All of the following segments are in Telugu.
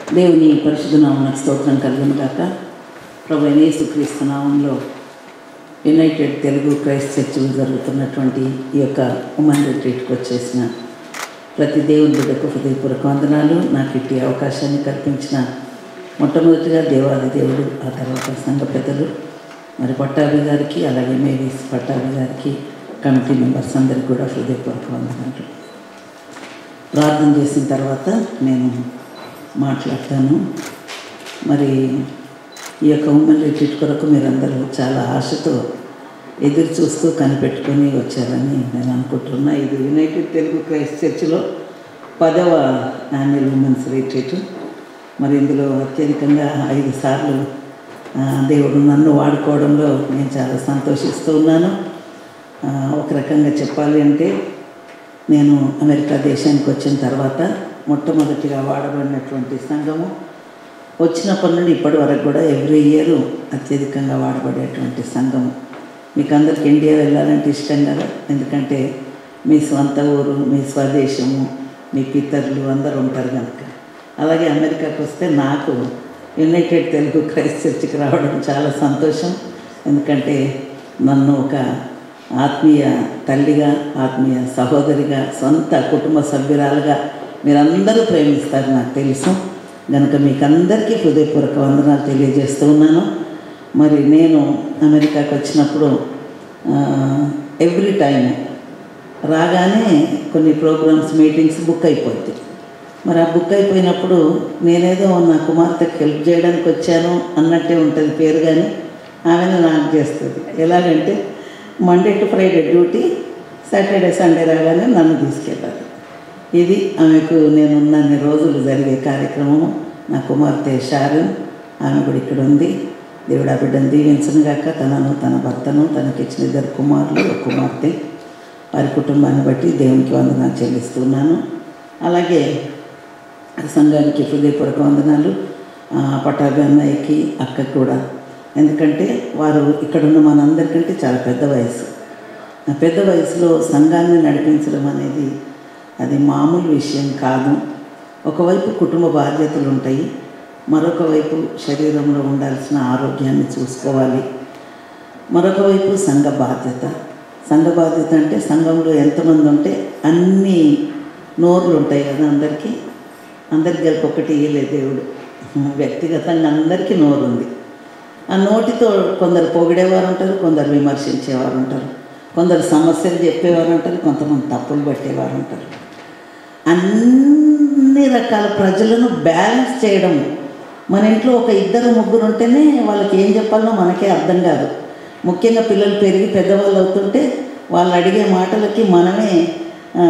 దేవుని పరిశుద్ధ నామకు స్తోత్రం కలుగును గాక ప్రభు అయిన యేసుక్రీస్తు నామంలో యునైటెడ్ తెలుగు క్రైస్ట్ చర్చిలో జరుగుతున్నటువంటి ఈ యొక్క ఉమెన్ రిట్రీట్కి వచ్చేసిన ప్రతి దేవుని బిడ్డకు హృదయపూర్వక వందనాలు నాకు ఇట్టి అవకాశాన్ని కల్పించిన మొట్టమొదటిగా దేవాది దేవుడు ఆ తర్వాత సంఘ పెద్దలు మరి పట్టాభి గారికి అలాగే మేరీస్ పట్టాభి గారికి కమిటీ మెంబర్స్ అందరికీ కూడా హృదయపూర్వక వందనాలు ప్రార్థన చేసిన తర్వాత నేను మాట్లాడతాను మరి ఈ యొక్క ఉమెన్ రిట్రీట్ కొరకు మీరందరూ చాలా ఆశతో ఎదురు చూస్తూ కనిపెట్టుకొని వచ్చారని నేను అనుకుంటున్నా ఇది యునైటెడ్ తెలుగు క్రైస్ట్ చర్చిలో పదవ యాన్యువల్ ఉమెన్స్ రిట్రీట్ మరి ఇందులో అత్యధికంగా ఐదు సార్లు ఆ, దేవుడు నన్ను వాడుకోవడంలో నేను చాలా సంతోషిస్తూ ఉన్నాను ఆ, ఒక రకంగా చెప్పాలి అంటే నేను అమెరికా దేశానికి వచ్చిన తర్వాత మొట్టమొదటిగా వాడబడినటువంటి సంఘము వచ్చినప్పటి నుండి ఇప్పటి వరకు కూడా ఎవ్రీ ఇయర్ అత్యధికంగా వాడబడేటువంటి సంఘము మీకు అందరికి ఇండియా వెళ్ళాలంటే ఇష్టం కదా ఎందుకంటే మీ స్వంత ఊరు మీ స్వదేశము మీ పితరులు అందరూ ఉంటారు కనుక అలాగే అమెరికాకు వస్తే నాకు యునైటెడ్ తెలుగు క్రైస్ట్ చర్చికి రావడం చాలా సంతోషం ఎందుకంటే నన్ను ఒక ఆత్మీయ తల్లిగా ఆత్మీయ సహోదరిగా సొంత కుటుంబ సభ్యురాలుగా మీరందరూ ప్రేమిస్తారు నాకు తెలుసు కనుక మీకు అందరికీ హృదయపూర్వక వందనాలు తెలియజేస్తూ ఉన్నాను మరి నేను అమెరికాకి వచ్చినప్పుడు ఎవ్రీ టైం రాగానే కొన్ని ప్రోగ్రామ్స్ మీటింగ్స్ బుక్ అయిపోద్ది మరి ఆ బుక్ అయిపోయినప్పుడు నేనేదో నా కుమార్తెకి హెల్ప్ చేయడానికి వచ్చాను అన్నట్టే ఉంటుంది పేరు కానీ ఆమెను నాకు చేస్తుంది ఎలాగంటే Monday to Friday duty Saturday Sunday రాగానే నన్ను తీసుకెళ్ళాలి ఇది ఆమెకు నేనున్నన్ని రోజులు జరిగే కార్యక్రమము నా కుమార్తె షారున్ ఆమె కూడా ఇక్కడ ఉంది దేవుడు ఆ బిడ్డను దీవించను గాక తనను తన భర్తను తనకిచ్చిన ఇద్దరు కుమారులు ఒక కుమార్తె వారి కుటుంబాన్ని బట్టి దేవునికి వందనాలు చెల్లిస్తున్నాను అలాగే సంఘానికి హృదయపూర్వక వందనాలు ఆ, పటాభి అన్నయ్యకి అక్కకి కూడా ఎందుకంటే వారు ఇక్కడున్న మనందరికంటే చాలా పెద్ద వయసు ఆ పెద్ద వయసులో సంఘాన్ని నడిపించడం అనేది అది మామూలు విషయం కాదు ఒకవైపు కుటుంబ బాధ్యతలు ఉంటాయి మరొక వైపు శరీరంలో ఉండాల్సిన ఆరోగ్యాన్ని చూసుకోవాలి మరొక వైపు సంఘ బాధ్యత సంఘ బాధ్యత అంటే సంఘంలో ఎంతమంది ఉంటే అన్ని నోర్లు ఉంటాయి కదా అందరికీ అందరికి కలిపి ఒకటి ఇయ్యలేదు దేవుడు వ్యక్తిగతంగా అందరికీ నోరు ఉంది ఆ నోటితో కొందరు పొగిడేవారు ఉంటారు కొందరు విమర్శించేవారు ఉంటారు కొందరు సమస్యలు చెప్పేవారు ఉంటారు కొంతమంది తప్పులు పట్టేవారు ఉంటారు అన్ని రకాల ప్రజలను బ్యాలెన్స్ చేయడం మన ఇంట్లో ఒక ఇద్దరు ముగ్గురు ఉంటేనే వాళ్ళకి ఏం చెప్పాలో మనకే అర్థం కాదు ముఖ్యంగా పిల్లలు పెరిగి పెద్దవాళ్ళు అవుతుంటే వాళ్ళు అడిగే మాటలకి మనమే ఆ,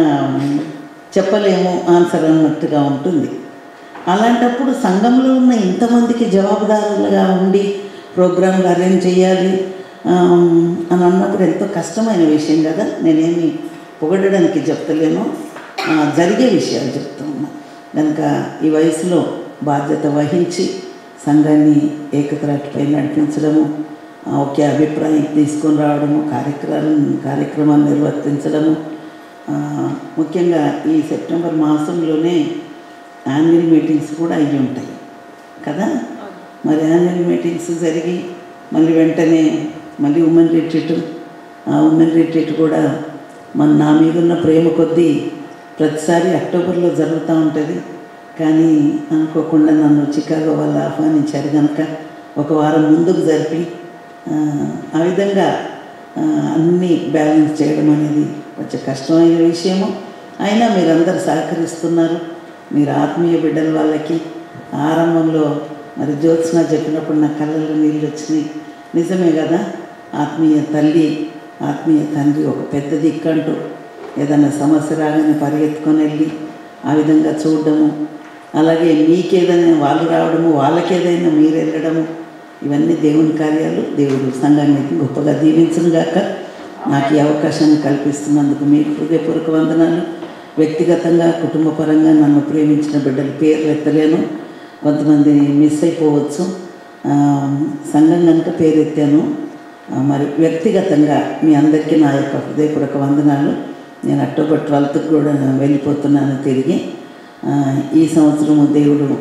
చెప్పలేము ఆన్సర్ అన్నట్టుగా ఉంటుంది అలాంటప్పుడు సంఘంలో ఉన్న ఇంతమందికి జవాబుదారులుగా ఉండి ప్రోగ్రాంలు అరేంజ్ చేయాలి ఆ, అని అన్నప్పుడు ఎంతో కష్టమైన విషయం కదా నేనేమి పొగడడానికి చెప్తలేను ఆ, జరిగే విషయాలు చెప్తూ ఉన్నా కనుక ఈ వయసులో బాధ్యత వహించి సంఘాన్ని ఏకత్రాటిపై నడిపించడము ఆ, ఒకే అభిప్రాయం తీసుకొని రావడము కార్యక్రమాలు కార్యక్రమాలు నిర్వర్తించడము ఆ, ముఖ్యంగా ఈ సెప్టెంబర్ మాసంలోనే యాన్యువల్ మీటింగ్స్ కూడా అయ్యి ఉంటాయి కదా మరి యాన్యువల్ మీటింగ్స్ జరిగి మళ్ళీ వెంటనే మళ్ళీ ఉమెన్ రిట్రీట్ ఆ ఉమెన్ రిట్రీట్ కూడా మన నా మీద ఉన్న ప్రేమ కొద్దీ ప్రతిసారి అక్టోబర్లో జరుగుతూ ఉంటుంది కానీ అనుకోకుండా నన్ను చికాగో వాళ్ళు ఆహ్వానించారు కనుక ఒక వారం ముందుకు జరిపి ఆ, ఆ విధంగా ఆ, అన్నీ బ్యాలెన్స్ చేయడం అనేది కొంచెం కష్టమైన విషయము అయినా మీరందరూ సహకరిస్తున్నారు మీరు ఆత్మీయ బిడ్డల వాళ్ళకి ఆరంభంలో మరి జ్యోత్స్న చెప్పినప్పుడు నా కళ్ళల్లో నీళ్ళు వచ్చినాయి నిజమే కదా ఆత్మీయ తల్లి ఆత్మీయ తండ్రి ఒక పెద్ద దిక్కంటూ ఏదైనా సమస్య రాగానే పరిగెత్తుకొని వెళ్ళి ఆ విధంగా చూడడము అలాగే మీకేదైనా వాళ్ళు రావడము వాళ్ళకేదైనా మీరు వెళ్ళడము ఇవన్నీ దేవుని కార్యాలు దేవుడు సంఘాన్ని గొప్పగా దీవించను గాక నాకు ఈ అవకాశాన్ని కల్పిస్తున్నందుకు మీకు హృదయపూర్వక వందనాలు వ్యక్తిగతంగా కుటుంబ పరంగా నన్ను ప్రేమించిన బిడ్డల పేర్లు ఎత్తలేను కొంతమంది మిస్ అయిపోవచ్చు ఆ, సంఘం కనుక పేరెత్తాను ఆ, మరి వ్యక్తిగతంగా మీ అందరికీ నా యొక్క హృదయపూర్వక వందనాలు నేను అక్టోబర్ ట్వెల్త్కి కూడా వెళ్ళిపోతున్నాను తిరిగి ఆ, ఈ సంవత్సరము దేవుడు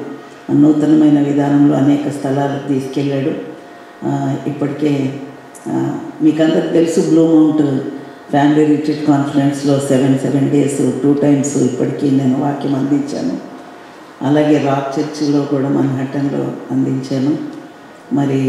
నూతనమైన విధానంలో అనేక స్థలాలకు తీసుకెళ్ళాడు ఆ, ఇప్పటికే ఆ, మీకందరికి తెలుసు బ్లూ మౌంట్ ఫ్యామిలీ రిట్రీట్ కాన్ఫరెన్స్లో seven seven days two times ఇప్పటికీ నేను వాక్యం అందించాను అలాగే రాక్ చర్చిలో కూడా మన్హట్టన్లో అందించాను మరి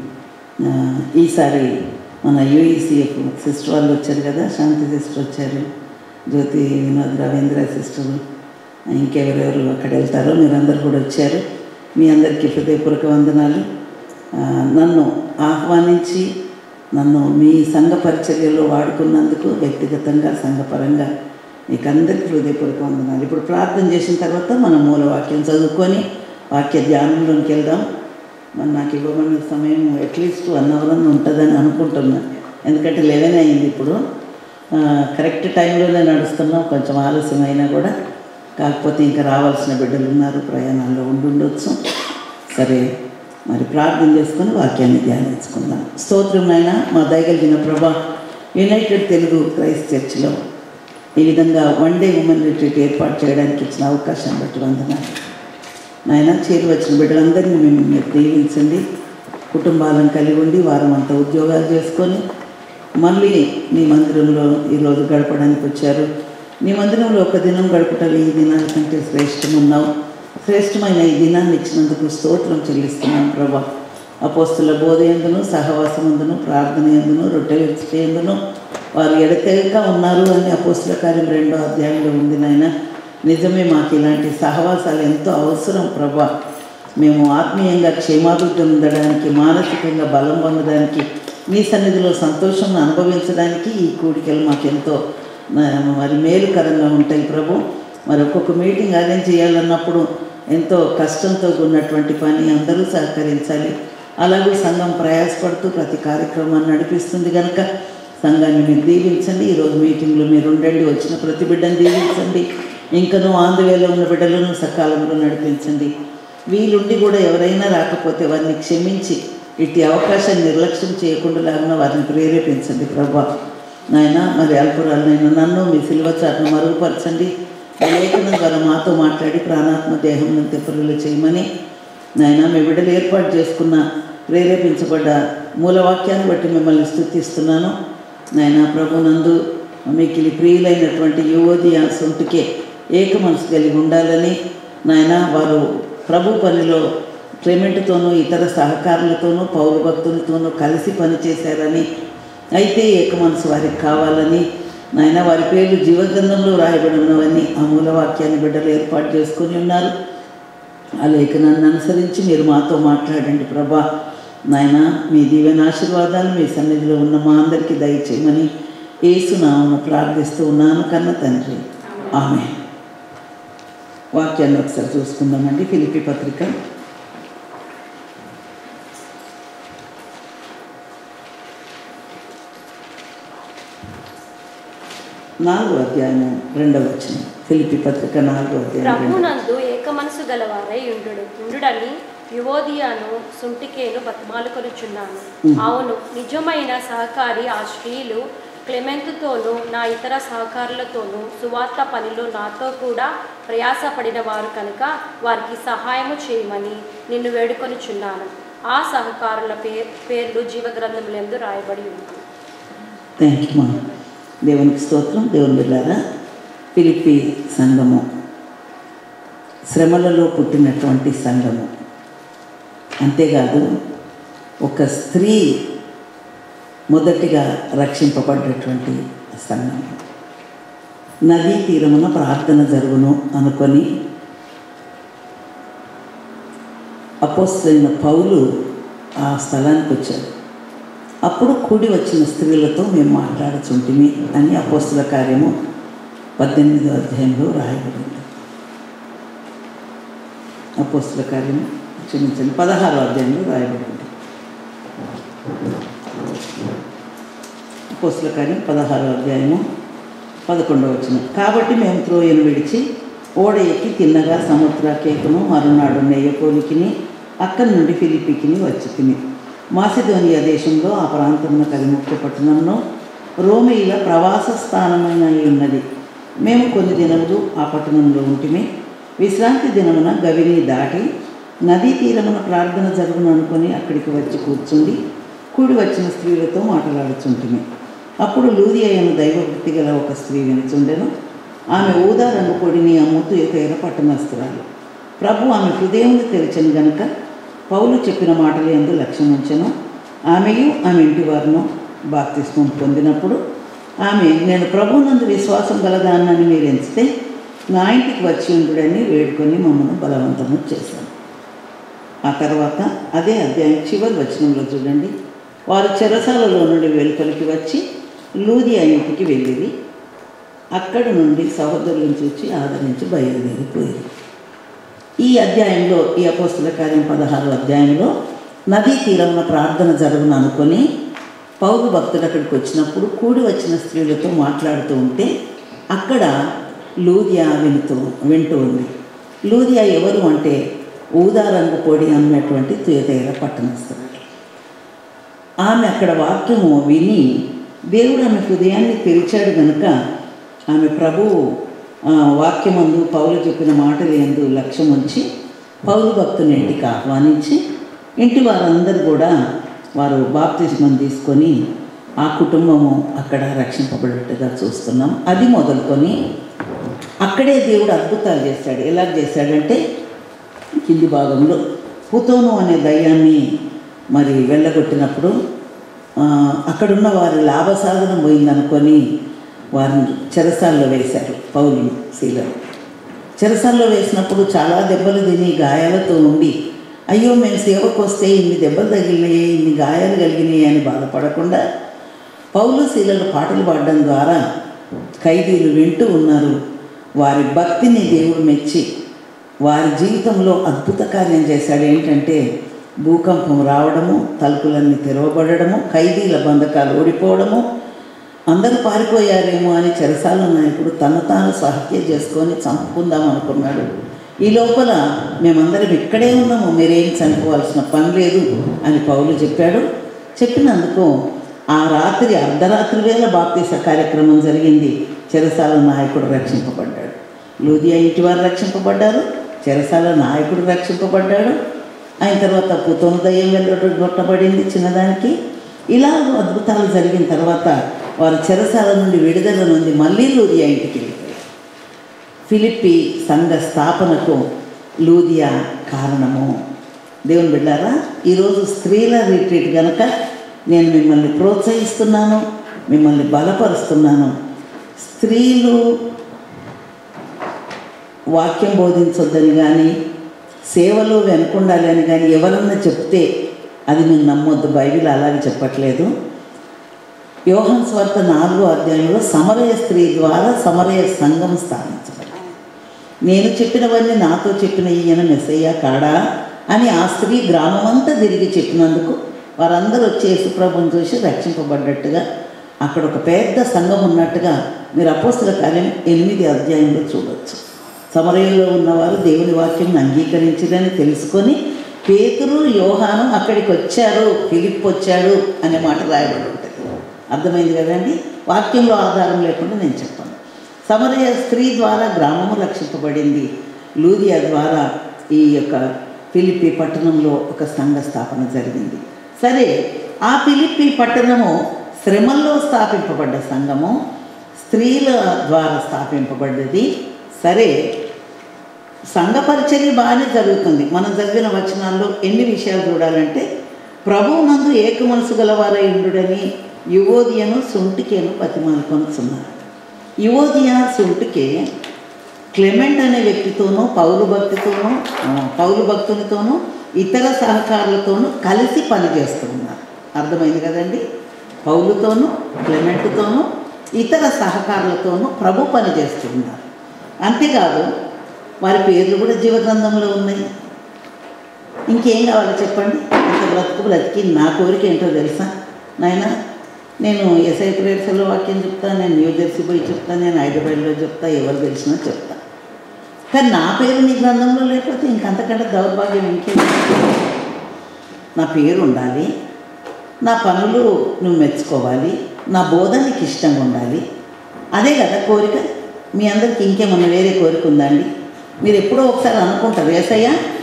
ఆ, ఈసారి మన యూఈసీఎఫ్ సిస్టర్ వాళ్ళు వచ్చారు కదా శాంతి సిస్టర్ వచ్చారు జ్యోతి వినోద్ రవీంద్ర సిస్టర్ ఇంకెవరెవరు అక్కడ వెళ్తారో మీరందరూ కూడా వచ్చారు మీ అందరికీ హృదయపూర్వక వందనాలు ఆ, నన్ను ఆహ్వానించి నన్ను మీ సంఘ పరిచర్యలో వాడుకున్నందుకు వ్యక్తిగతంగా సంఘపరంగా మీకు అందరికీ హృదయపూర్వక వందనాలు ఇప్పుడు ప్రార్థన చేసిన తర్వాత మనం మూల వాక్యం చదువుకొని వాక్య ధ్యానంలోకి వెళ్దాం మరి నాకు ఇవ్వబడిన సమయం అట్లీస్ట్ వన్ అవర్ అన్న ఉంటుందని అనుకుంటున్నాను ఎందుకంటే లెవెన్ అయింది ఇప్పుడు ఆ, కరెక్ట్ టైంలోనే నడుస్తున్నాం కొంచెం ఆలస్యం అయినా కూడా కాకపోతే ఇంకా రావాల్సిన బిడ్డలు ఉన్నారు ప్రయాణాల్లో ఉండుండొచ్చు సరే మరి ప్రార్థన చేసుకొని వాక్యాన్ని ధ్యానించుకుందాం స్తోత్రం నాయన మా దయగలిగిన ప్రభా యునైటెడ్ తెలుగు క్రైస్ట్ చర్చిలో ఈ విధంగా వన్ డే ఉమెన్ రిట్రీట్ ఏర్పాటు చేయడానికి ఇచ్చిన అవకాశాన్ని బట్టి వందనాలు నాయన చేరి వచ్చిన బిడ్డలందరినీ మేము మీరు దీవించండి కుటుంబాలను కలిగి ఉండి వారం అంతా ఉద్యోగాలు చేసుకొని మళ్ళీ నీ మందిరంలో ఈరోజు గడపడానికి వచ్చారు నీ మందిరంలో ఒక దినం గడపటం ఈ దినాల కంటే శ్రేష్టమన్నావు శ్రేష్టమైన ఈ దినాన్ని ఇచ్చినందుకు స్తోత్రం చెల్లిస్తున్నాను ప్రభా అపోస్తుల బోధ ఎందును సహవాసమందును ప్రార్థన ఎందును రొట్టె విరుచుట ఎందును వారు ఎడతెగక ఉన్నారు అని అపోస్తుల కార్యం రెండో అధ్యాయంలో ఉంది నాయన నిజమే మాకు ఇలాంటి సహవాసాలు ఎంతో అవసరం ప్రభా మేము ఆత్మీయంగా క్షేమాభివృద్ధి పొందడానికి మానసికంగా బలం పొందడానికి నీ సన్నిధిలో సంతోషం అనుభవించడానికి ఈ కూడికలు మాకెంతో మ- మరి మేలుకరంగా ఉంటాయి ప్రభు మరి ఒక్కొక్క మీటింగ్ అరేంజ్ చేయాలన్నప్పుడు ఎంతో కష్టంతో ఉన్నటువంటి పని అందరూ సహకరించాలి అలాగే సంఘం ప్రయాసపడుతూ ప్రతి కార్యక్రమాన్ని నడిపిస్తుంది కనుక సంఘాన్ని మీరు దీవించండి ఈరోజు మీటింగ్లో మీరు ఉండండి వచ్చిన ప్రతి బిడ్డను దీవించండి ఇంకనూ ఆంధ్రవేలో ఉన్న బిడ్డలను సకాలంలో నడిపించండి వీలుండి కూడా ఎవరైనా రాకపోతే వారిని క్షమించి ఇట్టి అవకాశాన్ని నిర్లక్ష్యం చేయకుండా లాగా వారిని ప్రేరేపించండి ప్రభా నాయన మరి అల్పురాలనైనా నన్ను మీ సిల్వ చాటును మరుగుపరచండి ఈ లేఖనం ద్వారా మాతో మాట్లాడి ప్రాణాత్మ దేహం తెప్పలు చేయమని నాయన మీ బిడ్డలు ఏర్పాటు చేసుకున్న ప్రేరేపించబడ్డ మూలవాక్యాన్ని బట్టి మిమ్మల్ని స్థుతిస్తున్నాను నాయన ప్రభునందు మిక్కిలి ప్రియులైనటువంటి యువతి ఆ సొంటికే ఏక మనసు కలిగి ఉండాలని నాయన వారు ప్రభు పనిలో క్లెమెంట్తోనూ ఇతర సహకారులతోనూ పౌరు భక్తులతోనూ కలిసి పనిచేశారని అయితే ఏక మనసు వారికి కావాలని నాయన వారి పేర్లు జీవగ్రంథంలో రాయబడి ఉన్నవని ఆ మూలవాక్యాన్ని బిడ్డలు ఏర్పాటు చేసుకొని ఉన్నారు ఆ లేఖనాన్ని అనుసరించి మీరు మాతో మాట్లాడండి ప్రభా నాయన మీ దీవెన ఆశీర్వాదాలు మీ సన్నిధిలో ఉన్న మా అందరికీ దయచేయమని ఏసునామను ప్రార్థిస్తూ ఉన్నాను కన్న తండ్రి ఆమె వాక్యాన్ని ఒకసారి చూసుకుందామండి ఫిలిపి పత్రిక నాలుగో అధ్యాయము రెండవ వచ్చిన ఫిలిపి పత్రిక నాలుగో అధ్యాయం రెండవ ప్రభునందు ఏక మనసు గలవారై ఉండుడు ఉండుడని యువోదియాను సుంటికేను బతిమాలుకొనుచున్నాను అవును నిజమైన సహకారి ఆ స్త్రీలు క్లెమెంతుతోనూ నా ఇతర సహకారులతోనూ సువార్త పనిలో నాతో కూడా ప్రయాసపడిన వారు కనుక వారికి సహాయము చేయమని నిన్ను వేడుకొనుచున్నాను ఆ సహకారుల పేర్ పేర్లు జీవగ్రంథములందు రాయబడి ఉంది థ్యాంక్ యూ మా దేవునికి స్తోత్రం దేవుని బిడ్డారా ఫిలిప్పి సంఘము శ్రమలలో పుట్టినటువంటి సంఘము అంతేకాదు ఒక స్త్రీ మొదటిగా రక్షింపబడ్డటువంటి సంఘం నదీ తీరమున ప్రార్థన జరుగును అనుకొని అపోస్తులైన పౌలు ఆ స్థలానికి వచ్చారు అప్పుడు కూడి వచ్చిన స్త్రీలతో మేము మాట్లాడుచుంటిమి అని అపోస్తుల కార్యము పద్దెనిమిదో అధ్యాయంలో రాయబడింది అపోస్తుల కార్యము క్షమించండి పదహారో అధ్యాయంలో రాయబడింది అపోస్తుల కార్యం పదహారో అధ్యాయము పదకొండవ వచ్చిన కాబట్టి మేము త్రోయను విడిచి ఓడ ఎక్కి తిన్నగా సముద్ర కేకును మరునాడు నెయ్యపోలికిని అక్కడి నుండి ఫిలిపికిని వచ్చి తిని మాసిధోనియా దేశంలో ఆ ప్రాంతమున కలి ముఖ్య పట్టణంలో రోమీల ప్రవాస స్థానమైన ఉన్నది మేము కొన్ని దినములు ఆ పట్టణంలో ఉంటిమి విశ్రాంతి దినమున గవిని దాటి నదీ తీరమున ప్రార్థన జరుగును అనుకొని అక్కడికి వచ్చి కూర్చుండి కూడి వచ్చిన స్త్రీలతో మాట్లాడుచుంటిమి అప్పుడు లూది అయిన దైవభక్తి గల ఒక స్త్రీ వినుచుండెను ఆమె ఊదా రంగు పొడిని అమ్ముతూ ఎతైన పట్టణస్తురాలు ప్రభు ఆమె హృదయమును తెరిచను గనుక పౌలు చెప్పిన మాటలు ఎందు లక్ష్యం ఉంచెను ఆమెయు ఆమె ఇంటి వారిను బాప్తిస్మం పొందినప్పుడు ఆమె నేను ప్రభునందు విశ్వాసం గలదాన్నని మీరు ఎంచితే నా ఇంటికి వచ్చి ఉండుడని వేడుకొని మమ్మల్ని బలవంతము చేశాను ఆ తర్వాత అదే అధ్యాయం చివరి వచనంలో చూడండి వారు చెరసాలలో నుండి వెలుపలికి వచ్చి లూదియా ఇంటికి వెళ్ళిరి అక్కడి నుండి సహోదరులను చూచి ఆదరించి బయలుదేరిపోయింది ఈ అధ్యాయంలో ఈ అపోస్తుల కార్యం పదహారు అధ్యాయంలో నదీ తీరంలో ప్రార్థన జరుగును అనుకొని పౌరు భక్తులు అక్కడికి వచ్చినప్పుడు కూడి వచ్చిన స్త్రీలతో మాట్లాడుతూ ఉంటే అక్కడ లూదియా వింటూ వింటూ ఉంది లూదియా ఎవరు అంటే ఊదా రంగు పొడి అన్నటువంటి తుయతైర పట్టణస్తురాలు ఆమె అక్కడ వాక్యము విని దేవుడు ఆమె హృదయాన్ని తెరిచాడు గనుక ఆమె ప్రభువు ఆ, వాక్యమందు పౌలు చెప్పిన మాటలు ఎందు లక్ష్యం ఉంచి పౌలు భక్తుని ఇంటికి ఆహ్వానించి ఇంటి వారందరూ కూడా వారు బాప్తిస్మం తీసుకొని ఆ కుటుంబము అక్కడ రక్షింపబడేట్టుగా చూస్తున్నాం అది మొదలుకొని అక్కడే దేవుడు అద్భుతాలు చేశాడు ఎలా చేశాడంటే కింది భాగంలో పుతోను అనే దయ్యాన్ని మరి వెళ్ళగొట్టినప్పుడు ఆ, అక్కడున్న వారి లాభసాధనం పోయిందనుకొని వారిని చెరసాల్లో వేశారు పౌలుని శీలను చెరసాల్లో వేసినప్పుడు చాలా దెబ్బలు తిని గాయాలతో ఉండి అయ్యో మేము సేవకు వస్తే ఇన్ని దెబ్బలు తగిలినాయి ఇన్ని గాయాలు కలిగినాయి అని బాధపడకుండా పౌలు శీలలు పాటలు పాడడం ద్వారా ఖైదీలు వింటూ ఉన్నారు వారి భక్తిని దేవుడు మెచ్చి వారి జీవితంలో అద్భుత కార్యం చేశాడు ఏంటంటే భూకంపం రావడము తలుపులన్నీ తెరవబడము ఖైదీల బంధకాలు ఓడిపోవడము అందరూ పారిపోయారేమో అని చెరసాల నాయకుడు తను తాను సహత్య చేసుకొని చంపుకుందాం అనుకున్నాడు ఈ లోపల మేమందరం ఇక్కడే ఉన్నాము మీరేం చనిపోవాల్సిన పని లేదు అని పౌలు చెప్పాడు చెప్పినందుకు ఆ రాత్రి అర్ధరాత్రి వేళ బాప్తీస కార్యక్రమం జరిగింది చెరసాల నాయకుడు రక్షింపబడ్డాడు లూదియా ఇంటి వారు రక్షింపబడ్డారు చెరసాల నాయకుడు రక్షింపబడ్డాడు ఆయన తర్వాత పుతోను దయ్యం వెళ్ళగొట్టబడింది చిన్నదానికి ఇలా అద్భుతాలు జరిగిన తర్వాత వారు చెరసాల నుండి విడుదల నుండి మళ్ళీ లూదియా ఇంటికి వెళ్ళిపోయారు ఫిలిప్పి సంఘ స్థాపనకు లూదియా కారణము దేవుని బిడ్డారా ఈరోజు స్త్రీల రిట్రీట్ కనుక నేను మిమ్మల్ని ప్రోత్సహిస్తున్నాను మిమ్మల్ని బలపరుస్తున్నాను స్త్రీలు వాక్యం బోధించొద్దని కానీ సేవలో వెనుకుండాలి అని కానీ ఎవరన్నా చెప్తే అది నేను నమ్మొద్దు బైబిల్ అలాగే చెప్పట్లేదు యోహన్ స్వార్థ నాలుగో అధ్యాయంలో సమరయ స్త్రీ ద్వారా సమరయ సంఘం స్థాపించబడింది నేను చెప్పినవన్నీ నాతో చెప్పిన ఈయన మెస్సయ్య కాడా అని ఆ స్త్రీ గ్రామమంతా తిరిగి చెప్పినందుకు వారందరూ వచ్చి యేసుప్రభుని చూసి రక్షింపబడ్డట్టుగా అక్కడ ఒక పెద్ద సంఘం ఉన్నట్టుగా మీరు అపోస్తుల కార్యం ఎనిమిది అధ్యాయంలో చూడవచ్చు సమరయంలో ఉన్నవారు దేవుని వాక్యం అంగీకరించిరని తెలుసుకొని పేతురు యోహాను అక్కడికి వచ్చారు ఫిలిప్ వచ్చాడు అనే మాట రాయబడి ఉంటుంది అర్థమైంది కదండి వాక్యంలో ఆధారం లేకుండా నేను చెప్పాను సమరయ స్త్రీ ద్వారా గ్రామము రక్షింపబడింది లూదియా ద్వారా ఈ యొక్క ఫిలిప్పి పట్టణంలో ఒక సంఘ స్థాపన జరిగింది సరే ఆ ఫిలిప్పి పట్టణము శ్రమల్లో స్థాపింపబడ్డ సంఘము స్త్రీల ద్వారా స్థాపింపబడ్డది సరే సంఘ పరిచర్య బాగానే జరుగుతుంది మనం చదివిన వచనాల్లో ఎన్ని విషయాలు చూడాలంటే ప్రభు నందు ఏక మనసు గలవారై ఉండుడని యువోదియను సుంటికేను బతిమాలుకొనుచున్నారు యువోదియా సుంటికే క్లెమెంట్ అనే వ్యక్తితోనూ పౌరు భక్తితోనూ ఆ, పౌరు భక్తునితోనూ ఇతర సహకారులతోనూ కలిసి పనిచేస్తూ ఉన్నారు అర్థమైంది కదండి పౌలుతోనూ క్లెమెంట్తోనూ ఇతర సహకారులతోనూ ప్రభు పనిచేస్తూ ఉన్నారు అంతేకాదు వారి పేర్లు కూడా జీవగ్రంథంలో ఉన్నాయి ఇంకేం కావాలో చెప్పండి ఇంత బ్రతుకు బ్రతికి నా కోరిక ఏంటో తెలుసా నాయన నేను ఎస్ఐ ప్రేయర్స్లో వాక్యం చెప్తా నేను న్యూ జెర్సీ పోయి చెప్తా నేను హైదరాబాద్లో చెప్తా ఎవరు తెలిసినా చెప్తా కానీ నా పేరు నీ గ్రంథంలో లేకపోతే ఇంకంతకంటే దౌర్భాగ్యం ఇంకేం నా పేరు ఉండాలి నా పనులు నువ్వు మెచ్చుకోవాలి నా బోధ నీకు ఇష్టంగా ఉండాలి అదే కదా కోరిక మీ అందరికి ఇంకేమన్నా వేరే కోరిక ఉందా అండి మీరు ఎప్పుడో ఒకసారి అనుకుంటారు ఏసయ్యా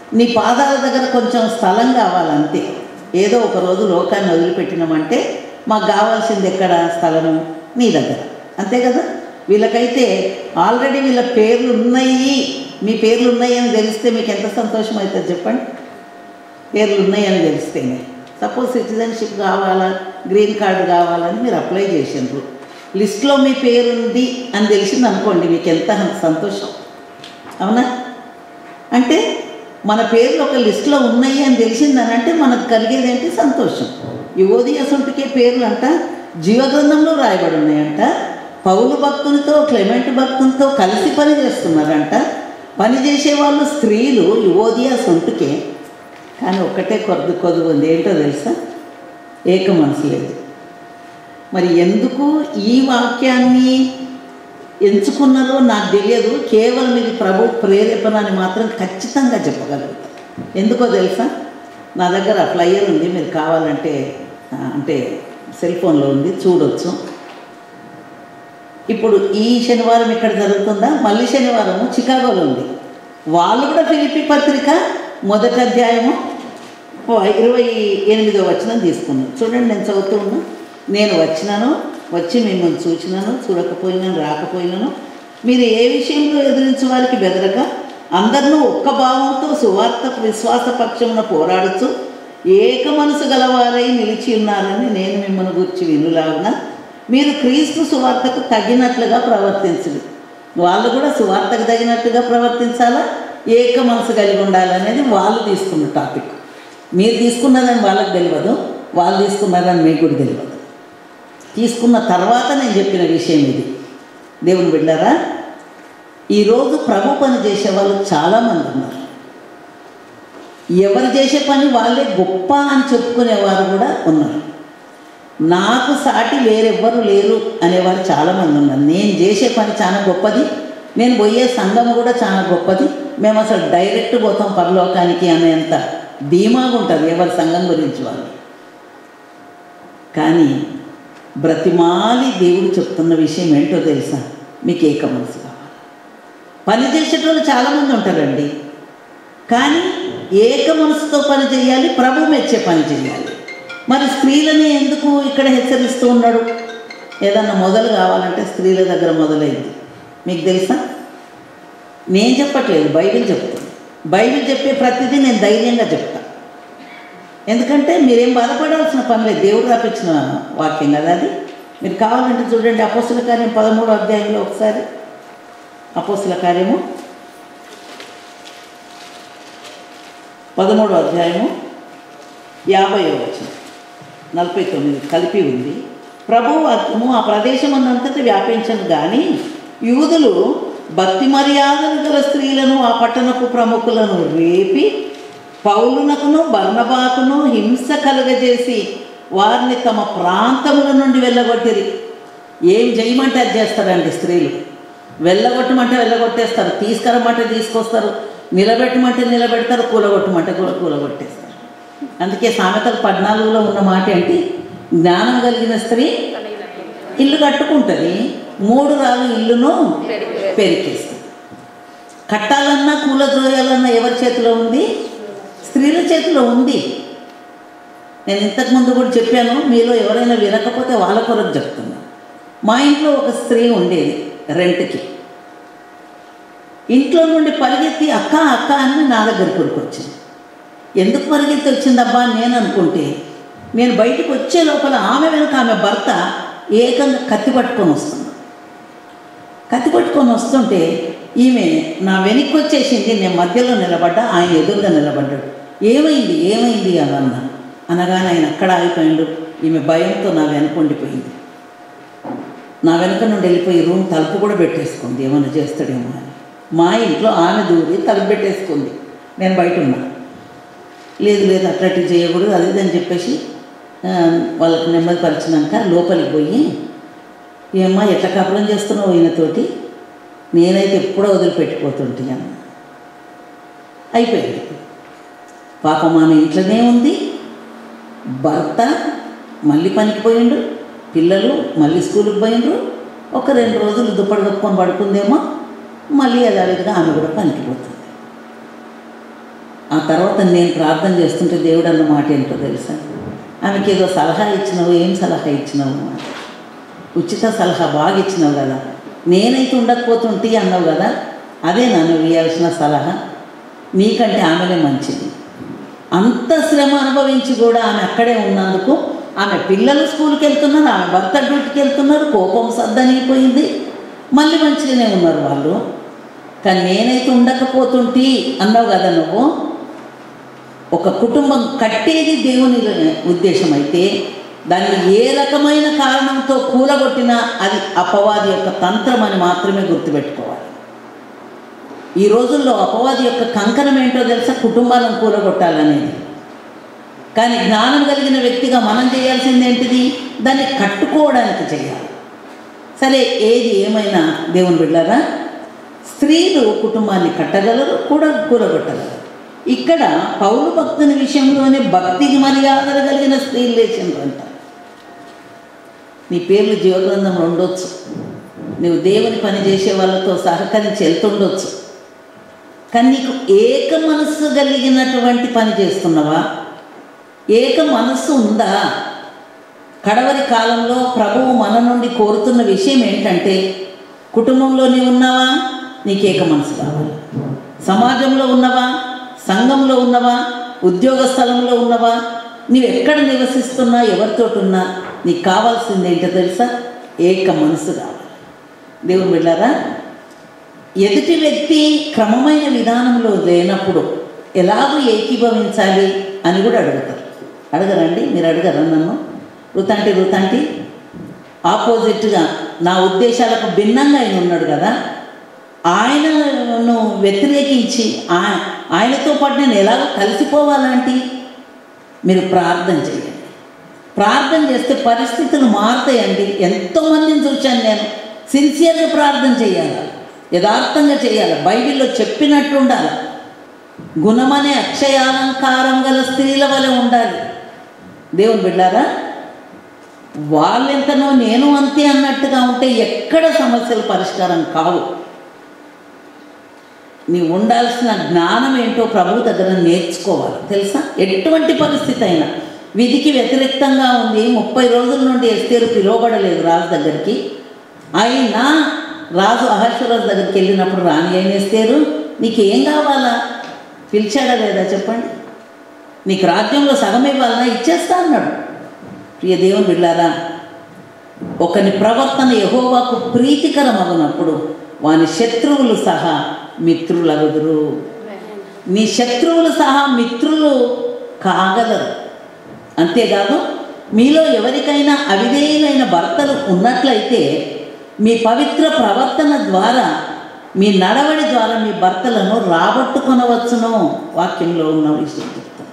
నీ పాదాల దగ్గర కొంచెం స్థలం కావాలంతే ఏదో ఒక రోజు లోకాన్ని వదిలిపెట్టినామంటే మాకు కావాల్సింది ఎక్కడ స్థలము నీ దగ్గర అంతే కదా వీళ్ళకైతే ఆల్రెడీ వీళ్ళ పేర్లు ఉన్నాయి మీ పేర్లు ఉన్నాయి అని తెలిస్తే మీకు ఎంత సంతోషం అవుతుంది చెప్పండి పేర్లు ఉన్నాయని తెలిస్తేనే సపోజ్ సిటిజన్షిప్ కావాలా గ్రీన్ కార్డు కావాలని మీరు అప్లై చేసిండ్రు లిస్ట్లో మీ పేరు ఉంది అని తెలిసింది అనుకోండి మీకు ఎంత సంతోషం అవునా అంటే మన పేర్లు ఒక లిస్ట్లో ఉన్నాయి అని తెలిసిందని అంటే మనకు కలిగేది ఏంటి సంతోషం యువోది అసంటికే పేర్లు అంట జీవగ్రంథంలో రాయబడి ఉన్నాయంట పౌలు భక్తునితో క్లెమెంట్ భక్తునితో కలిసి పని చేస్తున్నారంట పని చేసే వాళ్ళు స్త్రీలు యువోదియా సొంటుకే కానీ ఒక్కటే కొద్ది కొద్దు ఉంది ఏంటో తెలుసా ఏక మనసు లేదు మరి ఎందుకు ఈ వాక్యాన్ని ఎంచుకున్నారో నాకు తెలియదు కేవలం ఇది ప్రభు ప్రేరేపణ అని మాత్రం ఖచ్చితంగా చెప్పగలుగుతా ఎందుకో తెలుసా నా దగ్గర ఫ్లయర్ ఉంది మీరు కావాలంటే ఆ, అంటే సెల్ ఫోన్లో ఉంది చూడొచ్చు ఇప్పుడు ఈ శనివారం ఇక్కడ జరుగుతుందా మళ్ళీ శనివారం చికాగోలో ఉంది వాళ్ళు కూడా ఫిలిపి పత్రిక మొదటి అధ్యాయము ఓ ఇరవై ఎనిమిదో వచనం తీసుకున్నాను చూడండి నేను చదువుతూ ఉన్నా నేను వచ్చినాను వచ్చి మిమ్మల్ని చూచినాను చూడకపోయినాను రాకపోయినాను మీరు ఏ విషయంలో ఎదిరించే వారికి బెదరక అందరినూ ఒక్క భావంతో సువార్తకు విశ్వాస పక్షమున పోరాడుచు ఏక మనసు గలవారై నిలిచి ఉన్నారని నేను మిమ్మల్ని గురించి వినులాగున మీరు క్రీస్తు సువార్తకు తగినట్లుగా ప్రవర్తించదు వాళ్ళు కూడా సువార్తకు తగినట్టుగా ప్రవర్తించాలా ఏక మనసు కలిగి ఉండాలనేది వాళ్ళు తీసుకున్న టాపిక్ మీరు తీసుకున్నదని వాళ్ళకి తెలియదు వాళ్ళు తీసుకున్నారని మీకు కూడా తెలియదు తీసుకున్న తర్వాత నేను చెప్పిన విషయం ఇది దేవుని బిడ్డారా ఈరోజు ప్రభు పని చేసే వాళ్ళు చాలామంది ఉన్నారు ఎవరు చేసే పని వాళ్ళే గొప్ప అని చెప్పుకునేవారు కూడా ఉన్నారు నాకు సాటి వేరెవ్వరు లేరు అనేవారు చాలామంది ఉన్నారు నేను చేసే పని చాలా గొప్పది నేను పోయే సంఘం కూడా చాలా గొప్పది మేము అసలు డైరెక్ట్ పోతాం పరలోకానికి అనేంత ధీమాగా ఉంటుంది ఎవరి సంఘం గురించి వాళ్ళు కానీ బ్రతిమాలి దేవుడు చెప్తున్న విషయం ఏంటో తెలుసా మీకు ఏక మనసు కావాలి పని చేసేటోళ్ళు చాలామంది ఉంటారండి కానీ ఏక మనసుతో పని చేయాలి ప్రభు మెచ్చే పని చేయాలి మరి స్త్రీలని ఎందుకు ఇక్కడ హెచ్చరిస్తూ ఉన్నాడు ఏదన్నా మొదలు కావాలంటే స్త్రీల దగ్గర మొదలైంది మీకు తెలుసా నేను చెప్పట్లేదు బైబిల్ చెప్తాను బైబిల్ చెప్పే ప్రతిదీ నేను ధైర్యంగా చెప్తా ఎందుకంటే మీరేం బాధపడాల్సిన పని లేదు దేవుడు రాపించిన వాక్యం కదా అది మీరు కావాలంటే చూడండి అపోస్తుల కార్యం పదమూడు అధ్యాయంలో ఒకసారి అపోస్తుల కార్యము పదమూడో అధ్యాయము యాభై వచ్చిన నలభై తొమ్మిది కలిపి ఉంది ప్రభు వాక్యము ఆ ప్రదేశం అన్నంతటి వ్యాపించను కానీ యూదులు భక్తి మర్యాదలు గల స్త్రీలను ఆ పట్టణపు ప్రముఖులను రేపి పౌలునకును బర్ణబాకును హింస కలుగజేసి వారిని తమ ప్రాంతముల నుండి వెళ్ళగొట్టిరి ఏం చేయమంటే అది చేస్తారండి స్త్రీలు వెళ్ళగొట్టమంటే వెళ్ళగొట్టేస్తారు తీసుకురమ్మంటే తీసుకొస్తారు నిలబెట్టమంటే నిలబెడతారు కూలగొట్టమంటే కూడా కూలగొట్టేస్తారు అందుకే సామెతలు పద్నాలుగులో ఉన్న మాట ఏంటి జ్ఞానం కలిగిన స్త్రీ ఇల్లు కట్టుకుంటుంది మూడు రాళ్ళు ఇల్లును పెరికేస్తుంది కట్టాలన్నా కూల ద్రోయాలన్నా ఎవరి చేతిలో ఉంది స్త్రీల చేతిలో ఉంది నేను ఇంతకుముందు కూడా చెప్పాను మీలో ఎవరైనా వినకపోతే వాళ్ళ కొరకు చెప్తున్నా మా ఇంట్లో ఒక స్త్రీ ఉండేది రెంట్కి ఇంట్లో నుండి పరిగెత్తి అక్క అక్క అని నా దగ్గరికి వచ్చింది ఎందుకు పరిగెత్తి వచ్చిందబ్బా అని నేను అనుకుంటే నేను బయటకు వచ్చే లోపల ఆమె వెనుక ఆమె భర్త ఏకంగా కత్తి పట్టుకొని వస్తుంది కత్తి పట్టుకొని వస్తుంటే ఈమె నా వెనక్కి వచ్చేసింది నేను మధ్యలో నిలబడ్డా ఆయన ఎదురుగా నిలబడ్డాడు ఏమైంది ఏమైంది అని అన్నా అనగానే ఆయన అక్కడ ఆగిపోయిండు ఈమె భయంతో నా వెనక ఉండిపోయింది నా వెనక నుండి వెళ్ళిపోయి రూమ్ తలుపు కూడా పెట్టేసుకుంది ఏమైనా చేస్తాడేమో అని మా ఇంట్లో ఆమె దూరి తలుపు పెట్టేసుకుంది నేను బయట ఉన్నా లేదు లేదు అట్లాంటి చేయకూడదు అది ఇది అని చెప్పేసి ఆ, వాళ్ళకి నెమ్మది పరిచినాక లోపలికి పోయి ఏమ్మా ఎట్లా కాపురం చేస్తున్నావు ఈయనతోటి నేనైతే ఎప్పుడో వదిలిపెట్టిపోతుంటే అన్న అయిపోయింది పాపం ఆమె ఇంట్లోనే ఉంది భర్త మళ్ళీ పనికి పోయిండు పిల్లలు మళ్ళీ స్కూల్కి పోయిండ్రు ఒక రెండు రోజులు దుప్పటి కప్పుకొని పడుకుందేమో మళ్ళీ యథావిధిగా ఆమె కూడా పనికి పోతుంది ఆ తర్వాత నేను ప్రార్థన చేస్తుంటే దేవుడు అన్న మాట ఏంటో తెలుసా ఆమెకి ఏదో సలహా ఇచ్చినావు ఏం సలహా ఇచ్చినావు అన్నమాట. ఉచిత సలహా బాగా ఇచ్చినావు కదా నేనైతే ఉండకపోతుంటే అన్నావు కదా అదే నన్ను ఇవ్వాల్సిన సలహా నీకంటే ఆమెనే మంచిది అంత శ్రమ అనుభవించి కూడా ఆమె అక్కడే ఉన్నందుకు ఆమె పిల్లలు స్కూల్కి వెళ్తున్నారు ఆమె భర్త డ్యూటీకి వెళ్తున్నారు కోపం సద్దనిపోయింది మళ్ళీ మంచిగానే ఉన్నారు వాళ్ళు కానీ నేనైతే ఉండకపోతుంటే అన్నావు కదా నువ్వు ఒక కుటుంబం కట్టేది దేవుని ఉద్దేశం అయితే దాన్ని ఏ రకమైన కారణంతో కూలగొట్టినా అది అపవాది యొక్క తంత్రం అని మాత్రమే గుర్తుపెట్టుకోవాలి ఈ రోజుల్లో అపవాది యొక్క కంకణం ఏంటో తెలుసా కుటుంబాలను కూలగొట్టాలనేది కానీ జ్ఞానం కలిగిన వ్యక్తిగా మనం చేయాల్సింది ఏంటిది దాన్ని కట్టుకోవడానికి చేయాలి సరే ఏది ఏమైనా దేవుని బిడ్డారా స్త్రీలు కుటుంబాన్ని కట్టగలరు కూడా కూలగొట్టగలరు ఇక్కడ పౌరు భక్తుని విషయంలోనే భక్తికి మర్యాదలు కలిగిన స్త్రీలు లేచిండ్రంట నీ పేర్లు జీవగ్రంథంలో ఉండొచ్చు నువ్వు దేవుని పని చేసే వాళ్ళతో సహకరించి వెళ్తుండొచ్చు కానీ నీకు ఏక మనస్సు కలిగినటువంటి పని చేస్తున్నావా ఏక మనస్సు ఉందా కడవరి కాలంలో ప్రభువు మన నుండి కోరుతున్న విషయం ఏంటంటే కుటుంబంలో నీవు ఉన్నావా నీకు ఏక మనసు కావాలి సమాజంలో ఉన్నవా సంఘంలో ఉన్నవా ఉద్యోగ స్థలంలో ఉన్నవా నీవు ఎక్కడ నివసిస్తున్నా ఎవరితోటి ఉన్నా నీకు కావాల్సింది ఏంటో తెలుసా ఏక మనసు కావాలి దేవుని బిడ్డారా ఎదుటి వ్యక్తి క్రమమైన విధానంలో లేనప్పుడు ఎలాగో ఏకీభవించాలి అని కూడా అడుగుతారు అడగరండి మీరు అడగరా నన్ను రుతంటి రుతంటి ఆపోజిట్గా నా ఉద్దేశాలకు భిన్నంగా ఆయన ఉన్నాడు కదా ఆయనను వ్యతిరేకించి ఆ- ఆయనతో పాటు నేను ఎలాగో కలిసిపోవాలంటే మీరు ప్రార్థన చేయండి ప్రార్థన చేస్తే పరిస్థితులు మారుతాయండి ఎంతోమందిని చూశాను నేను సిన్సియర్గా ప్రార్థన చేయాలి యథార్థంగా చేయాలి బైబిల్లో చెప్పినట్టు ఉండాలి గుణమనే అక్షయాలంకారం గల స్త్రీల వలె ఉండాలి దేవుని బిడ్డారా వాళ్ళెంతనో నేను అంతే అన్నట్టుగా ఉంటే ఎక్కడ సమస్యలు పరిష్కారం కావు నీ ఉండాల్సిన జ్ఞానం ఏంటో ప్రభు దగ్గర నేర్చుకోవాలి తెలుసా ఎటువంటి పరిస్థితి అయినా విధికి వ్యతిరేక్తంగా ఉంది ముప్పై రోజుల నుండి ఎస్తేరు పిలువబడలేదు రాజు దగ్గరికి అయినా రాజు అహర్షరాజు దగ్గరికి వెళ్ళినప్పుడు రాని ఏం ఎస్తేరు నీకేం కావాలా పిలిచాడా లేదా చెప్పండి నీకు రాజ్యంలో సగం ఇవ్వాలన్నా ఇచ్చేస్తా అన్నాడు ప్రియ దేవుని బిడ్డారా ఒకని ప్రవర్తన యహోవాకు ప్రీతికరమగునప్పుడు వాని శత్రువులు సహా మిత్రులగుదురు నీ శత్రువులు సహా మిత్రులు కాగలరు అంతేకాదు మీలో ఎవరికైనా అవిధేయులైన భర్తలు ఉన్నట్లయితే మీ పవిత్ర ప్రవర్తన ద్వారా మీ నడవడి ద్వారా మీ భర్తలను రాబట్టుకొనవచ్చును వాక్యంలో ఉన్న విషయం చెప్తాను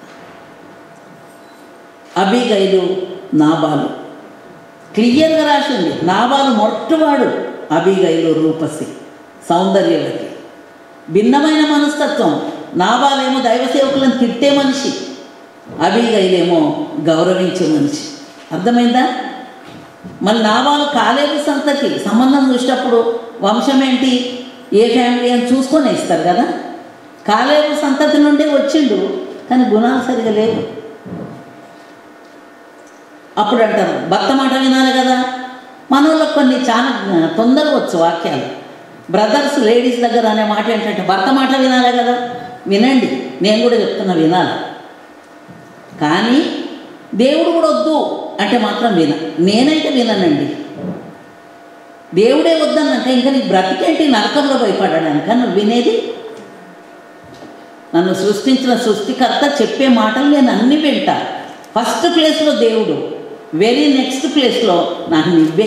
అబిగైలు నాబాలు క్లియర్గా రాసింది నాబాలు మొట్టవాడు అబిగైలు రూపసి సౌందర్యవతి భిన్నమైన మనస్తత్వం నాబాలేమో దైవ సేవకులను తిట్టే మనిషి అబిగైలేమో గౌరవించే మనిషి అర్థమైందా మరి నాబాలు కాలేజీ సంతతి సంబంధం చూసేటప్పుడు వంశం ఏంటి ఏ ఫ్యామిలీ అని చూసుకొని ఇస్తారు కదా కాలేజీ సంతతి నుండే వచ్చిండు కానీ గుణాలు సరిగా లేవు అప్పుడు అంటారు భర్త మాట వినాలి కదా మనోళ్ళకి కొన్ని చాలా తొందరగా వచ్చు వాక్యాలు బ్రదర్స్ లేడీస్ దగ్గర అనే మాట ఏంటంటే భర్త మాట వినాలి కదా వినండి నేను కూడా చెప్తున్నా వినాలి కానీ దేవుడు కూడా వద్దు అంటే మాత్రం విన నేనైతే విననండి దేవుడే వద్దన్నాక ఇంకా నీ బ్రతికేంటి నరకంలో భయపడడానిక నువ్వు వినేది నన్ను సృష్టించిన సృష్టికర్త చెప్పే మాటలు నేను అన్ని వింటా ఫస్ట్ ప్లేస్లో దేవుడు వెరీ నెక్స్ట్ ప్లేస్లో నాకు నువ్వే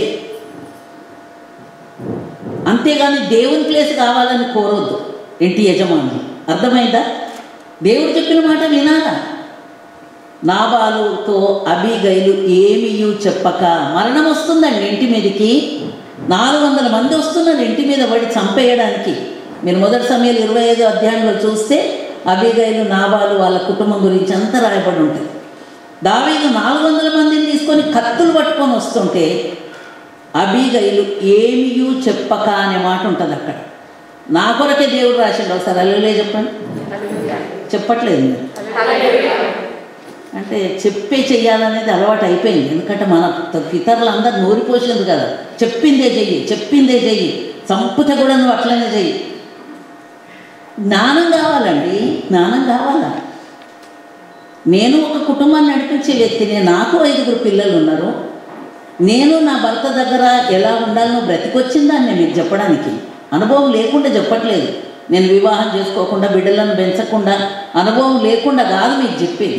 అంతేగాని దేవుని ప్లేస్ కావాలని కోరొద్దు ఇంటి యజమాని అర్థమైందా దేవుడు చెప్పిన మాట వినాలా నాబాలుతో అబిగైలు ఏమియు చెప్పక మరణం వస్తుందండి ఇంటి మీదకి నాలుగు వందల మంది వస్తున్నారు ఇంటి మీద పడి చంపేయడానికి మీరు మొదటి సమయంలో ఇరవై ఐదో అధ్యాయంలో చూస్తే అబిగైలు నాబాలు వాళ్ళ కుటుంబం గురించి అంతా రాయబడి ఉంటుంది దావీదు నాలుగు వందల మందిని తీసుకొని కత్తులు పట్టుకొని వస్తుంటే అబీగైలు ఏమియూ చెప్పక అనే మాట ఉంటుంది అక్కడ నా కొరకే దేవుడు రాసిండు ఒకసారి అల్లెలే చెప్పండి చెప్పట్లేదు మీరు అంటే చెప్పే చెయ్యాలనేది అలవాటు అయిపోయింది ఎందుకంటే మన ఇతరులందరూ నూరిపోసింది కదా చెప్పిందే చెయ్యి చెప్పిందే చెయ్యి చంపుతే కూడా నువ్వు అట్లనే చెయ్యి జ్ఞానం కావాలండి జ్ఞానం కావాలా నేను ఒక కుటుంబాన్ని నడిపించే వ్యక్తిని నాకు ఐదుగురు పిల్లలు ఉన్నారు నేను నా భర్త దగ్గర ఎలా ఉండాలనో బ్రతికొచ్చిందాన్ని మీకు చెప్పడానికి అనుభవం లేకుండా చెప్పట్లేదు నేను వివాహం చేసుకోకుండా బిడ్డలను పెంచకుండా అనుభవం లేకుండా కాదు మీకు చెప్పేది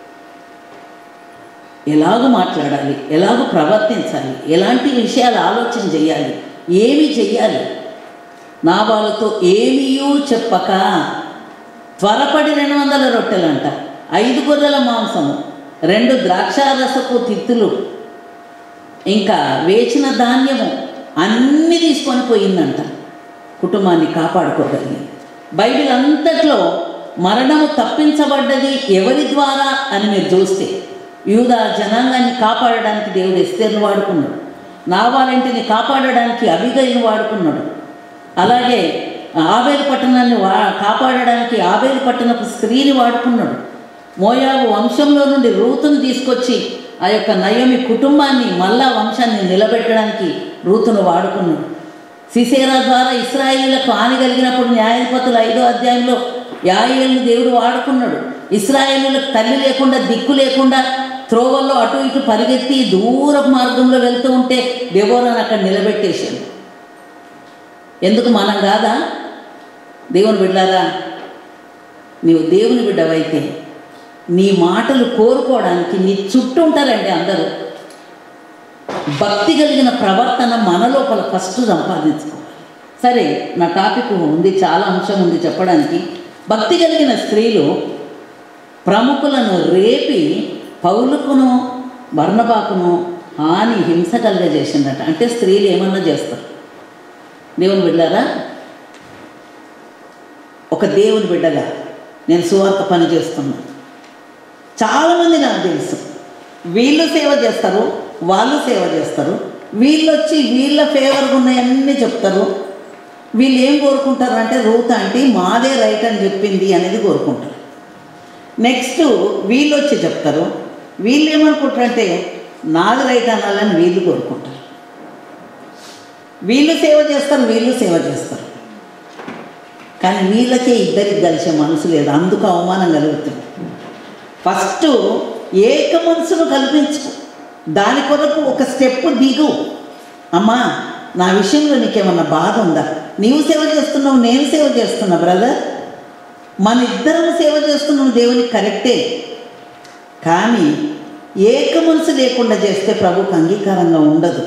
ఎలాగో మాట్లాడాలి ఎలాగో ప్రవర్తించాలి ఎలాంటి విషయాలు ఆలోచన చేయాలి ఏమి చెయ్యాలి నా వాళ్ళతో ఏమీయూ చెప్పక త్వరపడి రెండు వందల రొట్టెలంట ఐదు గొర్రెల మాంసము రెండు ద్రాక్షారసపు తిత్తులు ఇంకా వేచిన ధాన్యము అన్నీ తీసుకొని పోయిందంట కుటుంబాన్ని కాపాడుకోగలిగింది బైబిల్ అంతట్లో మరణము తప్పించబడ్డది ఎవరి ద్వారా అని మీరు చూస్తే యూదా జనాంగాన్ని కాపాడడానికి దేవుడు ఎస్తేర్ను వాడుకున్నాడు నావాలంటిని కాపాడడానికి అభిగయను వాడుకున్నాడు అలాగే ఆబేలు పట్టణాన్ని వా కాపాడడానికి ఆబేలు పట్టణపు స్త్రీని వాడుకున్నాడు మోయాబు వంశంలో నుండి రూతును తీసుకొచ్చి ఆ యొక్క నయమి కుటుంబాన్ని మళ్ళా వంశాన్ని నిలబెట్టడానికి రూతును వాడుకున్నాడు సిసేరా ద్వారా ఇస్రాయేలీలకు హాని కలిగినప్పుడు న్యాయపతులు ఐదో అధ్యాయంలో యాయేలును దేవుడు వాడుకున్నాడు ఇస్రాయేలీలకు తల్లి లేకుండా దిక్కు లేకుండా త్రోవల్లో అటు ఇటు పరిగెత్తి దూర మార్గంలో వెళ్తూ ఉంటే దేవోరాన్ని అక్కడ నిలబెట్టేశాడు ఎందుకు మనం కాదా దేవుని బిడ్డారా నీవు దేవుని బిడ్డవైతే నీ మాటలు కోరుకోవడానికి నీ చుట్టూ ఉంటారండి అందరూ భక్తి కలిగిన ప్రవర్తన మన లోపల ఫస్ట్ సంపాదించుకోవాలి సరే నా టాపిక్ ఉంది చాలా అంశం ఉంది చెప్పడానికి భక్తి కలిగిన స్త్రీలు ప్రముఖులను రేపి పౌలుకును బర్ణబాకును హాని హింస కలగజేసిందట అంటే స్త్రీలు ఏమన్నా చేస్తారు దేవుని బిడ్డారా ఒక దేవుని బిడ్డగా నేను సువార్త పని చేస్తున్నాను చాలామంది నాకు తెలుసు వీళ్ళు సేవ చేస్తారు వాళ్ళు సేవ చేస్తారు వీళ్ళు వచ్చి వీళ్ళ ఫేవర్గా ఉన్నాయన్నీ చెప్తారు వీళ్ళు ఏం కోరుకుంటారు అంటే రూత్ అంటే మాదే రైట్ అని చెప్పింది అనేది కోరుకుంటారు నెక్స్ట్ వీళ్ళు వచ్చి చెప్తారు వీళ్ళు ఏమనుకుంటారంటే నాది రైట్ అనాలని వీళ్ళు కోరుకుంటారు వీళ్ళు సేవ చేస్తారు వీళ్ళు సేవ చేస్తారు కానీ వీళ్ళకే ఇద్దరికి కలిసే మనసు లేదు అందుకు అవమానం కలుగుతుంది ఫస్ట్ ఏక మనసును కల్పించు దాని కొరకు ఒక స్టెప్ దిగు అమ్మా నా విషయంలో నీకేమన్నా బాధ ఉందా నీవు సేవ చేస్తున్నావు నేను సేవ చేస్తున్నా బ్రదర్ మన ఇద్దరం సేవ చేస్తున్నాం దేవునికి కరెక్టే కానీ ఏక మనసు లేకుండా చేస్తే ప్రభుకు అంగీకారంగా ఉండదు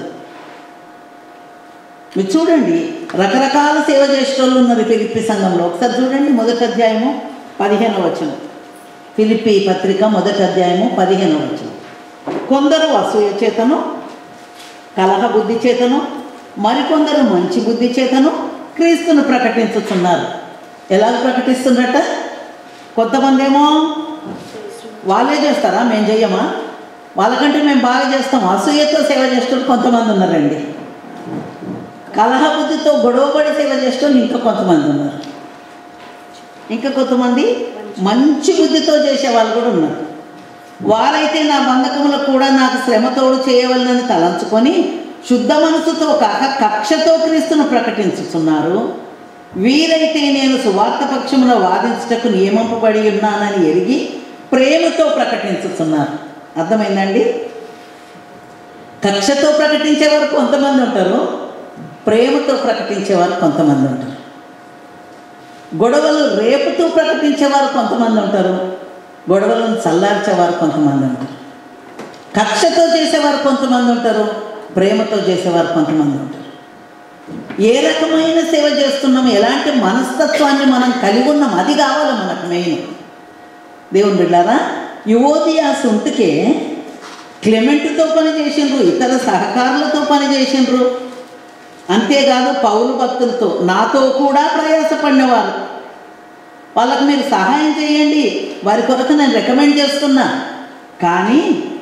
మీరు చూడండి రకరకాల సేవ చేసేటోళ్ళు ఉన్నారు ఫిలిప్పి సంఘంలో ఒకసారి చూడండి మొదటి అధ్యాయము పదిహేనవ వచనం ఫిలిప్పి పత్రిక మొదటి అధ్యాయము పదిహేనవ వచనం కొందరు అసూయ చేతను కలహ బుద్ధి చేతను మరికొందరు మంచి బుద్ధి చేతను క్రీస్తును ప్రకటించుతున్నారు ఎలా ప్రకటిస్తుందట కొంతమంది ఏమో వాళ్ళే చేస్తారా మేము చెయ్యమా వాళ్ళకంటే మేము బాగా చేస్తాం అసూయతో సేవ చేసేటోళ్ళు కొంతమంది ఉన్నారండి కలహ బుద్ధితో గొడవపడి సేవ చేసేటోళ్ళు ఇంకా కొంతమంది ఉన్నారు ఇంకా కొంతమంది మంచి బుద్ధితో చేసే వాళ్ళు కూడా ఉన్నారు వారైతే నా బంధకములకు కూడా నాకు శ్రమతోడు చేయవలనని తలంచుకొని శుద్ధ మనసుతో కాక కక్షతో క్రీస్తును ప్రకటించుతున్నారు వీరైతే నేను సువార్త పక్షమున వాదించుటకు నియమింపబడి ఉన్నానని ఎరిగి ప్రేమతో ప్రకటించుతున్నారు అర్థమైందండి కక్షతో ప్రకటించేవారు కొంతమంది ఉంటారు ప్రేమతో ప్రకటించేవారు కొంతమంది ఉంటారు గొడవలు రేపుతూ ప్రకటించేవారు కొంతమంది ఉంటారు గొడవలను చల్లార్చేవారు కొంతమంది ఉంటారు కక్షతో చేసేవారు కొంతమంది ఉంటారు ప్రేమతో చేసేవారు కొంతమంది ఉంటారు ఏ రకమైన సేవ చేస్తున్నాం ఎలాంటి మనస్తత్వాన్ని మనం కలిగి ఉన్నాం అది కావాలి మనకు మెయిన్ దేవుని బిడ్డారా యువోదియా సొంతకే క్లెమెంట్తో పని చేసిండ్రు ఇతర సహకారులతో పని చేసిండ్రు అంతేకాదు పౌరు భక్తులతో నాతో కూడా ప్రయాసపడినవారు వాళ్ళకు మీరు సహాయం చేయండి వారి కొరకు నేను రికమెండ్ చేస్తున్నా కానీ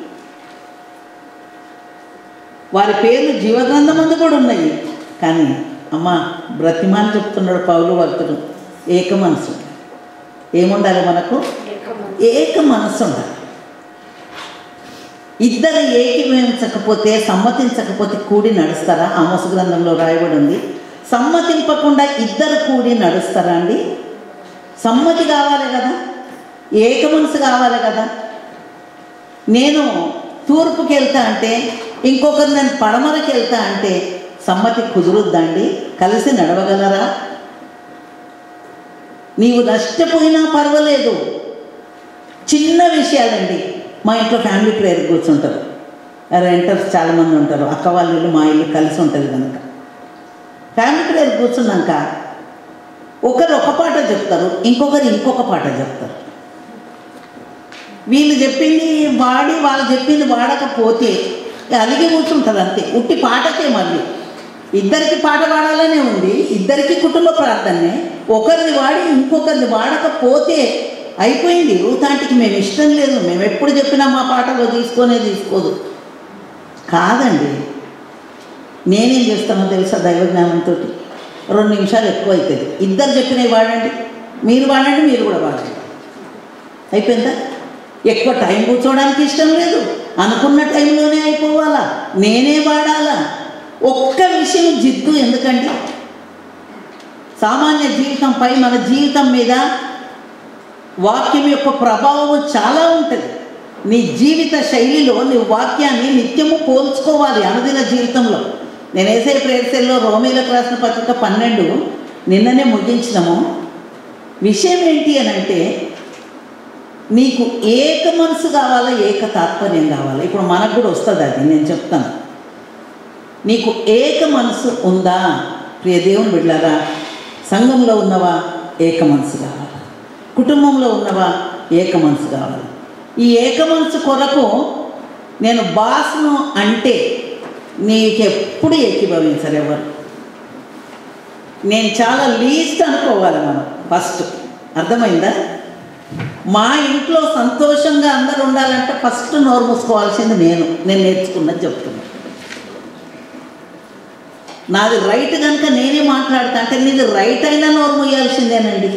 వారి పేర్లు జీవగ్రంథం ముందు కూడా ఉన్నాయి కానీ అమ్మ బ్రతిమాని చెప్తున్నాడు పౌలు భక్తుడు ఏక మనసు ఏముండాలి మనకు ఏకమనసు. ఏక మనస్సు ఉండాలి ఇద్దరు ఏకీభవించకపోతే సమ్మతించకపోతే కూడి నడుస్తారా ఆమోస గ్రంథంలో రాయబడి ఉంది సమ్మతింపకుండా ఇద్దరు కూడి నడుస్తారా అండి సమ్మతి కావాలి కదా ఏక మనసు కావాలి కదా నేను తూర్పుకి వెళ్తా అంటే ఇంకొకరు నేను పడమరకి వెళ్తా అంటే సమ్మతి కుదురుద్దండి కలిసి నడవగలరా నీవు నష్టపోయినా పర్వాలేదు చిన్న విషయాలండి మా ఇంట్లో ఫ్యామిలీ ప్రేయర్ కూర్చుంటారు రెంటర్స్ చాలామంది ఉంటారు అక్క వాళ్ళ ఇల్లు మా ఇల్లు కలిసి ఉంటుంది కనుక ఫ్యామిలీ ప్రేయర్ కూర్చున్నాక ఒకరు ఒక పాట చెప్తారు ఇంకొకరు ఇంకొక పాట చెప్తారు వీళ్ళు చెప్పింది వాడి వాళ్ళు చెప్పింది వాడకపోతే అలిగి కూర్చుంటారు అంతే ఉట్టి పాటకే మళ్ళీ ఇద్దరికి పాట పాడాలనే ఉంది ఇద్దరికి కుటుంబ ప్రార్థనే ఒకరిది వాడి ఇంకొకరిది వాడకపోతే అయిపోయింది రూతాంటికి మేము ఇష్టం లేదు మేము ఎప్పుడు చెప్పినా మా పాటలో తీసుకొనే తీసుకోదు కాదండి నేనేం చేస్తానో తెలుసా దైవ జ్ఞానంతో రెండు నిమిషాలు ఎక్కువ అవుతుంది ఇద్దరు చెప్పినవి వాడండి మీరు వాడండి మీరు కూడా వాడండి అయిపోయిందా ఎక్కువ టైం కూర్చోవడానికి ఇష్టం లేదు అనుకున్న టైంలోనే అయిపోవాలా నేనే వాడాలా ఒక్క విషయం జిద్దు ఎందుకంటే సామాన్య జీవితంపై మన జీవితం మీద వాక్యం యొక్క ప్రభావం చాలా ఉంటుంది నీ జీవిత శైలిలో నీ వాక్యాన్ని నిత్యము పోల్చుకోవాలి అనుదిన జీవితంలో నేను వేసే ప్రేర్సెల్లో రోమీలకు రాసిన పత్రిక పన్నెండు నిన్ననే ముగించినాము విషయం ఏంటి అని అంటే నీకు ఏక మనసు కావాలా ఏక తాత్పర్యం కావాలా ఇప్పుడు మనకు కూడా వస్తుంది అది నేను చెప్తాను నీకు ఏక మనసు ఉందా ప్రియ దేవుని బిడ్డారా సంఘంలో ఉన్నవా ఏక మనసు కావాలా కుటుంబంలో ఉన్నవా ఏక మనసు కావాలి ఈ ఏక మనసు కొరకు నేను బాస్ను అంటే నీకెప్పుడు ఏకీభవించరు ఎవరు నేను చాలా లీస్ట్ అనుకోవాలి మనం ఫస్ట్ అర్థమైందా మా ఇంట్లో సంతోషంగా అందరు ఉండాలంటే ఫస్ట్ నోరు మూసుకోవాల్సింది నేను నేను నేర్చుకున్నది చెప్తున్నా నాది రైట్ కనుక నేనే మాట్లాడతా అంటే నీది రైట్ అయినా నోరు మూయాల్సిందేనండి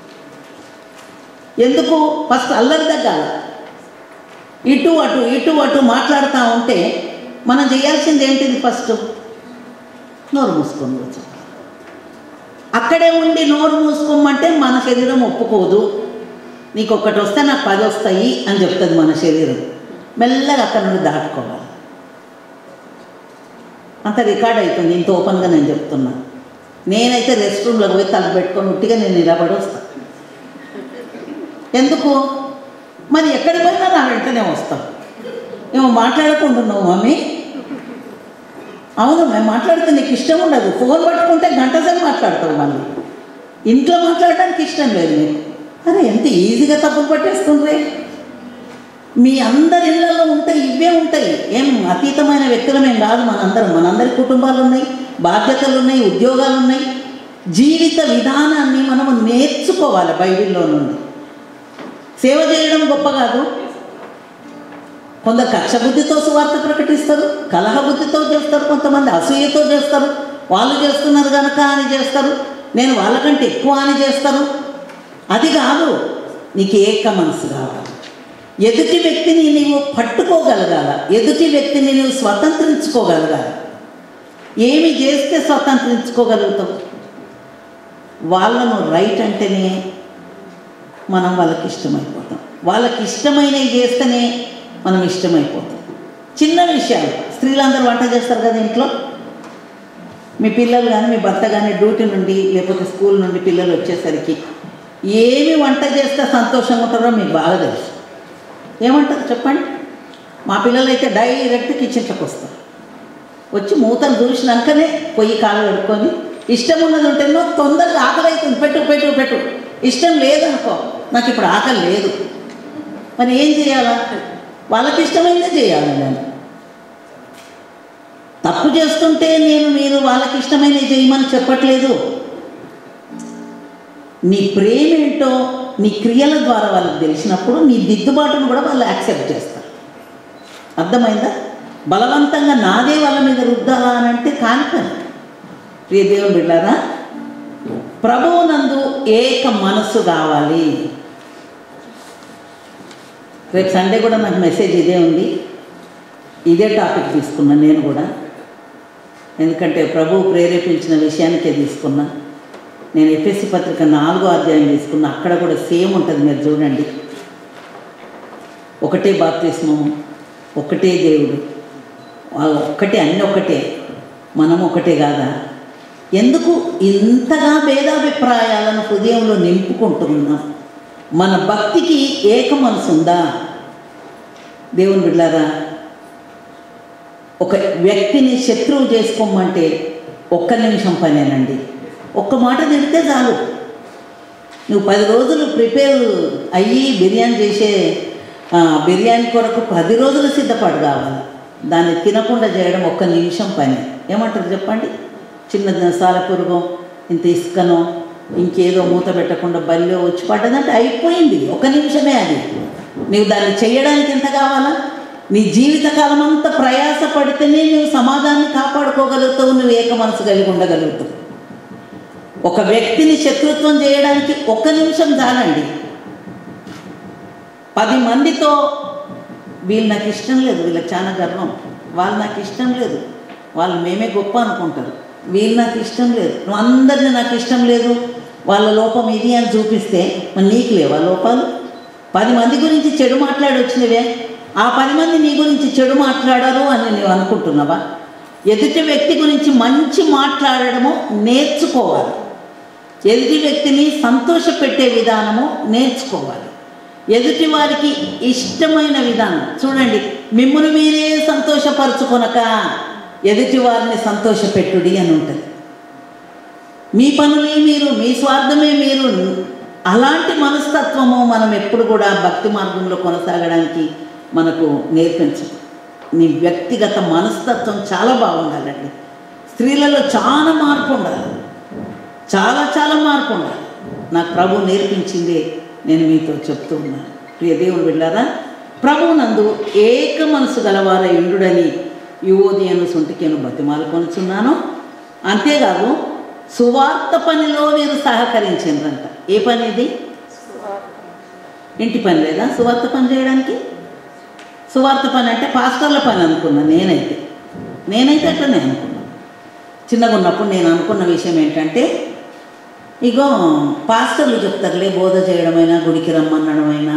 ఎందుకు ఫస్ట్ అల్లరి తగ్గాల ఇటు అటు ఇటు అటు మాట్లాడుతూ ఉంటే మనం చేయాల్సింది ఏంటిది ఫస్ట్ నోరు మూసుకొని కూర్చో అక్కడే ఉండి నోరు మూసుకోమంటే మన శరీరం ఒప్పుకోదు నీకు ఒక్కటి వస్తే నాకు పది వస్తాయి అని చెప్తుంది మన శరీరం మెల్లగా అక్కడ నుండి దాటుకోవాలి అంత రికార్డ్ అవుతుంది ఇంత ఓపెన్గా నేను చెప్తున్నా నేనైతే రెస్ట్ రూమ్లోకి పోయి తల పెట్టుకొని ఉట్టిగా నేను నిలబడి వస్తాను ఎందుకు మరి ఎక్కడికి పోయినా నా వెంటనే వస్తాం ఏమో మాట్లాడకుండా ఉన్నావు మమ్మీ అవును మేము మాట్లాడితే నీకు ఇష్టం ఉండదు ఫోన్ పట్టుకుంటే గంట సేపు మాట్లాడతావు మళ్ళీ ఇంట్లో మాట్లాడడానికి ఇష్టం లేదు నీకు అరే ఎంత ఈజీగా తప్పులు పట్టేస్తుండ్రే మీ అందరి ఇళ్లలో ఉంటాయి ఇవే ఉంటాయి ఏం అతీతమైన వ్యక్తులమేం కాదు మనందరం మనందరి కుటుంబాలు ఉన్నాయి బాధ్యతలు ఉన్నాయి ఉద్యోగాలు ఉన్నాయి జీవిత విధానాన్ని మనము నేర్చుకోవాలి బైబిల్లో నుండి సేవ చేయడం గొప్ప కాదు కొందరు కక్ష బుద్ధితో సువార్త ప్రకటిస్తారు కలహ బుద్ధితో చేస్తారు కొంతమంది అసూయతో చేస్తారు వాళ్ళు చేస్తున్నారు కనుక అని చేస్తారు నేను వాళ్ళకంటే ఎక్కువ అని చేస్తారు అది కాదు నీకు ఏక మనసు కావాలి ఎదుటి వ్యక్తిని నీవు పట్టుకోగలగాల ఎదుటి వ్యక్తిని నువ్వు స్వతంత్రించుకోగలగాలి ఏమి చేస్తే స్వతంత్రించుకోగలుగుతావు వాళ్ళను రైట్ అంటేనే మనం వాళ్ళకి ఇష్టమైపోతాం వాళ్ళకి ఇష్టమైనవి చేస్తేనే మనం ఇష్టమైపోతాం చిన్న విషయాలు స్త్రీలందరూ వంట చేస్తారు కదా ఇంట్లో మీ పిల్లలు కానీ మీ భర్త కానీ డ్యూటీ నుండి లేకపోతే స్కూల్ నుండి పిల్లలు వచ్చేసరికి ఏమి వంట చేస్తే సంతోషంగా ఉంటారో మీకు బాగా తెలుసు ఏమంటారు చెప్పండి మా పిల్లలు అయితే డైరెక్ట్ కిచెన్లోకి వస్తారు వచ్చి మూతలు చూసినాకనే పొయ్యి కాలు కడుక్కొని ఇష్టం ఉన్నది ఉంటేనో తొందరగా ఆకలి అవుతుంది పెట్టు పెట్టు పెట్టు ఇష్టం లేదనుకో నాకు ఇప్పుడు ఆకలి లేదు మరి ఏం చేయాలా వాళ్ళకి ఇష్టమైందే చేయాలి నేను తప్పు చేస్తుంటే నేను మీరు వాళ్ళకి ఇష్టమైనవి చేయమని చెప్పట్లేదు నీ ప్రేమ ఏంటో నీ క్రియల ద్వారా వాళ్ళకి తెలిసినప్పుడు నీ దిద్దుబాటును కూడా వాళ్ళు యాక్సెప్ట్ చేస్తారు అర్థమైందా బలవంతంగా నాదే వాళ్ళ మీద రుద్దాలా అని అంటే కాని పని ప్రియ దేవుని బిడ్డారా ప్రభువునందు ఏక మనస్సు కావాలి రేపు సండే కూడా నాకు మెసేజ్ ఇదే ఉంది ఇదే టాపిక్ తీసుకున్నాను నేను కూడా ఎందుకంటే ప్రభువు ప్రేరేపించిన విషయానికే తీసుకున్నా నేను ఎఫ్ఎస్సి పత్రిక నాలుగో అధ్యాయం తీసుకున్నా అక్కడ కూడా సేమ్ ఉంటుంది మీరు చూడండి ఒకటే బాప్తిస్మము ఒకటే దేవుడు ఆ ఒక్కటే అన్నీ ఒకటే మనం ఒకటే కాదా ఎందుకు ఇంతగా భేదాభిప్రాయాలను హృదయంలో నింపుకుంటున్నాం మన భక్తికి ఏక మనసు ఉందా దేవుని బిడ్డారా ఒక వ్యక్తిని శత్రువు చేసుకోమంటే ఒక్క నిమిషం పనేనండి ఒక్క మాట తిడితే చాలు నువ్వు పది రోజులు ప్రిపేర్ అయ్యి బిర్యానీ చేసే ఆ, బిర్యానీ కొరకు పది రోజులు సిద్ధపడు కావాలి దాన్ని తినకుండా చేయడం ఒక్క నిమిషం పని ఏమంటారు చెప్పండి చిన్న సాలపురుగం ఇంత ఇసుకనో ఇంకేదో మూత పెట్టకుండా బల్లో వచ్చి పడ్డదంటే అయిపోయింది ఒక నిమిషమే అది నీవు దాన్ని చేయడానికి ఎంత కావాలా నీ జీవితకాలం అంతా ప్రయాస పడితేనే నువ్వు సమాధాన్ని కాపాడుకోగలుగుతావు నువ్వు ఏక మనసు కలిగి ఉండగలుగుతావు ఒక వ్యక్తిని శత్రుత్వం చేయడానికి ఒక్క నిమిషం చాలండి పది మందితో వీళ్ళు నాకు ఇష్టం లేదు వీళ్ళకి చాలా గర్వం వాళ్ళు నాకు ఇష్టం లేదు వాళ్ళు మేమే గొప్ప అనుకుంటారు వీళ్ళు నాకు ఇష్టం లేదు నువ్వు అందరినీ నాకు ఇష్టం లేదు వాళ్ళ లోపం ఇది అని చూపిస్తే మరి నీకు లేవా లోపాలు పది మంది గురించి చెడు మాట్లాడి వచ్చినవే ఆ పది మంది నీ గురించి చెడు మాట్లాడరు అని నువ్వు అనుకుంటున్నావా ఎదుటి వ్యక్తి గురించి మంచి మాట్లాడడము నేర్చుకోవాలి ఎదుటి వ్యక్తిని సంతోషపెట్టే విధానము నేర్చుకోవాలి ఎదుటి వారికి ఇష్టమైన విధానం చూడండి మిమ్మల్ని మీరే సంతోషపరచుకొనక ఎదుటి వారిని సంతోషపెట్టుడి అని ఉంటుంది మీ పనులే మీరు మీ స్వార్థమే మీరు అలాంటి మనస్తత్వము మనం ఎప్పుడు కూడా భక్తి మార్గంలో కొనసాగడానికి మనకు నేర్పించదు నీ వ్యక్తిగత మనస్తత్వం చాలా బాగుండాలండి స్త్రీలలో చాలా మార్పు ఉండాలి చాలా చాలా మార్పు ఉండాలి నాకు ప్రభు నేర్పించిందే నేను మీతో చెప్తూ ఉన్నాను ప్రియ దేవుడు వెళ్ళారా ప్రభు నందు ఏక మనసు గలవార ఇండుడని యువోదియను సొంటికేను బతిమాలు కొనుచున్నాను అంతేకాదు సువార్త పనిలో వీరు సహకరించిండ్రంట ఏ పని ఇది ఇంటి పని లేదా సువార్త పని చేయడానికి సువార్త పని అంటే పాస్టర్ల పని అనుకున్నా నేనైతే నేనైతే అట్లనే అనుకున్నా చిన్నగా ఉన్నప్పుడు నేను అనుకున్న విషయం ఏంటంటే ఇగో పాస్టర్లు చెప్తారులే బోధ చేయడమైనా గుడికి రమ్మనడమైనా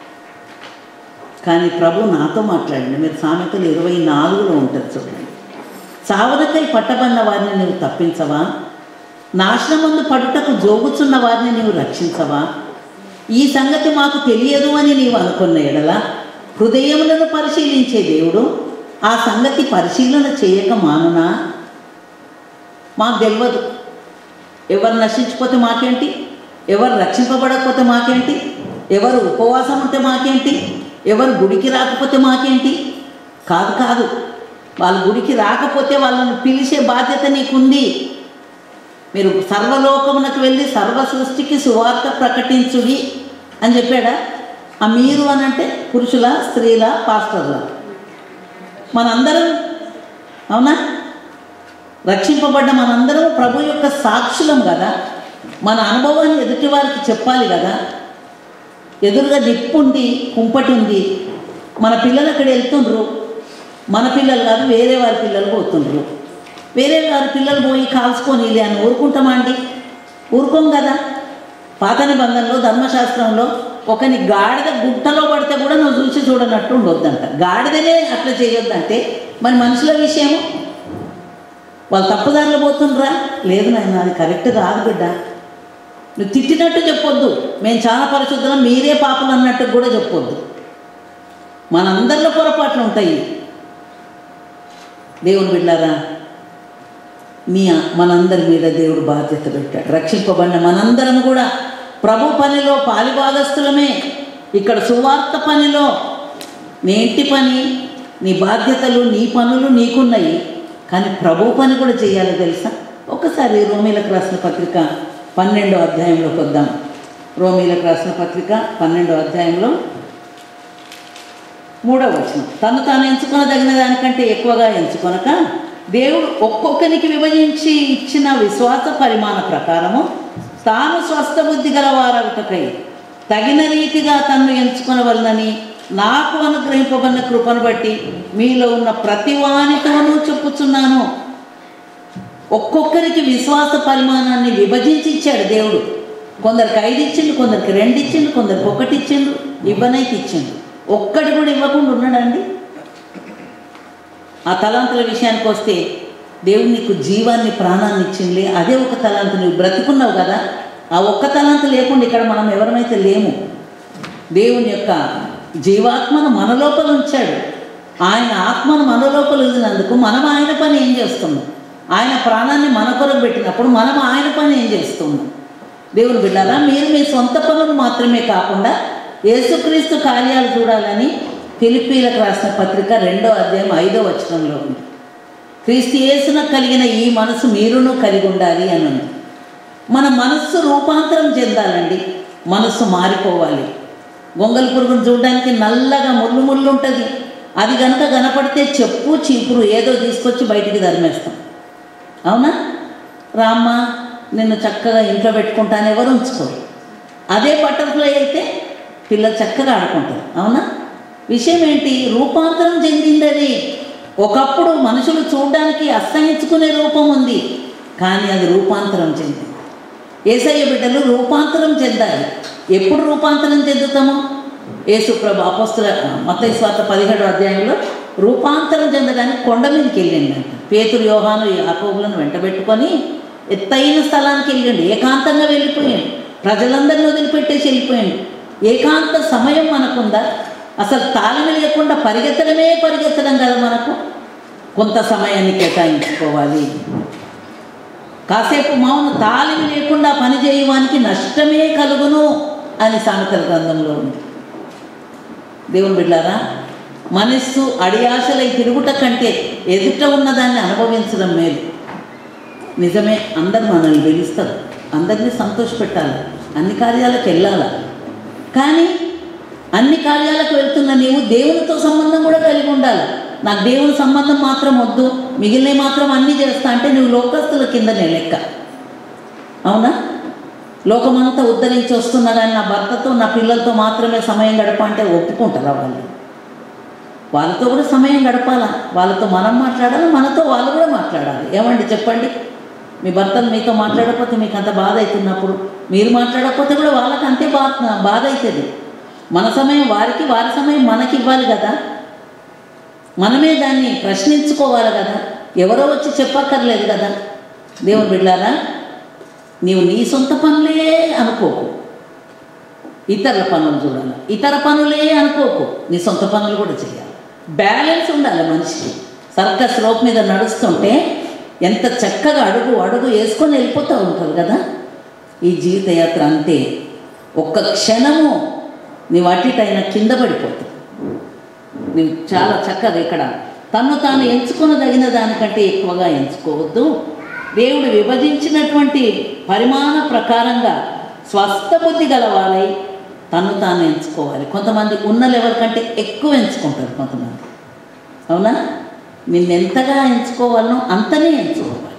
కానీ ప్రభు నాతో మాట్లాడండి మీరు సామెతలు ఇరవై నాలుగులో ఉంటుంది చూడండి చావనకై పట్టబడిన వారిని నీవు తప్పించవా నాశనమందు పడుటకు జోగుచున్న వారిని నీవు రక్షించవా ఈ సంగతి మాకు తెలియదు అని నీవు అనుకున్న ఎడల హృదయములను పరిశీలించే దేవుడు ఆ సంగతి పరిశీలన చేయక మానునా మాకు తెలియదు ఎవరు నశించిపోతే మాకేంటి ఎవరు రక్షింపబడకపోతే మాకేంటి ఎవరు ఉపవాసం ఉంటే మాకేంటి ఎవరు గుడికి రాకపోతే మాకేంటి కాదు కాదు వాళ్ళ గుడికి రాకపోతే వాళ్ళని పిలిచే బాధ్యత నీకుంది మీరు సర్వలోకమునకు వెళ్ళి సర్వ సృష్టికి సువార్త ప్రకటించుడి అని చెప్పాడా ఆ మీరు అని అంటే పురుషుల స్త్రీల పాస్టర్ల మనందరం అవునా రక్షింపబడ్డ మనందరం ప్రభు యొక్క సాక్షులం కదా మన అనుభవాన్ని ఎదుటి వారికి చెప్పాలి కదా ఎదురుగా నిప్పు ఉంది కుంపటి ఉంది మన పిల్లలు అక్కడ వెళ్తుండ్రు మన పిల్లలు కాదు వేరే వారి పిల్లలు పోతుండ్రు వేరే వారి పిల్లలు పోయి కాల్చుకొని లే అని ఊరుకుంటామా అండి ఊరుకోం కదా పాత నిబంధనలో ధర్మశాస్త్రంలో ఒకని గాడిద గుట్టలో పడితే కూడా నువ్వు చూసి చూడనట్టు ఉండొద్దంట గాడిదనే అట్లా చేయొద్దంటే మరి మనుషుల విషయము వాళ్ళు తప్పుదారిలో పోతుండ్రా లేదు నాయన అది కరెక్ట్ కాదు బిడ్డ నువ్వు తిట్టినట్టు చెప్పొద్దు మేము చాలా పరిశుద్ధం మీరే పాపలు అన్నట్టు కూడా చెప్పొద్దు మనందరిలో పొరపాట్లు ఉంటాయి దేవుని బిడ్డారా మీ మనందరి మీద దేవుడు బాధ్యత పెట్టాడు రక్షింపబడిన మనందరం కూడా ప్రభు పనిలో పాలిభాగస్తులమే ఇక్కడ సువార్త పనిలో నీ ఇంటి పని నీ బాధ్యతలు నీ పనులు నీకున్నాయి కానీ ప్రభు పని కూడా చేయాలి తెలుసా ఒకసారి రోమీలకు రాసిన పత్రిక పన్నెండో అధ్యాయంలోకి వద్దాం రోమీలకు రాసిన పత్రిక పన్నెండో అధ్యాయంలో మూడవ వచనం తను తాను ఎంచుకొనదగిన దానికంటే ఎక్కువగా ఎంచుకొనక దేవుడు ఒక్కొక్కరికి విభజించి ఇచ్చిన విశ్వాస పరిమాణ ప్రకారము తాను స్వస్థ బుద్ధి గలవారగుటకై తగిన రీతిగా తన్ను ఎంచుకొనవలనని నాకు అనుగ్రహింపబడిన కృపను బట్టి మీలో ఉన్న ప్రతి వానితోనూ చెప్పుచున్నాను ఒక్కొక్కరికి విశ్వాస పరిమాణాన్ని విభజించి ఇచ్చాడు దేవుడు కొందరికి ఐదు ఇచ్చిండు కొందరికి రెండు ఇచ్చిండు కొందరికి ఒకటి ఇచ్చిండు ఇవ్వనైతే ఇచ్చిండు ఒక్కటి కూడా ఇవ్వకుండా ఉన్నాడండి ఆ తలాంతుల విషయానికి వస్తే దేవుడు నీకు జీవాన్ని ప్రాణాన్ని ఇచ్చింది అదే ఒక తలాంతు నువ్వు బ్రతుకున్నావు కదా ఆ ఒక్క తలాంతు లేకుండా ఇక్కడ మనం ఎవరమైతే లేము దేవుని యొక్క జీవాత్మను మన లోపల ఉంచాడు ఆయన ఆత్మను మన లోపల ఉంచినందుకు మనం ఆయన పని ఏం చేస్తున్నాం ఆయన ప్రాణాన్ని మన కొరకు పెట్టినప్పుడు మనం ఆయన పని ఏం చేస్తున్నాం దేవుని బిడ్డారా మీరు మీ సొంత పనులు మాత్రమే కాకుండా యేసుక్రీస్తు కార్యాలు చూడాలని ఫిలిప్పీలకు రాసిన పత్రిక రెండో అధ్యాయం ఐదో వచనంలో ఉంది క్రీస్తు యేసున కలిగిన ఈ మనసు మీరును కలిగి ఉండాలి అని ఉంది మన మనస్సు రూపాంతరం చెందాలండి మనస్సు మారిపోవాలి గొంగల్ పురుగును చూడడానికి నల్లగా ముళ్ళు ముళ్ళు ఉంటుంది అది కనుక కనపడితే చెప్పు చీపురు ఏదో తీసుకొచ్చి బయటికి ధర్మేస్తాం అవునా రామ్మ నిన్ను చక్కగా ఇంట్లో పెట్టుకుంటాను ఎవరు ఉంచుకోరు అదే బటర్ఫ్లై అయితే పిల్లలు చక్కగా ఆడుకుంటారు అవునా విషయం ఏంటి రూపాంతరం చెందింది అది ఒకప్పుడు మనుషులు చూడడానికి అసహించుకునే రూపం ఉంది కానీ అది రూపాంతరం చెందింది ఏసయ్య బిడ్డలు రూపాంతరం చెందాలి ఎప్పుడు రూపాంతరం చెందుతామో యేసుప్రభు అపస్తుల మత్తయి స్వార్థ పదిహేడు అధ్యాయంలో రూపాంతరం చెందడానికి కొండ మీదకి వెళ్ళిండంట పేతురు యోహాను యాకోబులను వెంటబెట్టుకొని ఎత్తైన స్థలానికి వెళ్ళిండు ఏకాంతంగా వెళ్ళిపోయాడు ప్రజలందరినీ వదిలిపెట్టేసి వెళ్ళిపోయాడు ఏకాంత సమయం మనకుందా అసలు తాళం లేకుండా పరిగెత్తడమే పరిగెత్తడం కదా మనకు కొంత సమయాన్ని కేటాయించుకోవాలి కాసేపు మౌన తాళిమి లేకుండా పని చేయవానికి నష్టమే కలుగును అని సామెతల గ్రంథంలో ఉంది దేవుని బిడ్డారా మనస్సు అడియాశలై తిరుగుట కంటే ఎదుట ఉన్నదాన్ని అనుభవించడం మేలు నిజమే అందరు మనల్ని పిలుస్తారు అందరినీ సంతోషపెట్టాలి అన్ని కార్యాలకు వెళ్ళాలి కానీ అన్ని కార్యాలకు వెళ్తున్న నీవు దేవునితో సంబంధం కూడా కలిగి ఉండాలి నాకు దేవుని సంబంధం మాత్రం వద్దు మిగిలినవి మాత్రం అన్నీ చేస్తా అంటే నువ్వు లోకస్తుల కిందనే లెక్క అవునా లోకమంతా ఉద్ధరించి వస్తున్నా కానీ నా భర్తతో నా పిల్లలతో మాత్రమే సమయం గడప అంటే ఒప్పుకుంటారా వాళ్ళు వాళ్ళతో కూడా సమయం గడపాలా వాళ్ళతో మనం మాట్లాడాలి మనతో వాళ్ళు కూడా మాట్లాడాలి ఏమండి చెప్పండి మీ భర్తలు మీతో మాట్లాడకపోతే మీకు అంత బాధ అవుతున్నప్పుడు మీరు మాట్లాడకపోతే కూడా వాళ్ళకి అంతే బాధ బాధ అవుతుంది మన సమయం వారికి వారి సమయం మనకి ఇవ్వాలి కదా మనమే దాన్ని ప్రశ్నించుకోవాలి కదా ఎవరో వచ్చి చెప్పక్కర్లేదు కదా దేవుని బిడ్డారా నీవు నీ సొంత పనులే అనుకోకు ఇతరుల పనులు చూడాలి ఇతర పనులే అనుకోకు నీ సొంత పనులు కూడా చేయాలి బ్యాలెన్స్ ఉండాలి మనిషికి సర్కస్ రోప్ మీద నడుస్తుంటే ఎంత చక్కగా అడుగు అడుగు వేసుకొని వెళ్ళిపోతూ ఉంటారు కదా ఈ జీవితయాత్ర అంతే ఒక్క క్షణము నీవు అటుటైన కింద పడిపోతావు నీవు చాలా చక్కగా ఇక్కడ తను తాను ఎంచుకొనదగిన దానికంటే ఎక్కువగా ఎంచుకోవద్దు దేవుడు విభజించినటువంటి పరిమాణ ప్రకారంగా స్వస్థ బుద్ధి గలవాలై తను తాను ఎంచుకోవాలి కొంతమంది ఉన్న లెవెల్ కంటే ఎక్కువ ఎంచుకుంటారు కొంతమంది అవునా నిన్నెంతగా ఎంచుకోవాలనో అంతనే ఎంచుకోవాలి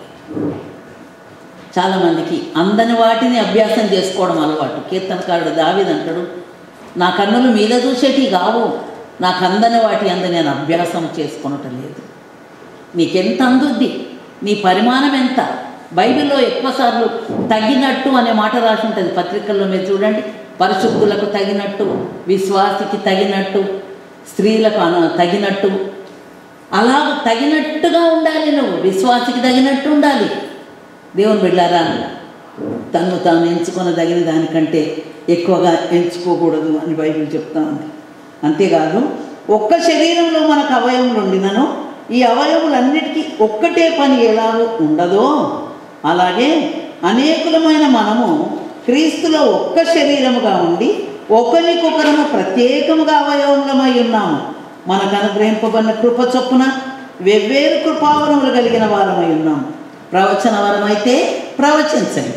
చాలామందికి అందని వాటిని అభ్యాసం చేసుకోవడం అలవాటు కీర్తనకారుడు దావిదంటాడు నా కన్నులు మీద చూసేటి కావు నాకు అందని వాటి అందు నేను అభ్యాసం చేసుకొనటం లేదు నీకెంత అందుద్ది నీ పరిమాణం ఎంత బైబిల్లో ఎక్కువసార్లు తగినట్టు అనే మాట రాసి ఉంటుంది పత్రికల్లో మీరు చూడండి పరిశుద్ధులకు తగినట్టు విశ్వాసికి తగినట్టు స్త్రీలకు అన తగినట్టు అలా తగినట్టుగా ఉండాలి నువ్వు విశ్వాసికి తగినట్టు ఉండాలి దేవుని బిడ్డారా తను తాను ఎంచుకొనదగిన దానికంటే ఎక్కువగా ఎంచుకోకూడదు అని బైబిల్ చెప్తా ఉంది అంతేకాదు ఒక్క శరీరంలో మనకు అవయవములు ఉండినను ఈ అవయవులన్నిటికీ ఒక్కటే పని ఎలా ఉండదో అలాగే అనేకులమైన మనము క్రీస్తులో ఒక్క శరీరముగా ఉండి ఒకరికొకరము ప్రత్యేకముగా అవయవములమై ఉన్నాము మనకు అనుగ్రహింపబడిన కృప చొప్పున వెవ్వేరు కృపావరములు కలిగిన వారమై ఉన్నాము ప్రవచన వరం అయితే ప్రవచించండి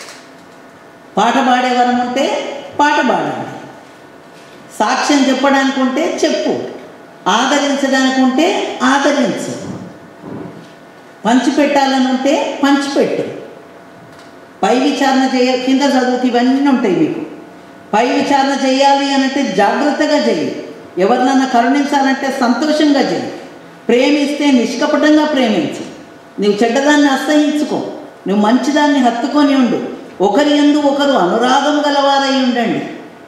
పాట పాడే వరం ఉంటే పాట పాడండి సాక్ష్యం చెప్పడానికి ఉంటే చెప్పు ఆదరించడానికి ఉంటే ఆదరించు పంచిపెట్టాలని ఉంటే పంచిపెట్టు పై విచారణ చేయ కింద చదువుకి ఇవన్నీ ఉంటాయి మీకు పై విచారణ చేయాలి అనంటే జాగ్రత్తగా చేయి ఎవరినన్నా కరుణించాలంటే సంతోషంగా చేయి ప్రేమిస్తే నిష్కపటంగా ప్రేమించు నువ్వు చెడ్డదాన్ని అసహించుకో నువ్వు మంచిదాన్ని హత్తుకొని ఉండు ఒకరి ఎందు ఒకరు అనురాగం గలవారై ఉండండి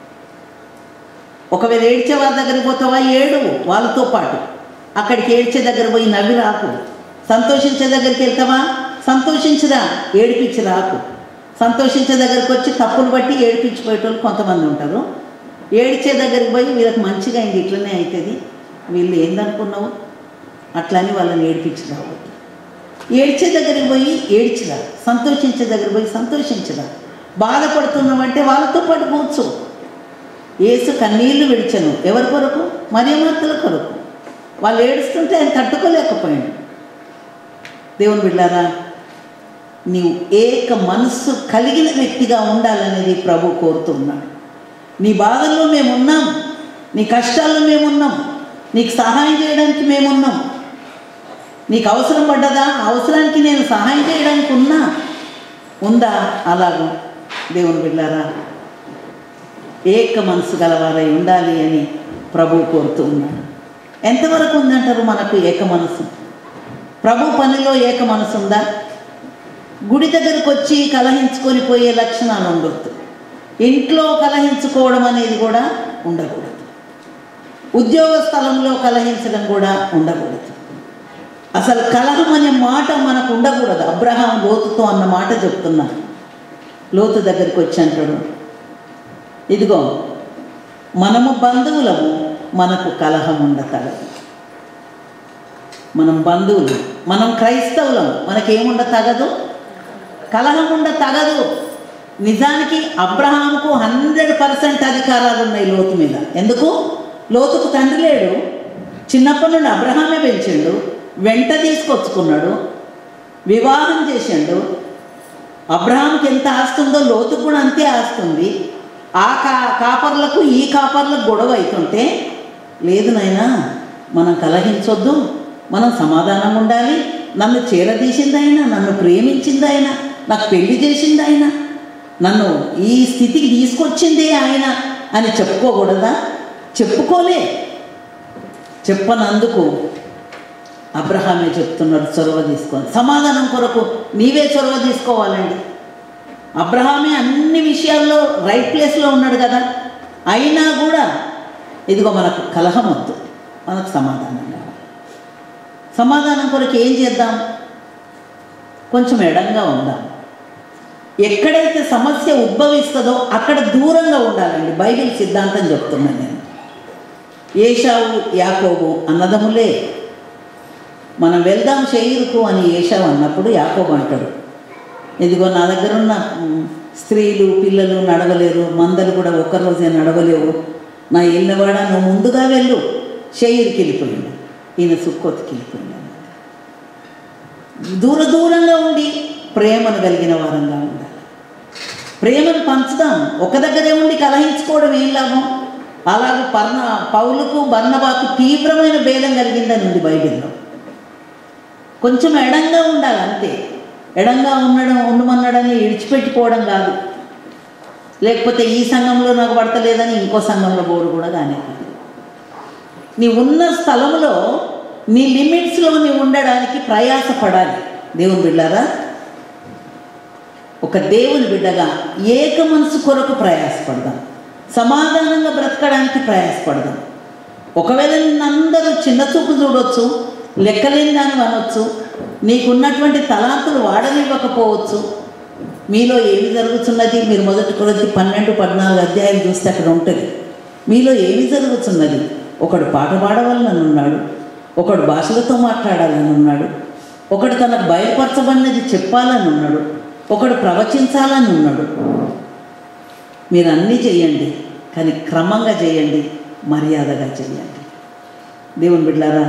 ఒకవేళ ఏడ్చే వారి దగ్గరికి పోతావా ఏడు వాళ్ళతో పాటు అక్కడికి ఏడ్చే దగ్గర పోయి నవ్వి రాకు సంతోషించే దగ్గరికి వెళ్తావా సంతోషించరా ఏడిపించి రాకు సంతోషించే దగ్గరికి వచ్చి తప్పులు బట్టి ఏడిపించిపోయేటోళ్ళు కొంతమంది ఉంటారు ఏడ్చే దగ్గరికి పోయి వీళ్ళకి మంచిగా అయింది ఇట్లనే అవుతుంది వీళ్ళు ఏందనుకున్నావు అట్లని వాళ్ళని ఏడిపించి రావద్దు ఏడ్చే దగ్గరికి పోయి ఏడ్చిరా సంతోషించే దగ్గర పోయి సంతోషించరా బాధపడుతున్నామంటే వాళ్ళతో పాటు కూర్చో ఏసు కన్నీళ్లు విడిచను ఎవరి కొరకు మరియమార్తల కొరకు వాళ్ళు ఏడుస్తుంటే ఆయన తట్టుకోలేకపోయాడు దేవుని బిడ్డారా నీవు ఏక మనస్సు కలిగిన వ్యక్తిగా ఉండాలనేది ప్రభు కోరుతున్నాడు నీ బాధల్లో మేమున్నాం నీ కష్టాల్లో మేమున్నాం నీకు సహాయం చేయడానికి మేమున్నాం నీకు అవసరం పడ్డదా అవసరానికి నేను సహాయం చేయడానికి ఉన్నా ఉందా అలాగూ దేవుని బిడ్డారా ఏక మనసు గలవారై ఉండాలి అని ప్రభు కోరుతూ ఉన్నాడు ఎంతవరకు ఉందంటారు మనకు ఏక మనసు ప్రభు పనిలో ఏక మనసు ఉందా గుడి దగ్గరకు వచ్చి కలహించుకొని పోయే లక్షణాలు ఉండొద్దు ఇంట్లో కలహించుకోవడం అనేది కూడా ఉండకూడదు ఉద్యోగ స్థలంలో కలహించడం కూడా ఉండకూడదు అసలు కలహం అనే మాట మనకు ఉండకూడదు అబ్రహాం లోతుతో అన్న మాట చెప్తున్నా లోతు దగ్గరికి వచ్చి అంటాడు ఇదిగో మనము బంధువులము మనకు కలహం ఉండతగదు మనం బంధువులు మనం క్రైస్తవులం మనకేముండ తగదు కలహం ఉండ తగదు నిజానికి అబ్రహాముకు హండ్రెడ్ పర్సెంట్ అధికారాలు ఉన్నాయి లోతు మీద ఎందుకు లోతుకు తండ్రి లేడు చిన్నప్పటి నుండి అబ్రహామే పెంచిండు వెంట తీసుకొచ్చుకున్నాడు వివాహం చేసిండు అబ్రహాంకి ఎంత ఆస్తి ఉందో లోతుకు కూడా అంతే ఆస్తి ఉంది ఆ కా కాపర్లకు ఈ కాపర్లకు గొడవ అవుతుంటే లేదు నాయనా మనం కలహించొద్దు మనం సమాధానం ఉండాలి నన్ను చేరదీసింది ఆయన నన్ను ప్రేమించింది ఆయన నాకు పెళ్లి చేసింది ఆయన నన్ను ఈ స్థితికి తీసుకొచ్చిందే ఆయన అని చెప్పుకోకూడదా చెప్పుకోలే చెప్పనందుకు అబ్రహామే చెప్తున్నాడు చొరవ తీసుకొని సమాధానం కొరకు నీవే చొరవ తీసుకోవాలండి అబ్రహామే అన్ని విషయాల్లో రైట్ ప్లేస్లో ఉన్నాడు కదా అయినా కూడా ఇదిగో మనకు కలహం వద్దు మనకు సమాధానం కావాలి సమాధానం కొరకు ఏం చేద్దాం కొంచెం ఎడంగా ఉందాం ఎక్కడైతే సమస్య ఉద్భవిస్తుందో అక్కడ దూరంగా ఉండాలండి బైబిల్ సిద్ధాంతం చెప్తున్నాను నేను ఏషావు యాకోబు అన్నదములే మనం వెళ్దాం షెయిర్కు అని ఏషావు అన్నప్పుడు యాకోబు అంటాడు ఇదిగో నా దగ్గర ఉన్న మ్, స్త్రీలు పిల్లలు నడవలేరు మందలు కూడా ఒక్కరోజే నడవలేవు నా ఇళ్ళవాడ నువ్వు ముందుగా వెళ్ళు షెయిర్కి వెళ్ళిపోయిండు ఈయన సుక్కోతికి వెళ్ళిపోయిండు దూర దూరంగా ఉండి ప్రేమను కలిగిన వారంగా ఉండాలి ప్రేమను పంచుదాం ఒక దగ్గరే ఉండి కలహించుకోవడం ఏం లాభం అలాగే పర్ణ పౌలుకు బర్ణబాకు తీవ్రమైన భేదం కలిగిందని ఉంది బైబిల్లో కొంచెం ఎడంగా ఉండాలి అంతే ఎడంగా ఉండడం ఉండమన్నాడని విడిచిపెట్టిపోవడం కాదు లేకపోతే ఈ సంఘంలో నాకు పడతలేదని ఇంకో సంఘంలో పోడు కూడా కానీ కాదు నీ ఉన్న స్థలంలో నీ లిమిట్స్లో నీ ఉండడానికి ప్రయాసపడాలి దేవుని బిడ్డారా ఒక దేవుని బిడ్డగా ఏక మనసు కొరకు ప్రయాసపడదాం సమాధానంగా బ్రతకడానికి ప్రయాసపడదాం ఒకవేళ నిన్నందరూ చిన్న చూపు చూడొచ్చు లెక్కలేని దాన్ని అనొచ్చు నీకున్నటువంటి తలాంతులు వాడనివ్వకపోవచ్చు మీలో ఏమి జరుగుతున్నది మీరు మొదటి కొద్ది పన్నెండు పద్నాలుగు అధ్యాయాలు చూస్తే అక్కడ ఉంటుంది మీలో ఏమి జరుగుతున్నది ఒకడు పాట పాడవాలని ఉన్నాడు ఒకడు భాషలతో మాట్లాడాలని ఉన్నాడు ఒకడు తనకు బయలుపరచబడినది చెప్పాలని ఉన్నాడు ఒకడు ప్రవచించాలని ఉన్నాడు మీరు అన్నీ చేయండి కానీ క్రమంగా చేయండి మర్యాదగా చేయండి దేవుని బిడ్డారా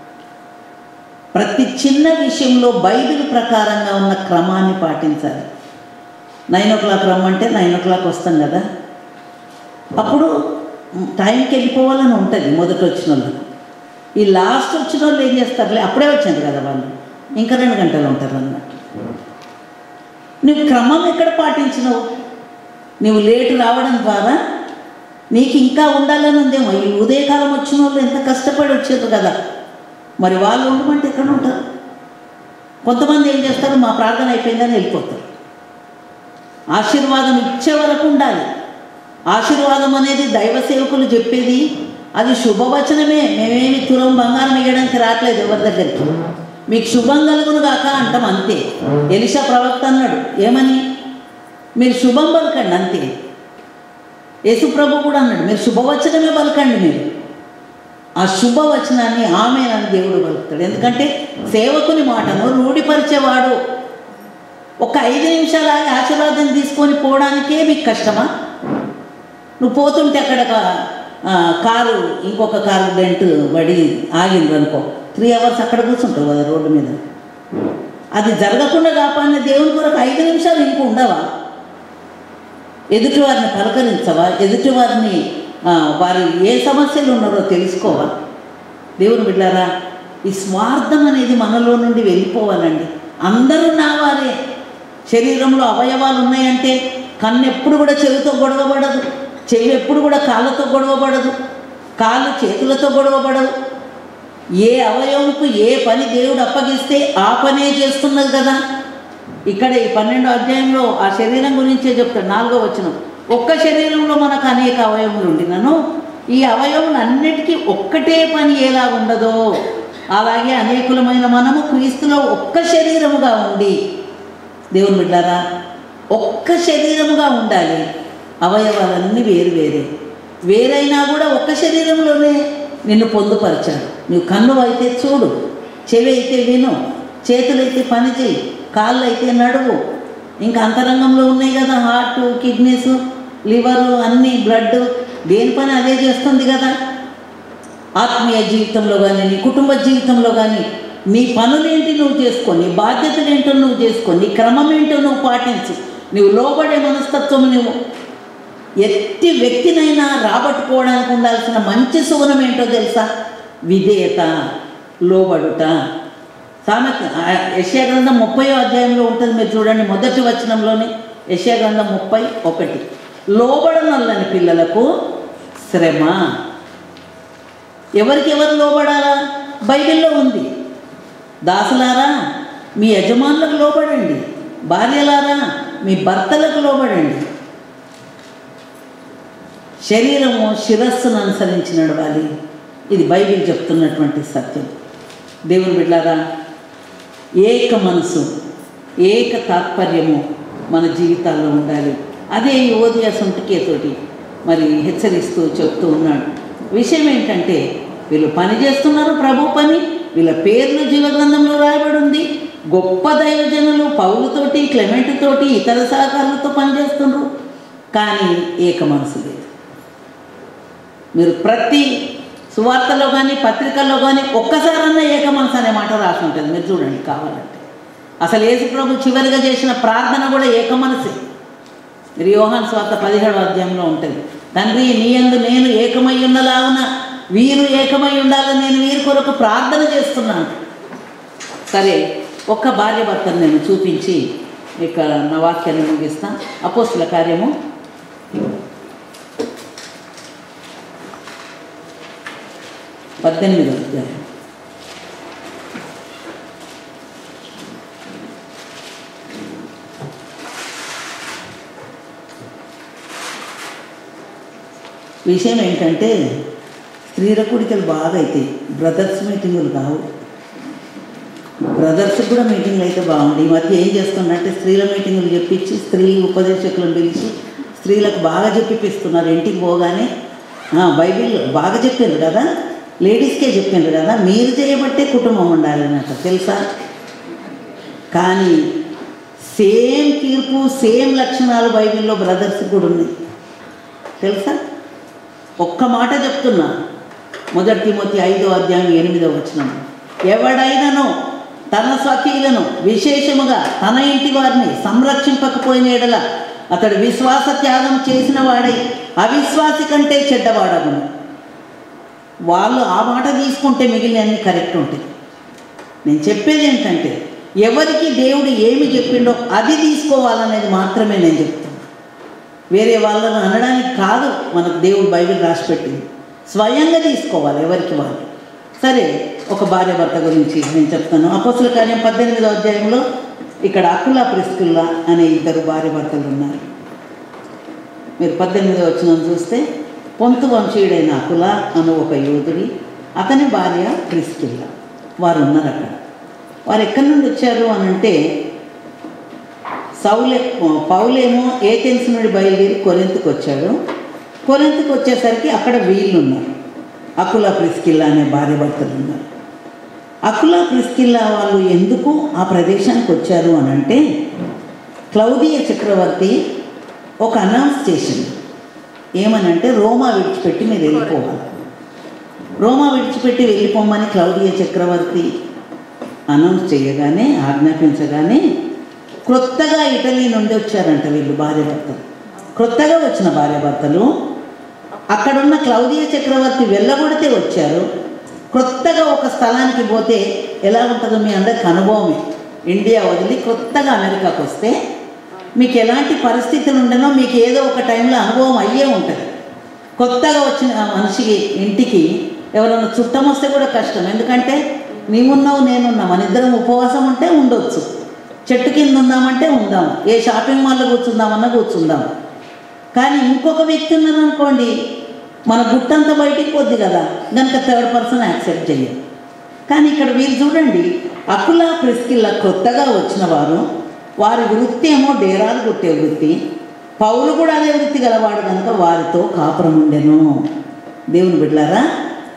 ప్రతి చిన్న విషయంలో బైబిల్ ప్రకారంగా ఉన్న క్రమాన్ని పాటించాలి నైన్ ఓ క్లాక్ రమ్మంటే నైన్ ఓ క్లాక్ వస్తాం కదా అప్పుడు టైంకి వెళ్ళిపోవాలని ఉంటుంది మొదట వచ్చిన వాళ్ళకు ఈ లాస్ట్ వచ్చిన వాళ్ళు ఏం చేస్తారులే అప్పుడే వచ్చింది కదా వాళ్ళు ఇంకా రెండు గంటలు ఉంటారు అన్నట్టు నువ్వు క్రమం ఎక్కడ పాటించినావు నువ్వు లేటు రావడం ద్వారా నీకు ఇంకా ఉండాలని ఉందేమో ఈ ఉదయకాలం వచ్చిన వాళ్ళు ఎంత కష్టపడి వచ్చారు కదా మరి వాళ్ళు ఉండమంటే ఎక్కడ ఉంటారు కొంతమంది ఏం చేస్తారు మా ప్రార్థన అయిపోయిందని వెళ్ళిపోతారు ఆశీర్వాదం ఇచ్చే వరకు ఉండాలి ఆశీర్వాదం అనేది దైవ సేవకులు చెప్పేది అది శుభవచనమే మేమేమి తులం బంగారం ఇవ్వడానికి రావట్లేదు ఎవరి దగ్గరికి మీకు శుభం కలుగును గాక అంటాం అంతే ఎలిషా ప్రవక్త అన్నాడు ఏమని మీరు శుభం పలకండి అంతే యేసు ప్రభు కూడా అన్నాడు మీరు శుభవచనమే పలకండి మీరు ఆ శుభవచనాన్ని ఆమెనని దేవుడు పలుకుతాడు ఎందుకంటే సేవకుని మాటను రూఢిపరిచేవాడు ఒక ఐదు నిమిషాలు ఆగి ఆశీర్వాదం తీసుకొని పోవడానికే మీకు కష్టమా నువ్వు పోతుంటే అక్కడ కా- ఆ, కారు ఇంకొక కారు డెంట్ పడి ఆగింది అనుకో త్రీ అవర్స్ అక్కడ కూర్చుంటావు కదా రోడ్డు మీద అది జరగకుండా కాపాడిన దేవుని కొరకు ఐదు నిమిషాలు ఇంక ఉండవా ఎదుటి వారిని పలకరించవా ఎదుటి వారిని ఆ, వారి ఏ సమస్యలు ఉన్నారో తెలుసుకోవా దేవుని బిడ్డారా ఈ స్వార్థం అనేది మనలో నుండి వెళ్ళిపోవాలండి అందరూ నా వారే శరీరంలో అవయవాలు ఉన్నాయంటే కన్ను ఎప్పుడు కూడా చెవితో గొడవపడదు చెవి ఎప్పుడు కూడా కాళ్ళతో గొడవపడదు కాళ్ళు చేతులతో గొడవపడవు ఏ అవయవంకు ఏ పని దేవుడు అప్పగిస్తే ఆ పనే చేస్తున్నది కదా ఇక్కడ ఈ పన్నెండో అధ్యాయంలో ఆ శరీరం గురించే చెప్తాడు నాలుగో వచనం ఒక్క శరీరంలో మనకు అనేక అవయవములు ఉండినను ఈ అవయవములన్నిటికీ ఒక్కటే పని ఎలా ఉండదో అలాగే అనేకులమైన మనము క్రీస్తులో ఒక్క శరీరముగా ఉండి దేవుని బిడ్డారా ఒక్క శరీరముగా ఉండాలి అవయవాలన్నీ వేరు వేరే వేరైనా కూడా ఒక్క శరీరంలోనే నిన్ను పొందుపరిచాడు నువ్వు కన్ను అయితే చూడు చెవి అయితే విను చేతులైతే పని చేయి కాళ్ళు అయితే నడువు ఇంకా అంతరంగంలో ఉన్నాయి కదా హార్ట్ కిడ్నీస్ లివరు అన్నీ బ్లడ్ దేని పని అదే చేస్తుంది కదా ఆత్మీయ జీవితంలో కానీ నీ కుటుంబ జీవితంలో కానీ నీ పనులేంటి నువ్వు చేసుకో నీ బాధ్యతలు ఏంటో నువ్వు చేసుకో నీ క్రమం ఏంటో నువ్వు పాటించు నువ్వు లోబడే మనస్తత్వం నువ్వు ఎట్టి వ్యక్తినైనా రాబట్టుకోవడానికి ఉండాల్సిన మంచి సుగుణం ఏంటో తెలుసా విధేయత లోబడుట సామెత యశ్యా గ్రంథం ముప్పయో అధ్యాయంలో ఉంటుంది మీరు చూడండి మొదటి వచనంలోనే యశ్యా గ్రంథం ముప్పై ఒకటి లోబడనల్లని పిల్లలకు శ్రమ ఎవరికి ఎవరు లోబడాలా బైబిల్లో ఉంది దాసులారా మీ యజమానులకు లోబడండి భార్యలారా మీ భర్తలకు లోబడండి శరీరము శిరస్సును అనుసరించి నడవాలి ఇది బైబిల్ చెప్తున్నటువంటి సత్యం దేవుని బిడ్డారా ఏక మనసు ఏక తాత్పర్యము మన జీవితాల్లో ఉండాలి అదే యువదయ సొంటికేతోటి మరి హెచ్చరిస్తూ చెప్తూ ఉన్నాడు విషయం ఏంటంటే వీళ్ళు పని చేస్తున్నారు ప్రభు పని వీళ్ళ పేర్లు జీవగ్రంథంలో రాయబడి ఉంది గొప్ప దైవజనులు పౌలుతోటి క్లెమెంట్తోటి ఇతర సహకారులతో పనిచేస్తున్నారు కానీ ఏక మనసు లేదు మీరు ప్రతి సువార్తలో కానీ పత్రికల్లో కానీ ఒక్కసారన్నా ఏక మనసు అనే మాట రాసి ఉంటుంది మీరు చూడండి కావాలంటే అసలు యేసు ప్రభు చివరిగా చేసిన ప్రార్థన కూడా ఏక మనసే మీరు యోహాన్ స్వార్త పదిహేడు అధ్యాయంలో ఉంటుంది తండ్రి నీ యందు నేను ఏకమై ఉన్నలాగున వీరు ఏకమై ఉండాలని నేను వీరి కొరకు ప్రార్థన చేస్తున్నాను సరే ఒక్క భార్య భర్తను నేను చూపించి ఇక నా వాక్యాన్ని ముగిస్తా అపోస్తుల కార్యము పద్దెనిమిది అధ్యాయం విషయం ఏంటంటే స్త్రీల కూడికలు బాగా అవుతాయి బ్రదర్స్ మీటింగులు కావు బ్రదర్స్ కూడా మీటింగ్లు అయితే బాగుంది ఈ మధ్య ఏం చేస్తున్నట్టే స్త్రీల మీటింగులు చెప్పించి స్త్రీ ఉపదేశకులను పిలిచి స్త్రీలకు బాగా చెప్పిస్తున్నారు ఇంటికి పోగానే "ఆ, బైబిల్ బాగా చెప్పిండ్రు కదా లేడీస్కే చెప్పిండ్రు కదా మీరు చేయబట్టే కుటుంబం ఉండాలి అన్నట్టు తెలుసా కానీ సేమ్ తీర్పు సేమ్ లక్షణాలు బైబిల్లో బ్రదర్స్ కూడా ఉన్నాయి తెలుసా ఒక్క మాట చెప్తున్నా మొదటి తిమోతి ఐదో అధ్యాయం ఎనిమిదో వచనం ఎవడైనను తన స్వకీయులను విశేషముగా తన ఇంటి వారిని సంరక్షింపకపోయిన ఎడల అతడు విశ్వాస త్యాగం చేసిన వాడై అవిశ్వాసి కంటే చెడ్డవాడగును వాళ్ళు ఆ మాట తీసుకుంటే మిగిలిన అన్ని కరెక్ట్ ఉంటాయి నేను చెప్పేది ఏంటంటే ఎవరికి దేవుడు ఏమి చెప్పిండో అది తీసుకోవాలనేది మాత్రమే నేను చెప్తాను వేరే వాళ్ళని అనడానికి కాదు మనకు దేవుడు బైబిల్ రాసి పెట్టింది స్వయంగా తీసుకోవాలి ఎవరికి వాళ్ళు సరే ఒక భార్య భర్త గురించి నేను చెప్తాను అపోసుల కార్యం పద్దెనిమిదో అధ్యాయంలో ఇక్కడ అకుల ప్రిస్కుల్లా అనే ఇద్దరు భార్య భర్తలు ఉన్నారు మీరు పద్దెనిమిదో వచ్చిన చూస్తే పొంతు వంశీయుడైన అకుల అను ఒక యోధుడి అతని భార్య ప్రిస్కిల్లా వారు ఉన్నారు అక్కడ వారు ఎక్కడి నుండి వచ్చారు అని అంటే సౌలే పౌలేమో ఏథెన్స్ నుండి బయలుదేరి కొరింతకు వచ్చాడు కొరింతకు వచ్చేసరికి అక్కడ వీళ్ళు ఉన్నారు అకుల ప్రిస్కిల్లా అనే భార్య భర్తలు ఉన్నారు అకుల ప్రిస్కిల్లా వాళ్ళు ఎందుకు ఆ ప్రదేశానికి వచ్చారు అని అంటే క్లౌదియ చక్రవర్తి ఒక అనౌన్స్ చేసింది ఏమనంటే రోమా విడిచిపెట్టి మీరు వెళ్ళిపోవాలి రోమా విడిచిపెట్టి వెళ్ళిపోమని క్లౌదియ చక్రవర్తి అనౌన్స్ చేయగానే ఆజ్ఞాపించగానే క్రొత్తగా ఇటలీ నుండి వచ్చారంట వీళ్ళు భార్యాభర్తలు క్రొత్తగా వచ్చిన భార్యాభర్తలు అక్కడున్న క్లౌదియ చక్రవర్తి వెళ్ళగొడితే వచ్చారు క్రొత్తగా ఒక స్థలానికి పోతే ఎలా ఉంటుందో మీ అందరికి అనుభవమే ఇండియా వదిలి కొత్తగా అమెరికాకు వస్తే మీకు ఎలాంటి పరిస్థితులు ఉండనో మీకు ఏదో ఒక టైంలో అనుభవం అయ్యే ఉంటుంది కొత్తగా వచ్చిన ఆ మనిషికి ఇంటికి ఎవరైనా చుట్టం వస్తే కూడా కష్టం ఎందుకంటే నీవున్నావు నేనున్నా మన ఇద్దరం ఉపవాసం ఉంటే ఉండొచ్చు చెట్టు కింద ఉందామంటే ఉందాం ఏ షాపింగ్ మాల్లో కూర్చుందామన్నా కూర్చుందాం కానీ ఇంకొక వ్యక్తి ఉన్నారనుకోండి మన గుట్టంతా బయటికి పోద్ది కదా కనుక థర్డ్ పర్సన్ యాక్సెప్ట్ చెయ్యం కానీ ఇక్కడ వీళ్ళు చూడండి అకులా ప్రిస్కిల్లా కొత్తగా వచ్చిన వారు వారి వృత్తి ఏమో డేరాలు కుట్టే వృత్తి పౌలు కూడా అదే వృత్తి గలవాడు కనుక వారితో కాపురం ఉండెను దేవుని బిడ్డలారా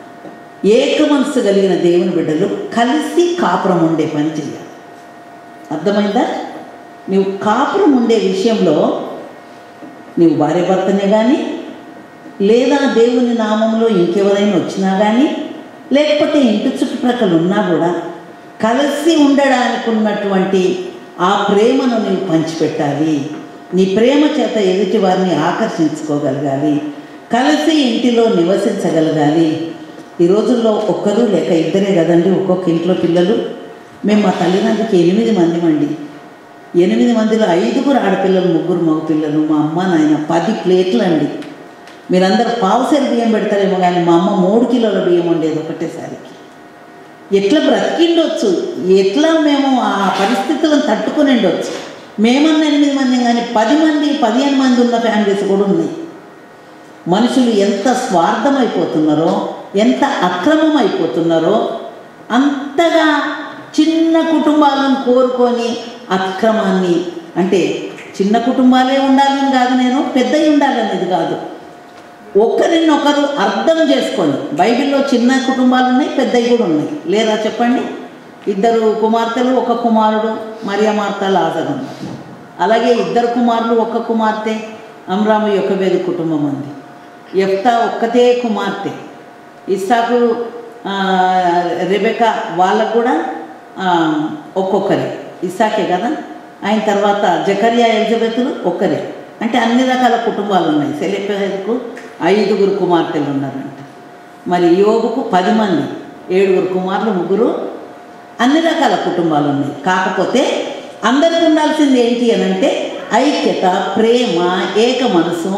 ఏక మనసు కలిగిన దేవుని బిడ్డలు కలిసి కాపురం ఉండే పని చేయాలి అర్థమైందా నువ్వు కాపురం ఉండే విషయంలో నీవు భార్య భర్తనే కానీ లేదా దేవుని నామంలో ఇంకెవరైనా వచ్చినా కానీ లేకపోతే ఇంటి చుట్టుప్రక్కల ఉన్నా కూడా కలిసి ఉండడానికి ఉన్నటువంటి ఆ ప్రేమను నీవు పంచిపెట్టాలి నీ ప్రేమ చేత ఎదుటి వారిని ఆకర్షించుకోగలగాలి కలిసి ఇంటిలో నివసించగలగాలి ఈ రోజుల్లో ఒక్కరు లేక ఇద్దరే కదండి ఒక్కొక్క ఇంట్లో పిల్లలు మేము మా తల్లిదండ్రులకి ఎనిమిది మంది అండి ఎనిమిది మందిలో ఐదుగురు ఆడపిల్లలు ముగ్గురు మగ పిల్లలు మా అమ్మ నాయన పది ప్లేట్లు అండి మీరందరూ పావుసేరు బియ్యం పెడతారేమో కానీ మా అమ్మ మూడు కిలోల బియ్యం ఉండేది ఒకటేసారికి ఎట్లా బ్రతికిండొచ్చు ఎట్లా మేము ఆ పరిస్థితులను తట్టుకుని ఉండొచ్చు మేమన్న ఎనిమిది మంది కానీ పది మంది పదిహేను మంది ఉన్న ఫ్యామిలీస్ కూడా ఉన్నాయి మనుషులు ఎంత స్వార్థమైపోతున్నారో ఎంత అక్రమం అయిపోతున్నారో అంతగా చిన్న కుటుంబాలను కోరుకొని అక్రమాన్ని అంటే చిన్న కుటుంబాలే ఉండాలని కాదు నేను పెద్దవి ఉండాలనేది కాదు ఒకరినొకరు అర్థం చేసుకొని బైబిల్లో చిన్న కుటుంబాలు ఉన్నాయి పెద్దవి కూడా ఉన్నాయి లేదా చెప్పండి ఇద్దరు కుమార్తెలు ఒక కుమారుడు మరియా మార్త లాజరు ఉన్నారు అలాగే ఇద్దరు కుమారులు ఒక్క కుమార్తె అమ్రాము యొక్క వేది కుటుంబం ఉంది ఎఫ్తా ఒక్కతే కుమార్తె ఇస్సాకు ఆ, రెబెకా వాళ్ళకు కూడా ఆ, ఒక్కొక్కరే ఇస్సాకే కదా ఆయన తర్వాత జకరియా ఎలిజబెత్లు ఒక్కరే అంటే అన్ని రకాల కుటుంబాలు ఉన్నాయి సెలిపెకు ఐదుగురు కుమార్తెలు ఉన్నారంట మరి యోగుకు పది మంది ఏడుగురు కుమారులు ముగ్గురు అన్ని రకాల కుటుంబాలు ఉన్నాయి కాకపోతే అందరికి ఉండాల్సింది ఏంటి అని అంటే ఐక్యత ప్రేమ ఏక మనసు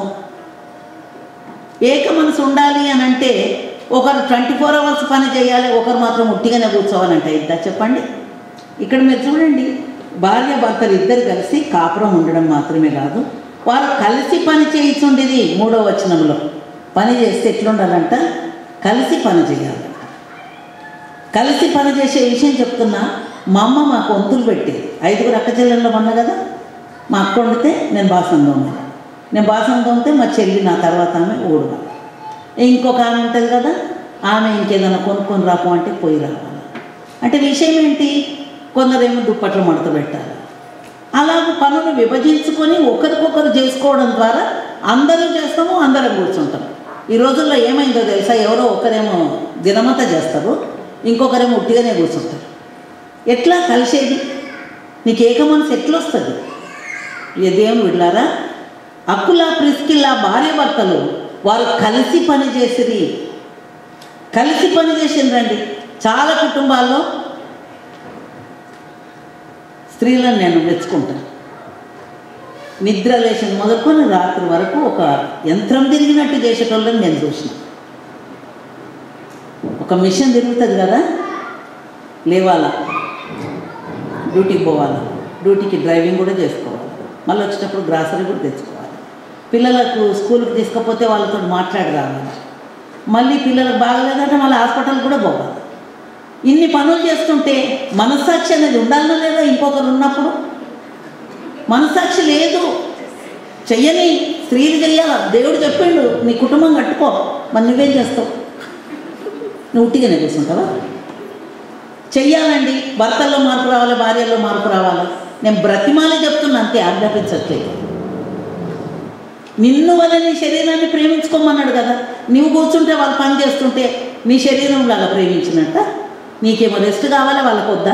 ఏక మనసు ఉండాలి అని అంటే ఒకరు ట్వంటీ ఫోర్ అవర్స్ పని చేయాలి ఒకరు మాత్రం ఉట్టిగానే కూర్చోవాలంటే ఇద్దా చెప్పండి ఇక్కడ మీరు చూడండి భార్య భర్తలు ఇద్దరు కలిసి కాపురం ఉండడం మాత్రమే కాదు వారు కలిసి పని చేయించుండేది మూడో వచనంలో పని చేస్తే ఎట్లుండాలంట కలిసి పని చేయాలంట కలిసి పని చేసే విషయం చెప్తున్నా మా అమ్మ మాకు వంతులు పెట్టేది ఐదుగురు అక్క చెల్లెళ్ళు ఉన్నా కదా మా అక్క వండితే నేను బాసం తోమాలి నేను బాసం తోమితే మా చెల్లి నా తర్వాత ఆమె ఊడవాలి ఇంకొక ఆమె ఉంటుంది కదా ఆమె ఇంకేదైనా కొనుక్కొని రాకు అంటే పోయి రావాలి అంటే విషయం ఏంటి కొందరేమో దుప్పట్లు మడత పెట్టాలి అలాగ పనులు విభజించుకొని ఒకరికొకరు చేసుకోవడం ద్వారా అందరూ చేస్తాము అందరం కూర్చుంటాం ఈ రోజుల్లో ఏమైందో తెలుసా ఎవరో ఒకరేమో దినమంతా చేస్తారు ఇంకొకరేమో ఉట్టిగానే కూర్చుంటారు ఎట్లా కలిసేది నీకు ఏక మనసు ఎట్లా వస్తుంది ఏ దేవుని విడ్లారా అక్కులా ప్రిస్కిల్లా భార్య భర్తలు వారు కలిసి పని చేసిరి కలిసి పని చేసిండ్రండి చాలా కుటుంబాల్లో స్త్రీలను నేను మెచ్చుకుంటాను నిద్ర లేచిన మొదలుకొని రాత్రి వరకు ఒక యంత్రం తిరిగినట్టు చేసేటోళ్ళని నేను చూసిన ఒక మిషన్ తిరుగుతుంది కదా లేవాలా డ్యూటీకి పోవాలా డ్యూటీకి డ్రైవింగ్ కూడా చేసుకోవాలి మళ్ళీ వచ్చేటప్పుడు గ్రాసరీ కూడా తెచ్చుకోవాలి పిల్లలకు స్కూల్కి తీసుకపోతే వాళ్ళతో మాట్లాడి రావాలి మళ్ళీ పిల్లలకు బాగలేదంటే మళ్ళీ హాస్పిటల్ కూడా పోవాలి ఇన్ని పనులు చేస్తుంటే మనస్సాక్షి అనేది ఉండాలనో లేదా ఇంకొకరు ఉన్నప్పుడు మనస్సాక్షి లేదు చెయ్యని స్త్రీలు చెయ్యాల దేవుడు చెప్పిండు నీ కుటుంబం కట్టుకో మరి నువ్వేం చేస్తావు నువ్వు ఉట్టిగానే కూర్చుంటావా చెయ్యాలండి భర్తల్లో మార్పు రావాలి భార్యల్లో మార్పు రావాలి నేను బ్రతిమాలి చెప్తున్నా అంతే ఆజ్ఞాపించట్లేదు నిన్ను వల్ల నీ శరీరాన్ని ప్రేమించుకోమన్నాడు కదా నువ్వు కూర్చుంటే వాళ్ళు పని చేస్తుంటే నీ శరీరం లాగా ప్రేమించినట్ట నీకేమో రెస్ట్ కావాలి వాళ్ళకు వద్దా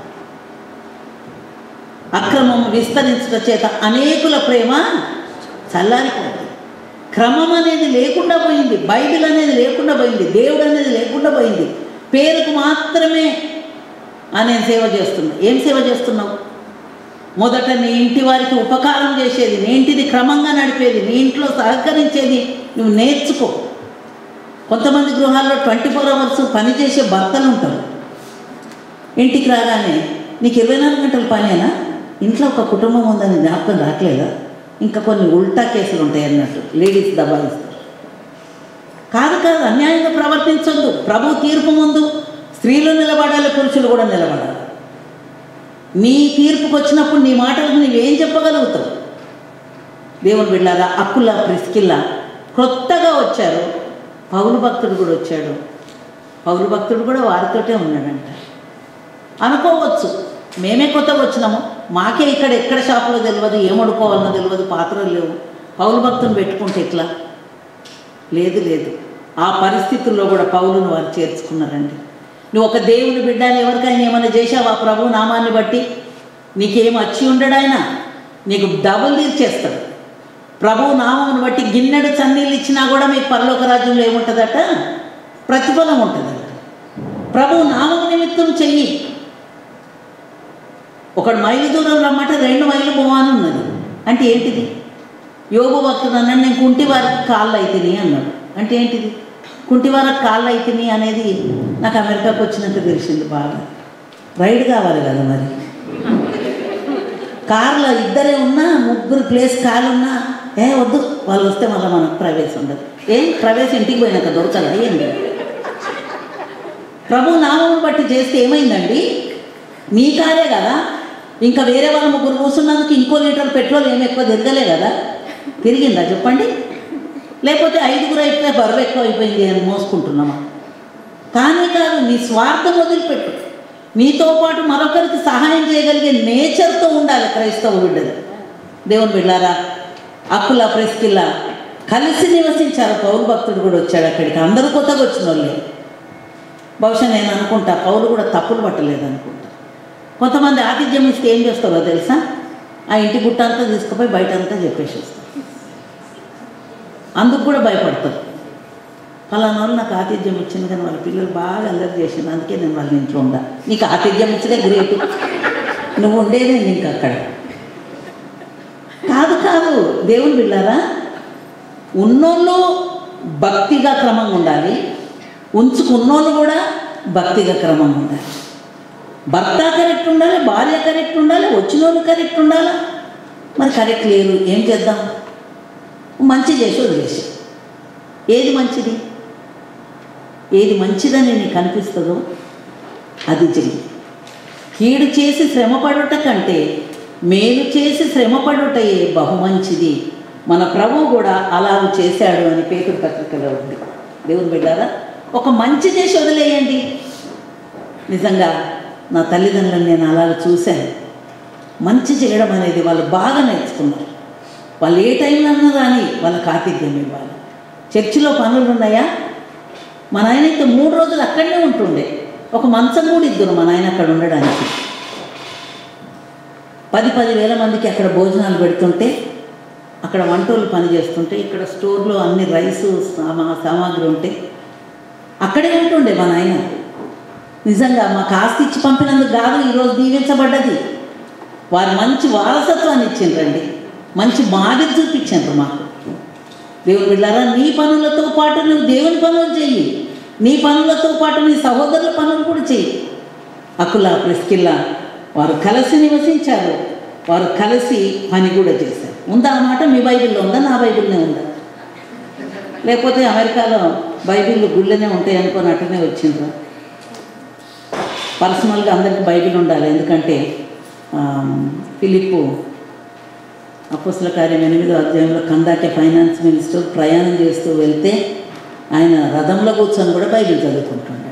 అక్రమం విస్తరించడం చేత అనేకుల ప్రేమ చల్లారిపోయింది క్రమం అనేది లేకుండా పోయింది బైబిల్ అనేది లేకుండా పోయింది దేవుడు అనేది లేకుండా పోయింది పేరుకు మాత్రమే ఆ నేను సేవ చేస్తున్నా ఏం సేవ చేస్తున్నావు మొదట నీ ఇంటి వారికి ఉపకారం చేసేది నీ ఇంటిని క్రమంగా నడిపేది నీ ఇంట్లో సహకరించేది నువ్వు నేర్చుకో కొంతమంది గృహాల్లో ట్వంటీ ఫోర్ అవర్స్ పనిచేసే భర్తలు ఉంటారు ఇంటికి రాగానే నీకు ఇరవై నాలుగు గంటల పనేనా ఇంట్లో ఒక కుటుంబం ఉందని జ్ఞాపకం రావట్లేదా ఇంకా కొన్ని ఉల్టా కేసులు ఉంటాయి అన్నట్టు లేడీస్ దబాయిస్తారు కాదు కాదు అన్యాయంగా ప్రవర్తించొద్దు ప్రభు తీర్పు ముందు స్త్రీలు నిలబడాలి పురుషులు కూడా నిలబడాలి నీ తీర్పుకు వచ్చినప్పుడు నీ మాటలకు నీవేం చెప్పగలుగుతావు దేవుని బిళ్ళారా అక్కుల ప్రిస్కిల్లా కొత్తగా వచ్చారు పౌరు భక్తుడు కూడా వచ్చాడు పౌరు భక్తుడు కూడా వారితోటే ఉన్నాడంట అనుకోవచ్చు మేమే కొత్తగా వచ్చినాము మాకే ఇక్కడ ఎక్కడ షాపులో తెలియదు ఏం వండుకోవాలనో తెలియదు పాత్రలు లేవు పౌరు భక్తుని పెట్టుకుంటే ఎట్లా లేదు లేదు ఆ పరిస్థితుల్లో కూడా పౌలును వారు చేర్చుకున్నారండి నువ్వు ఒక దేవుని బిడ్డని ఎవరికైనా ఏమైనా చేసావా ప్రభు నామాన్ని బట్టి నీకేం వచ్చి ఉండడు ఆయన నీకు డబుల్ తీర్చేస్తాడు ప్రభు నామమును బట్టి గిన్నెడు చన్నీళ్ళు ఇచ్చినా కూడా మీకు పరలోక రాజ్యంలో ఏముంటుందట ప్రతిఫలం ఉంటుందట ప్రభు నామము నిమిత్తం చెయ్యి ఒకడు మైలు దూరం రమ్మాట రెండు మైలు పోవాలని ఉన్నది అంటే ఏంటిది యోగు భక్తుడు అన్నాడు నేను కుంటి వారికి కాళ్ళు అయితేని అన్నాడు అంటే ఏంటిది కుంటి వారికి కాళ్ళు అయితేని అనేది నాకు అమెరికాకు వచ్చినాక తెలిసింది బాగా రైడ్ కావాలి కదా మరి కార్లో ఇద్దరే ఉన్నా ముగ్గురు ప్లేస్ కాలు ఉన్నా ఏ వద్దు వాళ్ళు వస్తే మళ్ళీ మనకు ప్రవేశం ఉండదు ఏం ప్రవేశం ఇంటికి పోయినాక దొరకదా ఏంటి ప్రభు నామం బట్టి చేస్తే ఏమైందండి మీ కారే కదా ఇంకా వేరే వాళ్ళ ముగ్గురు కూర్చున్నందుకు ఇంకో లీటర్ పెట్రోల్ ఏమి ఎక్కువ తిరగలే కదా తిరిగిందా చెప్పండి లేకపోతే ఐదుగురు అయితే బరువు ఎక్కువ అయిపోయింది అని మోసుకుంటున్నామా కానీ కాదు నీ స్వార్థం వదిలిపెట్టు నీతో పాటు మరొకరికి సహాయం చేయగలిగే నేచర్తో ఉండాలి క్రైస్తవ బిడ్డలు దేవుని బిడ్డారా అక్కుల ప్రెస్కిల్ల కలిసి నివసించారు పౌరు భక్తుడు కూడా వచ్చాడు అక్కడికి అందరూ కొత్తగా వచ్చిన వాళ్ళే బహుశా నేను అనుకుంటా పౌరు కూడా తప్పులు పట్టలేదు అనుకుంటా కొంతమంది ఆతిథ్యం ఇస్తే ఏం చేస్తారో తెలుసా ఆ ఇంటి గుట్ట అంతా తీసుకుపోయి బయట అంతా చెప్పేసేస్తారు అందుకు కూడా భయపడతారు ఫలానా వాళ్ళు నాకు ఆతిథ్యం ఇచ్చింది కానీ వాళ్ళ పిల్లలు బాగా అల్లరి చేసింది అందుకే నేను వాళ్ళ ఇంట్లో ఉండా నీకు ఆతిథ్యం ఇచ్చితే గ్రేట్ నువ్వు ఉండేదే నీకు అక్కడ కాదు కాదు దేవుని బిళ్ళారా ఉన్నోళ్ళు భక్తిగా క్రమంగా ఉండాలి ఉంచుకున్నోళ్ళు కూడా భక్తిగా క్రమంగా ఉండాలి భర్త కరెక్ట్ ఉండాలి భార్య కరెక్ట్ ఉండాలి వచ్చినోళ్ళు కరెక్ట్ ఉండాలా మరి కరెక్ట్ లేదు ఏం చేద్దాం మంచి చేసి వదిలేసి ఏది మంచిది ఏది మంచిదని నీకు అనిపిస్తుందో అది చెయ్యి కీడు చేసి శ్రమపడుట కంటే మేలు చేసి శ్రమపడుటయే బహుమంచిది మన ప్రభువు కూడా అలాగ చేశాడు అని పేతురు పత్రికలో ఉంది దేవుని బిడ్డారా ఒక మంచి చేసి వదిలేయండి నిజంగా నా తల్లిదండ్రులను నేను అలాగ చూశాను మంచి చేయడం అనేది వాళ్ళు బాగా నేర్చుకున్నారు వాళ్ళు ఏ టైంలో అన్నా రాని వాళ్ళకి ఆతిథ్యం ఇవ్వాలి చర్చిలో పనులు ఉన్నాయా మా నాయన అయితే మూడు రోజులు అక్కడనే ఉంటుండే ఒక మంచం కూడా ఇద్దరు మా నాయన అక్కడ ఉండడానికి పది పది వేల మందికి అక్కడ భోజనాలు పెడుతుంటే అక్కడ వంటోళ్ళు పని చేస్తుంటే ఇక్కడ స్టోర్లో అన్ని రైసు సామా సామాగ్రి ఉంటే అక్కడే ఉంటుండే మా నాయన నిజంగా మాకు ఆస్తి ఇచ్చి పంపినందుకు కాదు ఈరోజు దీవించబడ్డది వారు మంచి వారసత్వాన్ని ఇచ్చిండ్రండి మంచి మాదిరి చూపించారు మాకు దేవుని బిడ్డారా నీ పనులతో పాటు నువ్వు దేవుని పనులు చెయ్యి నీ పనులతో పాటు నీ సహోదరుల పనులు కూడా చెయ్యి అకుల ప్రెస్కిల్లా వారు కలిసి నివసించారు వారు కలిసి పని కూడా చేశారు ఉందా ఆ మాట మీ బైబిల్లో ఉందా నా బైబిల్నే ఉందా లేకపోతే అమెరికాలో బైబిల్ గుళ్ళనే ఉంటాయి అనుకొని అటునే వచ్చిండ్రు పర్సనల్గా అందరికి బైబిల్ ఉండాలి ఎందుకంటే ఆ, ఫిలిప్పు అపోసల కార్యం ఎనిమిదో అధ్యాయంలో కందాకే ఫైనాన్స్ మినిస్టర్ ప్రయాణం చేస్తూ వెళ్తే ఆయన రథంలో కూర్చొని కూడా బైబిల్ చదువుకుంటున్నాడు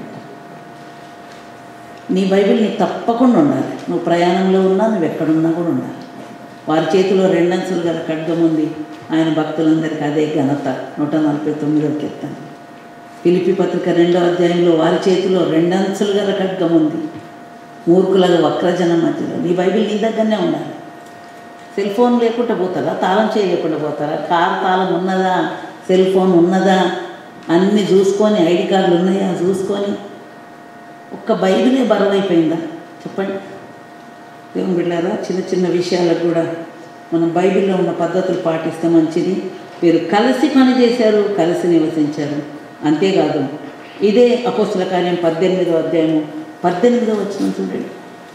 నీ బైబిల్ నీకు తప్పకుండా ఉండాలి నువ్వు ప్రయాణంలో ఉన్నా నువ్వు ఎక్కడున్నా కూడా ఉండాలి వారి చేతిలో రెండంచులు గల ఖడ్గం ఉంది ఆయన భక్తులందరికీ అదే ఘనత నూట నలభై తొమ్మిదో కీర్తన పిలిపి పత్రిక రెండో అధ్యాయంలో వారి చేతిలో రెండంచులు గల ఖడ్గం ఉంది మూర్ఖులుగా వక్రజనం మధ్యలో నీ బైబిల్ నీ దగ్గరనే ఉండాలి సెల్ ఫోన్ లేకుండా పోతారా తాళం చేయలేకుండా పోతారా కార్ తాళం ఉన్నదా సెల్ ఫోన్ ఉన్నదా అన్నీ చూసుకొని ఐడి కార్డులు ఉన్నాయా చూసుకొని ఒక్క బైబిలే బరువైపోయిందా చెప్పండి దేవుని బిడ్డారా చిన్న చిన్న విషయాలకు కూడా మనం బైబిల్లో ఉన్న పద్ధతులు పాటిస్తే మంచిది మీరు కలిసి పని చేశారు కలిసి నివసించారు అంతేకాదు ఇదే అపోస్తుల కార్యం పద్దెనిమిదో అధ్యాయము పద్దెనిమిదో వచ్చిన చూడండి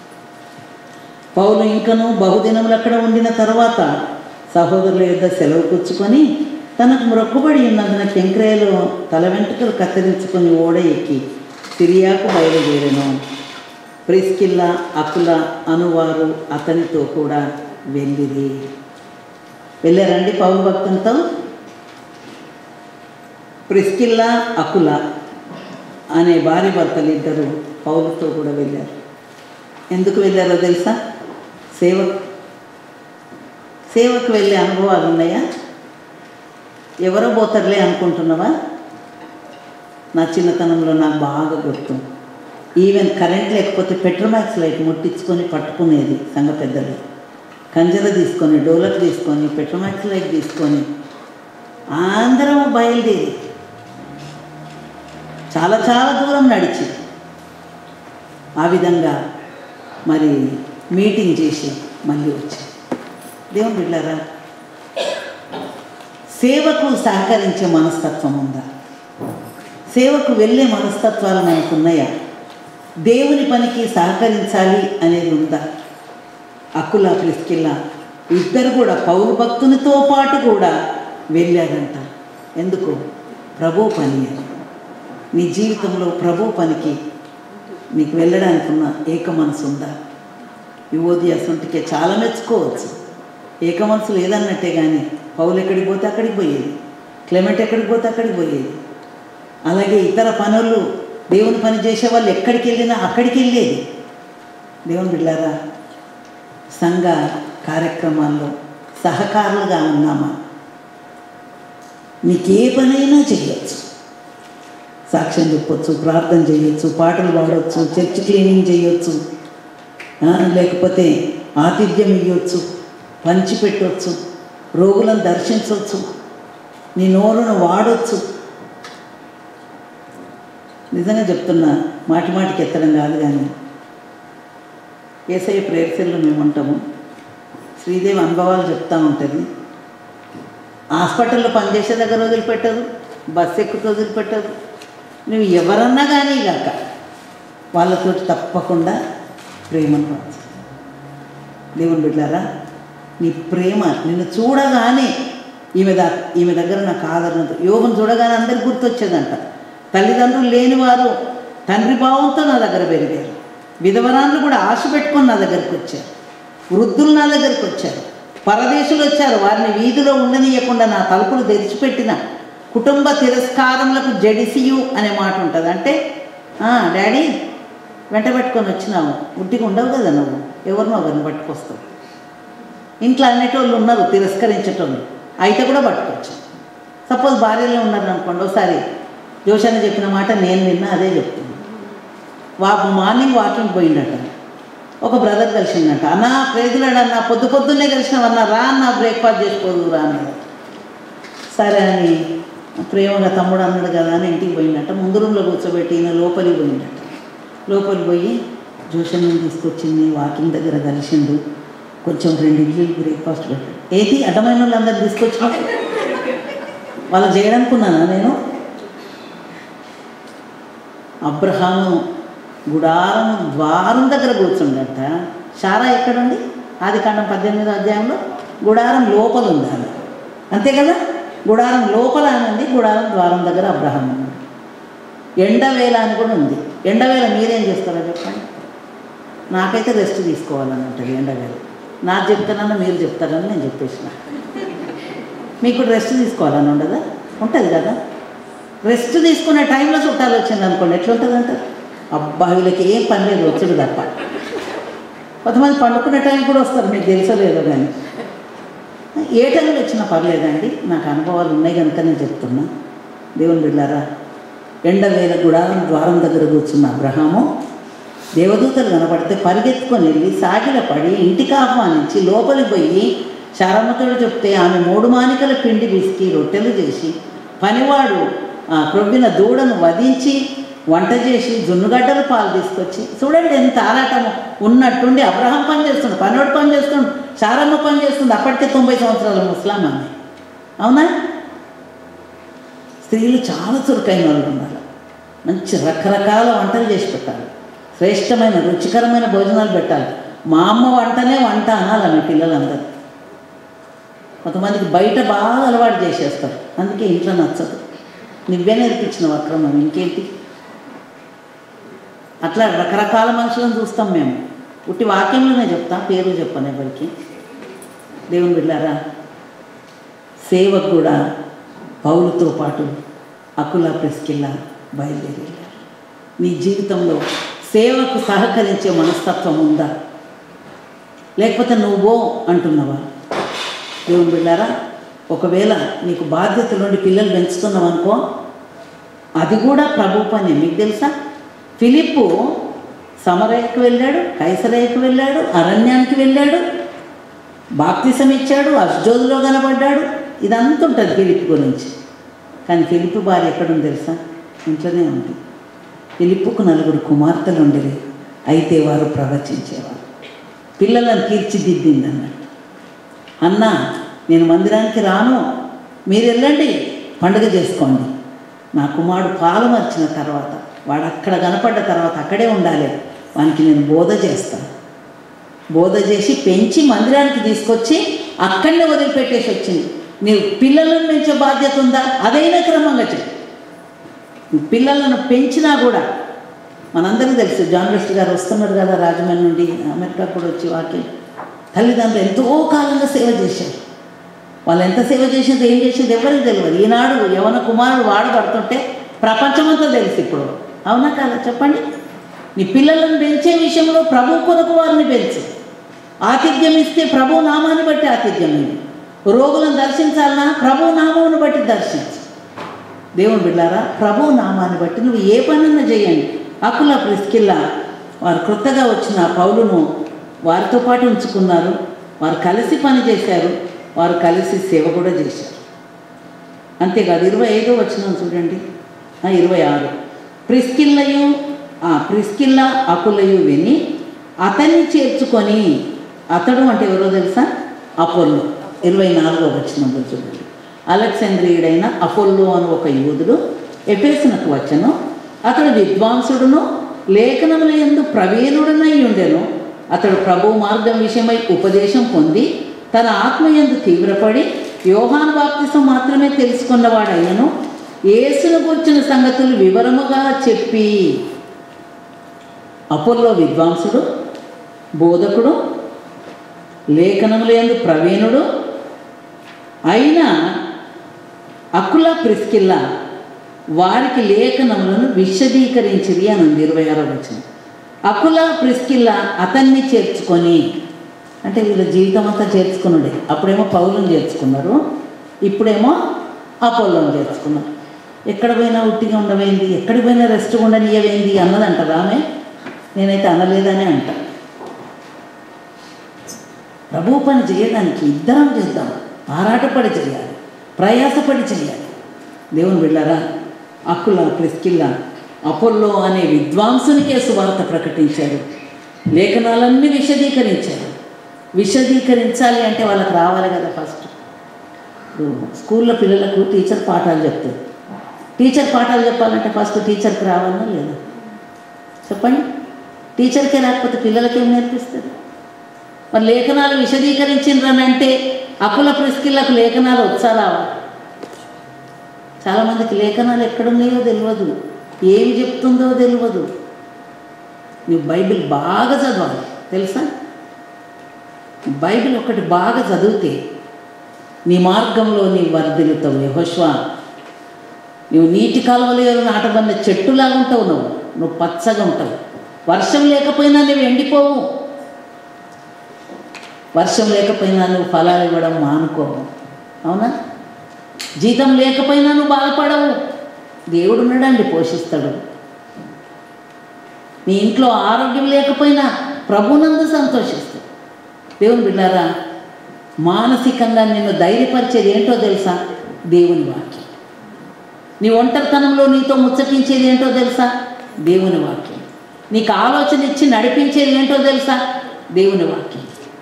పౌలు ఇంకను బహుదినములు అక్కడ ఉండిన తర్వాత సహోదరుల యొద్ద సెలవు పుచ్చుకొని తనకు మొక్కుబడి ఉన్నందున కెంక్రేలో తల వెంట్రుకలు కత్తిరించుకొని ఓడ ఎక్కి సిరియాకు బయలుదేరెను ప్రిస్కిల్లా అకుల అనువారు అతనితో కూడా వెళ్ళిరి వెళ్ళారండి పౌరు భక్తులతో ప్రిస్కిల్లా అకుల అనే భార్య భర్తలు ఇద్దరు పౌరుతో కూడా వెళ్ళారు ఎందుకు వెళ్ళారో తెలుసా సేవ సేవకు వెళ్ళే అనుభవాలు ఉన్నాయా ఎవరో పోతారులే అనుకుంటున్నావా నా చిన్నతనంలో నాకు బాగా గుర్తు ఈవెన్ కరెంట్ లేకపోతే పెట్రోమాక్స్ లైట్ ముట్టించుకొని పట్టుకునేది సంఘ పెద్దలు కంజర తీసుకొని డోలక్ తీసుకొని పెట్రోమాక్స్ లైట్ తీసుకొని అందరం బయలుదేరి చాలా చాలా దూరం నడిచి ఆ విధంగా మరి మీటింగ్ చేసి మళ్ళీ వచ్చి దేవుని బిడ్డారా సేవకు సహకరించే మనస్తత్వం ఉందా సేవకు వెళ్ళే మనస్తత్వాలు మనకు ఉన్నాయా దేవుని పనికి సహకరించాలి అనేది ఉందా అక్కుల ప్రిస్కిల్లా ఇద్దరు కూడా పౌరు భక్తునితో పాటు కూడా వెళ్ళారంట ఎందుకు ప్రభు పని అని నీ జీవితంలో ప్రభు పనికి నీకు వెళ్ళడానికి ఉన్న ఏక మనసు ఉందా యువోది అసంటికే చాలా మెచ్చుకోవచ్చు ఏక మనసు లేదన్నట్టే కానీ పౌలు ఎక్కడికి పోతే అక్కడికి పోయేది క్లెమెంట్ ఎక్కడికి పోతే అక్కడికి పోయేది అలాగే ఇతర పనులు దేవుని పని చేసే వాళ్ళు ఎక్కడికి వెళ్ళినా అక్కడికి వెళ్ళేది దేవుని బిడ్డారా సంఘ కార్యక్రమాల్లో సహకారులుగా ఉన్నామా నీకు ఏ పనైనా చేయొచ్చు సాక్ష్యం చెప్పొచ్చు ప్రార్థన చేయొచ్చు పాటలు పాడవచ్చు చర్చ్ క్లీనింగ్ చేయొచ్చు ఆ, లేకపోతే ఆతిథ్యం ఇవ్వచ్చు పంచి పెట్టవచ్చు రోగులను దర్శించవచ్చు నీ నోరును వాడొచ్చు నిజంగా చెప్తున్నా మాటి మాటికి ఎత్తడం కాదు కానీ ఏసఐ ప్రేయర్సెల్లో మేము ఉంటాము శ్రీదేవి అనుభవాలు చెప్తూ ఉంటుంది హాస్పిటల్లో పనిచేసే దగ్గర వదిలిపెట్టదు బస్సు ఎక్కుతూ వదిలిపెట్టదు నువ్వు ఎవరన్నా కానీ కాక వాళ్ళతో తప్పకుండా ప్రేమను పంచు దేవుని బిడ్డారా నీ ప్రేమ నిన్ను చూడగానే ఈమె దా ఈమె దగ్గర నాకు ఆదరణ ఉంది. యోగం చూడగానే అందరికి గుర్తొచ్చేదంట తల్లిదండ్రులు లేనివారు తండ్రి భావంతో నా దగ్గర పెరిగారు విధవరాన్లు కూడా ఆశ పెట్టుకొని నా దగ్గరికి వచ్చారు వృద్ధులు నా దగ్గరికి వచ్చారు పరదేశులు వచ్చారు వారిని వీధిలో ఉండనీయకుండా నా తలుపులు తెరిచిపెట్టిన కుటుంబ తిరస్కారములకు జడిసియు అనే మాట ఉంటుంది అంటే "ఆ, డాడీ వెంట పెట్టుకొని వచ్చినావు ఉట్టిగా ఉండవు కదా నువ్వు ఎవరినో ఒకరిని పట్టుకొస్తావు ఇంట్లో అనేటోళ్ళు ఉన్నారు తిరస్కరించేటోళ్ళు అయితే కూడా పట్టుకోవచ్చు సపోజ్ భార్యలో ఉన్నారు అనుకోండి ఒకసారి జోషాన్ని చెప్పిన మాట నేను విన్నా అదే చెప్తున్నా వా మార్నింగ్ వాకింగ్ పోయిండట ఒక బ్రదర్ కలిసిండట అన్నా ప్రేదులాడు అన్న పొద్దు పొద్దున్నే కలిసినావన్నా రా అన్న బ్రేక్ఫాస్ట్ చేసుకోదు రా అన్నాడు సరే అని ప్రేమగా తమ్ముడు అన్నాడు కదా అని ఇంటికి పోయిండట ముందు రూమ్లో కూర్చోబెట్టి ఈయన లోపలికి పోయిండట లోపలికి పోయి జోషన్ని తీసుకొచ్చింది వాకింగ్ దగ్గర కలిసిండు కొంచెం రెండు ఇడ్లీలు బ్రేక్ఫాస్ట్ పెట్టాడు ఏది అడ్డమైన వాళ్ళందరూ తీసుకొచ్చిన వాళ్ళు చేయడనుకున్నానా నేను అబ్రహాము గుడారం ద్వారం దగ్గర కూర్చుండట షారా ఎక్కడుంది ఆది కాండం పద్దెనిమిదో అధ్యాయంలో గుడారం లోపల ఉంది ఆమె అంతే కదా గుడారం లోపల ఆమె ఉంది గుడారం ద్వారం దగ్గర అబ్రహాం ఉన్నాడు ఎండవేళ అని కూడా ఉంది ఎండవేళ మీరేం చేస్తారో చెప్పండి నాకైతే రెస్ట్ తీసుకోవాలని ఉంటుంది ఎండవేళ నాకు చెప్తానన్నా మీరు చెప్తారని నేను చెప్పేసిన మీకు రెస్ట్ తీసుకోవాలని ఉండదా ఉంటుంది కదా రెస్ట్ తీసుకునే టైంలో చుట్టాలు వచ్చింది అనుకోండి ఎట్లుంటుంది అంటారు అబ్బా వీళ్ళకి ఏం పని లేదు వచ్చుడు తప్ప కొంతమంది పండుకునే టైం కూడా వస్తారు మీకు తెలుసో లేదో కానీ ఏ టైంలో వచ్చినా పర్లేదండి నాకు అనుభవాలు ఉన్నాయి కనుక నేను చెప్తున్నా దేవుని బిళ్ళారా ఎండవేల గుడారం ద్వారం దగ్గర కూర్చున్న అబ్రహాము దేవదూతలు కనపడితే పరిగెత్తుకొని వెళ్ళి సాగిల పడి ఇంటికి ఆహ్వానించి లోపలికి పోయి శారమ్మతోడు చెప్తే ఆమె మూడు మానికల పిండి విసికి రొట్టెలు చేసి పనివాడు ఆ క్రొవ్విన దూడను వధించి వంట చేసి జున్నుగడ్డలు పాలు తీసుకొచ్చి చూడండి ఎంత ఆరాటము ఉన్నట్టుండి అబ్రహం పని చేస్తుండు పనివాడు పని చేస్తుండు శారమ్మ పని చేస్తుంది అప్పటికే తొంభై సంవత్సరాల ముస్లాం ఆమె అవునా స్త్రీలు చాలా చురుకైన వాళ్ళు ఉండాలి మంచి రకరకాల వంటలు చేసి పెట్టాలి శ్రేష్టమైన రుచికరమైన భోజనాలు పెట్టాలి మా అమ్మ వంటనే వంట అనాలి మీ పిల్లలందరూ కొంతమందికి బయట బాగా అలవాటు చేసేస్తారు అందుకే ఇంట్లో నచ్చదు నువ్వే నేర్పించిన వక్రమం ఇంకేంటి అట్లా రకరకాల మనుషులను చూస్తాం మేము ఉట్టి వాక్యంలోనే చెప్తాం పేర్లు చెప్పను ఎవరికి దేవుని బిళ్ళారా సేవకు కూడా పౌలుతో పాటు అకుల ప్రెస్కిల్లా బయలుదేరి వెళ్ళారు నీ జీవితంలో సేవకు సహకరించే మనస్తత్వం ఉందా లేకపోతే నువ్వో అంటున్నావా దేవుని బిళ్ళారా ఒకవేళ నీకు బాధ్యత నుండి పిల్లలు పెంచుతున్నావు అనుకో అది కూడా ప్రభు పని మీకు తెలుసా ఫిలిప్పు సమరయ్యకు వెళ్ళాడు కైసరయ్యకు వెళ్ళాడు అరణ్యానికి వెళ్ళాడు బాప్తిసం ఇచ్చాడు అష్జోదులో కనబడ్డాడు ఇదంతా ఉంటుంది ఫిలిప్ గురించి కానీ ఫిలిప్ భార్య ఎక్కడుంది తెలుసా ఇంట్లోనే ఉంది ఫిలిప్పుకు నలుగురు కుమార్తెలు ఉండేవి అయితే వారు ప్రవచించేవారు పిల్లలను తీర్చిదిద్దింది అన్నట్టు అన్న నేను మందిరానికి రాను మీరు వెళ్ళండి పండుగ చేసుకోండి నా కుమారుడు పాలు మర్చిన తర్వాత వాడు అక్కడ కనపడ్డ తర్వాత అక్కడే ఉండాలి వానికి నేను బోధ చేస్తాను బోధ చేసి పెంచి మందిరానికి తీసుకొచ్చి అక్కడనే వదిలిపెట్టేసి వచ్చింది నీవు పిల్లలను పెంచే బాధ్యత ఉందా అదైనా క్రమంగా చెయ్యి నువ్వు పిల్లలను పెంచినా కూడా మనందరికీ తెలుసు జాన్ వెస్ట్ గారు వస్తున్నారు కదా రాజమండ్రి నుండి అమెరికా కూడా వచ్చి వాకి తల్లిదండ్రులు ఎంతో కాలంగా సేవ చేశారు వాళ్ళు ఎంత సేవ చేసింది ఏం చేసింది ఎవరికి తెలియదు ఈనాడు యవన కుమారుడు వాడబడుతుంటే ప్రపంచమంతా తెలుసు ఇప్పుడు అవునా కాదా చెప్పండి నీ పిల్లలను పెంచే విషయంలో ప్రభు కొరకు వారిని పెంచు ఆతిథ్యం ఇస్తే ప్రభు నామాన్ని బట్టి ఆతిథ్యం ఇవ్వు రోగులను దర్శించాలన్నా ప్రభు నామమును బట్టి దర్శించు దేవుని బిడ్డారా ప్రభు నామాన్ని బట్టి నువ్వు ఏ పనన్నా చేయండి అకుల ప్రిస్కిల్లా వారు క్రొత్తగా వచ్చిన ఆ పౌలును వారితో పాటు ఉంచుకున్నారు వారు కలిసి పని చేశారు వారు కలిసి సేవ కూడా చేశారు అంతేకాదు ఇరవై ఐదో వచ్చిన చూడండి ఆ, ఇరవై ఆరు ప్రిస్కిల్లయు ఆ, ప్రిస్కిల్ల అకులయు విని అతన్ని చేర్చుకొని అతడు అంటే ఎవరో తెలుసా అపోల్లో ఇరవై నాలుగో వచ్చినప్పుడు చూడండి అలెక్సాంద్రియుడైన అపోల్లో అని ఒక యూదుడు ఎఫేసునకు వచ్చను అతడు విద్వాంసుడును లేఖనముల యందు ప్రవీణుడనై ఉండెను అతడు ప్రభు మార్గం విషయమై ఉపదేశం పొంది తన ఆత్మయందు తీవ్రపడి యోహాను బాప్తిసం మాత్రమే తెలుసుకున్నవాడయ్యను యేసును కూర్చున్న సంగతులు వివరముగా చెప్పి అపోల్లో విద్వాంసుడు బోధకుడు లేఖనముల యందు ప్రవీణుడు అయినా అకుల ప్రిస్కిల్లా వారికి లేఖనములను విశదీకరించిరి అని ఉంది ఇరవై ఆరో వచ్చిన అకుల ప్రిస్కిల్లా అతన్ని చేర్చుకొని అంటే వీళ్ళ జీవితం అంతా చేర్చుకున్నాడే అప్పుడేమో పౌలను చేర్చుకున్నారు ఇప్పుడేమో అపోలోని చేర్చుకున్నారు ఎక్కడ పోయినా ఉట్టిగా ఉండవేంది ఎక్కడికి పోయినా రెస్ట్ ఉండనియవేంది అన్నదంటారు ఆమె నేనైతే అనలేదని అంటా ప్రభు పని చేయడానికి ఇద్దరం చేద్దాం ఆరాటపడి చేయాలి ప్రయాసపడి చేయాలి దేవుని బిళ్ళారా అక్కుల ప్రిస్కిల్లా అపోల్లో అనే విద్వాంసునికే సువార్త ప్రకటించారు లేఖనాలన్నీ విశదీకరించారు విశదీకరించాలి అంటే వాళ్ళకి రావాలి కదా ఫస్ట్ ఇప్పుడు స్కూల్లో పిల్లలకు టీచర్ పాఠాలు చెప్తుంది టీచర్ పాఠాలు చెప్పాలంటే ఫస్ట్ టీచర్కి రావాలా లేదా చెప్పండి టీచర్కే రాకపోతే పిల్లలకి ఏం నేర్పిస్తారు మరి లేఖనాలు విశదీకరించిండ్రనంటే అకుల ప్రిస్కిళ్ళకు లేఖనాలు వచ్చా రావా చాలామందికి లేఖనాలు ఎక్కడున్నాయో తెలియదు ఏం చెప్తుందో తెలియదు నువ్వు బైబిల్ బాగా చదవాలి తెలుసా బైబిల్ ఒకటి బాగా చదివితే నీ మార్గంలో నీవు వర్ధిల్లుతావు యహోష్వా నువ్వు నీటి కాలువలో నాటబడిన చెట్టులాగా ఉంటావు నువ్వు నువ్వు పచ్చగా ఉంటావు వర్షం లేకపోయినా నువ్వు ఎండిపోవు వర్షం లేకపోయినా నువ్వు ఫలాలు ఇవ్వడం మానుకోవు అవునా జీతం లేకపోయినా నువ్వు బాధపడవు దేవుడు ఉన్నాడండి పోషిస్తాడు నీ ఇంట్లో ఆరోగ్యం లేకపోయినా ప్రభునందు సంతోషిస్తాడు దేవుని బిడ్డారా మానసికంగా నిన్ను ధైర్యపరిచేది ఏంటో తెలుసా దేవుని వాక్యం నీ ఒంటరితనంలో నీతో ముచ్చటించేది ఏంటో తెలుసా దేవుని వాక్యం నీకు ఆలోచన ఇచ్చి నడిపించేది ఏంటో తెలుసా దేవుని వాక్యం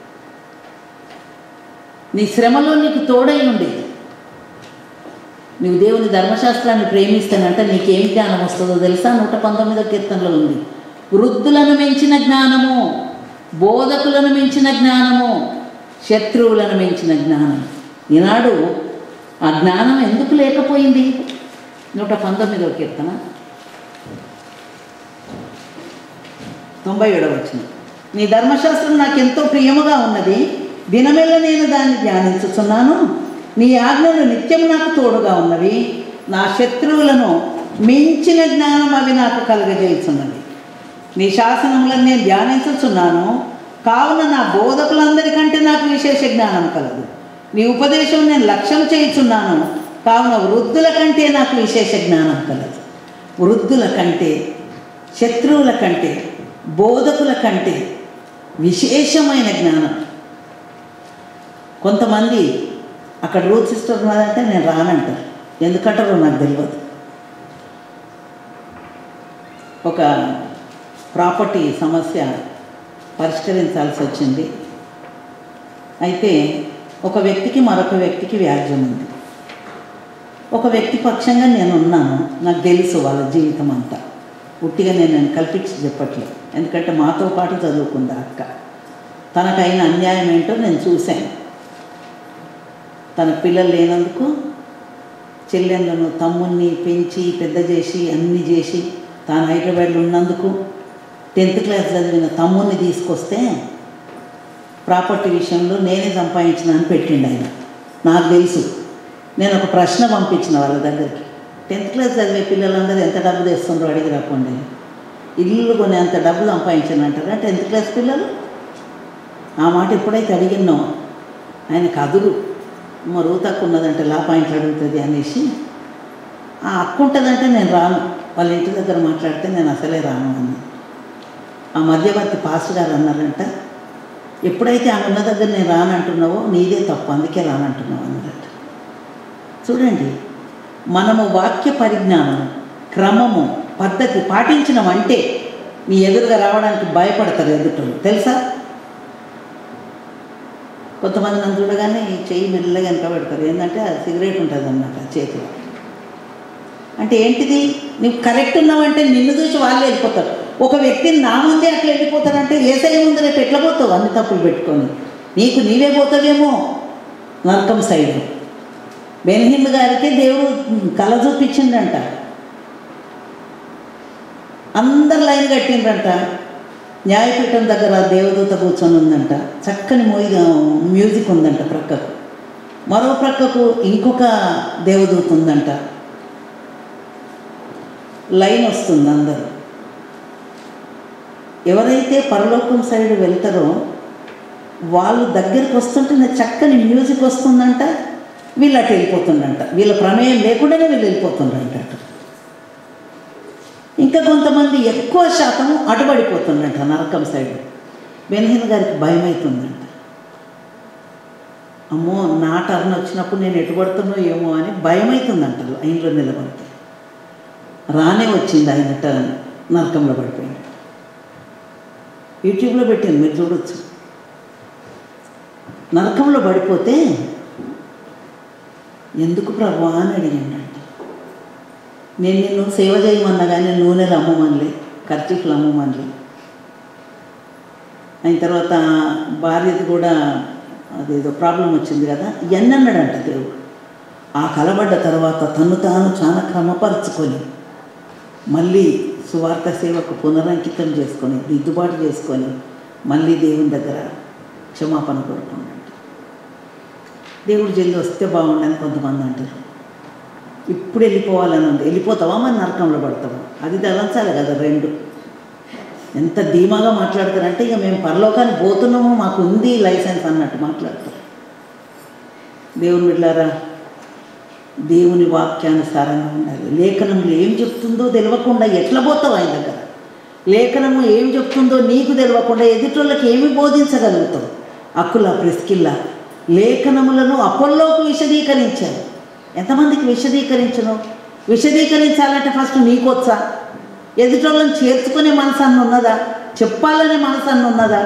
నీ శ్రమలో నీకు తోడై ఉండేది నువ్వు దేవుని ధర్మశాస్త్రాన్ని ప్రేమిస్తానంటే నీకేం జ్ఞానం వస్తుందో తెలుసా నూట పంతొమ్మిదో కీర్తనలో ఉంది వృద్ధులను మించిన జ్ఞానము బోధకులను మించిన జ్ఞానము శత్రువులను మించిన జ్ఞానం ఈనాడు ఆ జ్ఞానం ఎందుకు లేకపోయింది నూట పంతొమ్మిదో కీర్తన తొంభై ఏడవ వచ్చిన నీ ధర్మశాస్త్రం నాకు ఎంతో ప్రియముగా ఉన్నది దినమెల్ల నేను దాన్ని ధ్యానించుచున్నాను నీ ఆజ్ఞలు నిత్యం నాకు తోడుగా ఉన్నవి నా శత్రువులను మించిన జ్ఞానం అవి నాకు కలగజేయుచున్నది నీ శాసనములను నేను ధ్యానించుచున్నాను కావున నా బోధకులందరికంటే నాకు విశేష జ్ఞానం కలదు నీ ఉపదేశం నేను లక్ష్యం చేయుచున్నాను కావున వృద్ధుల కంటే నాకు విశేష జ్ఞానం కలదు వృద్ధుల కంటే శత్రువుల కంటే బోధకుల కంటే విశేషమైన జ్ఞానం కొంతమంది అక్కడ రూట్ సిస్టర్ ఉన్నదంటే నేను రానంటారు ఎందుకంటారో నాకు తెలియదు ఒక ప్రాపర్టీ సమస్య పరిష్కరించాల్సి వచ్చింది అయితే ఒక వ్యక్తికి మరొక వ్యక్తికి వ్యాజ్యం ఉంది ఒక వ్యక్తి పక్షంగా నేను ఉన్నాను నాకు తెలుసు వాళ్ళ జీవితం అంతా ఉట్టిగా నేను నేను కల్పించి చెప్పట్లేదు ఎందుకంటే మాతో పాటు చదువుకుంది ఆ అక్క తనకైన అన్యాయం ఏంటో నేను చూశాను తన పిల్లలు లేనందుకు చెల్లెళ్ళను తమ్ముణ్ణి పెంచి పెద్ద చేసి అన్నీ చేసి తాను హైదరాబాద్లో ఉన్నందుకు టెన్త్ క్లాస్ చదివిన తమ్ముణ్ణి తీసుకొస్తే ప్రాపర్టీ విషయంలో నేనే సంపాదించిన అని పెట్టిండు ఆయన నాకు తెలుసు నేను ఒక ప్రశ్న పంపించిన వాళ్ళ దగ్గరికి టెన్త్ క్లాస్ చదివే పిల్లలందరూ ఎంత డబ్బు తెస్తుండ్రో అడిగి రాకండి ఇల్లు కొని అంత డబ్బు సంపాదించానంటారా టెన్త్ క్లాస్ పిల్లలు ఆ మాట ఎప్పుడైతే అడిగినో ఆయన కదురు మా రూతక్కు ఉన్నదంటే లా పాయింట్లు అడుగుతుంది అనేసి ఆ అక్క ఉంటుందంటే నేను రాను వాళ్ళ ఇంటి దగ్గర మాట్లాడితే నేను అసలే రాను అని ఆ మధ్యవర్తి పాస్టర్ గారు అన్నారంట ఎప్పుడైతే ఆమె ఉన్న దగ్గర నేను రానంటున్నావో నీదే తప్పు అందుకే రానంటున్నావు అన్నారట చూడండి మనము వాక్య పరిజ్ఞానం క్రమము పద్ధతి పాటించినామంటే నీ ఎదురుగా రావడానికి భయపడతారు ఎదుటోళ్ళు తెలుసా కొంతమంది నన్ను చూడగానే ఈ చెయ్యి మెల్లగా వెనక పెడతారు ఏంటంటే ఆ సిగరెట్ ఉంటుంది అన్నమాట చేతిలో అంటే ఏంటిది నువ్వు కరెక్ట్ ఉన్నావంటే నిన్ను చూసి వాళ్ళు వెళ్ళిపోతారు ఒక వ్యక్తిని నా ముందే అట్లా వెళ్ళిపోతారంటే ఏసై ముందు రేపు ఎట్లా పోతావు అన్ని తప్పులు పెట్టుకొని నీకు నీవే పోతావేమో నరకం సైడ్ బెన్హిమ్ గారికి దేవుడు కళ చూపించిండంట అందరు లైన్ కట్టిండ్రంట న్యాయపీఠం దగ్గర దేవదూత కూర్చొని ఉందంట చక్కని మూవీ మ్యూజిక్ ఉందంట ప్రక్కకు మరో ప్రక్కకు ఇంకొక దేవదూత ఉందంట లైన్ వస్తుంది అందరు ఎవరైతే పరలోకం సైడ్ వెళ్తారో వాళ్ళు దగ్గరికి వస్తుంటే చక్కని మ్యూజిక్ వస్తుందంట వీళ్ళు అటు వెళ్ళిపోతుండంట వీళ్ళ ప్రమేయం లేకుండానే వీళ్ళు వెళ్ళిపోతుండంట అటు ఇంకా కొంతమంది ఎక్కువ శాతం అటుబడిపోతుందంట నరకం సైడ్ బెన్హిన్ గారికి భయం అవుతుందంట అమ్మో నా టర్న్ వచ్చినప్పుడు నేను ఎటుబడుతున్నో ఏమో అని భయం అవుతుందంట లైన్లో నిలబడితే రానే వచ్చింది ఆయన టర్న్ నరకంలో పడిపోయింది యూట్యూబ్లో పెట్టింది మీరు చూడొచ్చు నరకంలో పడిపోతే ఎందుకు ప్రభు అని అడిగిండంట నేను నిన్ను సేవ చేయమన్నా కానీ నూనెలు అమ్మమనిలే ఖర్చీఫ్లు అమ్మమనిలే అయిన తర్వాత భార్యది కూడా అదేదో ప్రాబ్లం వచ్చింది కదా ఇవన్నీ అన్నాడంట దేవుడు ఆ కలబడ్డ తర్వాత తను తాను చాలా క్రమపరుచుకొని మళ్ళీ సువార్త సేవకు పునరంకితం చేసుకొని దిద్దుబాటు చేసుకొని మళ్ళీ దేవుని దగ్గర క్షమాపణ కోరుకున్నాడు దేవుడు జల్లి వస్తే బాగుండని కొంతమంది అంటారు ఇప్పుడు వెళ్ళిపోవాలని ఉంది వెళ్ళిపోతావా మరి నరకంలో పడతావా అది తలంచాలి కదా రెండు ఎంత ధీమాగా మాట్లాడతారంటే ఇక మేము పరలోకానికి పోతున్నాము మాకు ఉంది లైసెన్స్ అన్నట్టు మాట్లాడతారు దేవుని బిడ్డారా దేవుని వాక్యానుసారంగా ఉండాలి లేఖనంలో ఏం చెప్తుందో తెలియకుండా ఎట్లా పోతావు ఆయన దగ్గర లేఖనము ఏం చెప్తుందో నీకు తెలియకుండా ఎదుటోళ్ళకి ఏమి బోధించగలుగుతావు అక్కుల ప్రిస్కిల్లా లేఖనములను అప్పల్లోకి విశదీకరించారు ఎంతమందికి విశదీకరించను విశదీకరించాలంటే ఫస్ట్ నీకొచ్చా ఎదుటోళ్ళని చేర్చుకునే మనసు అన్న ఉన్నదా చెప్పాలనే మనసు అన్న ఉన్నదా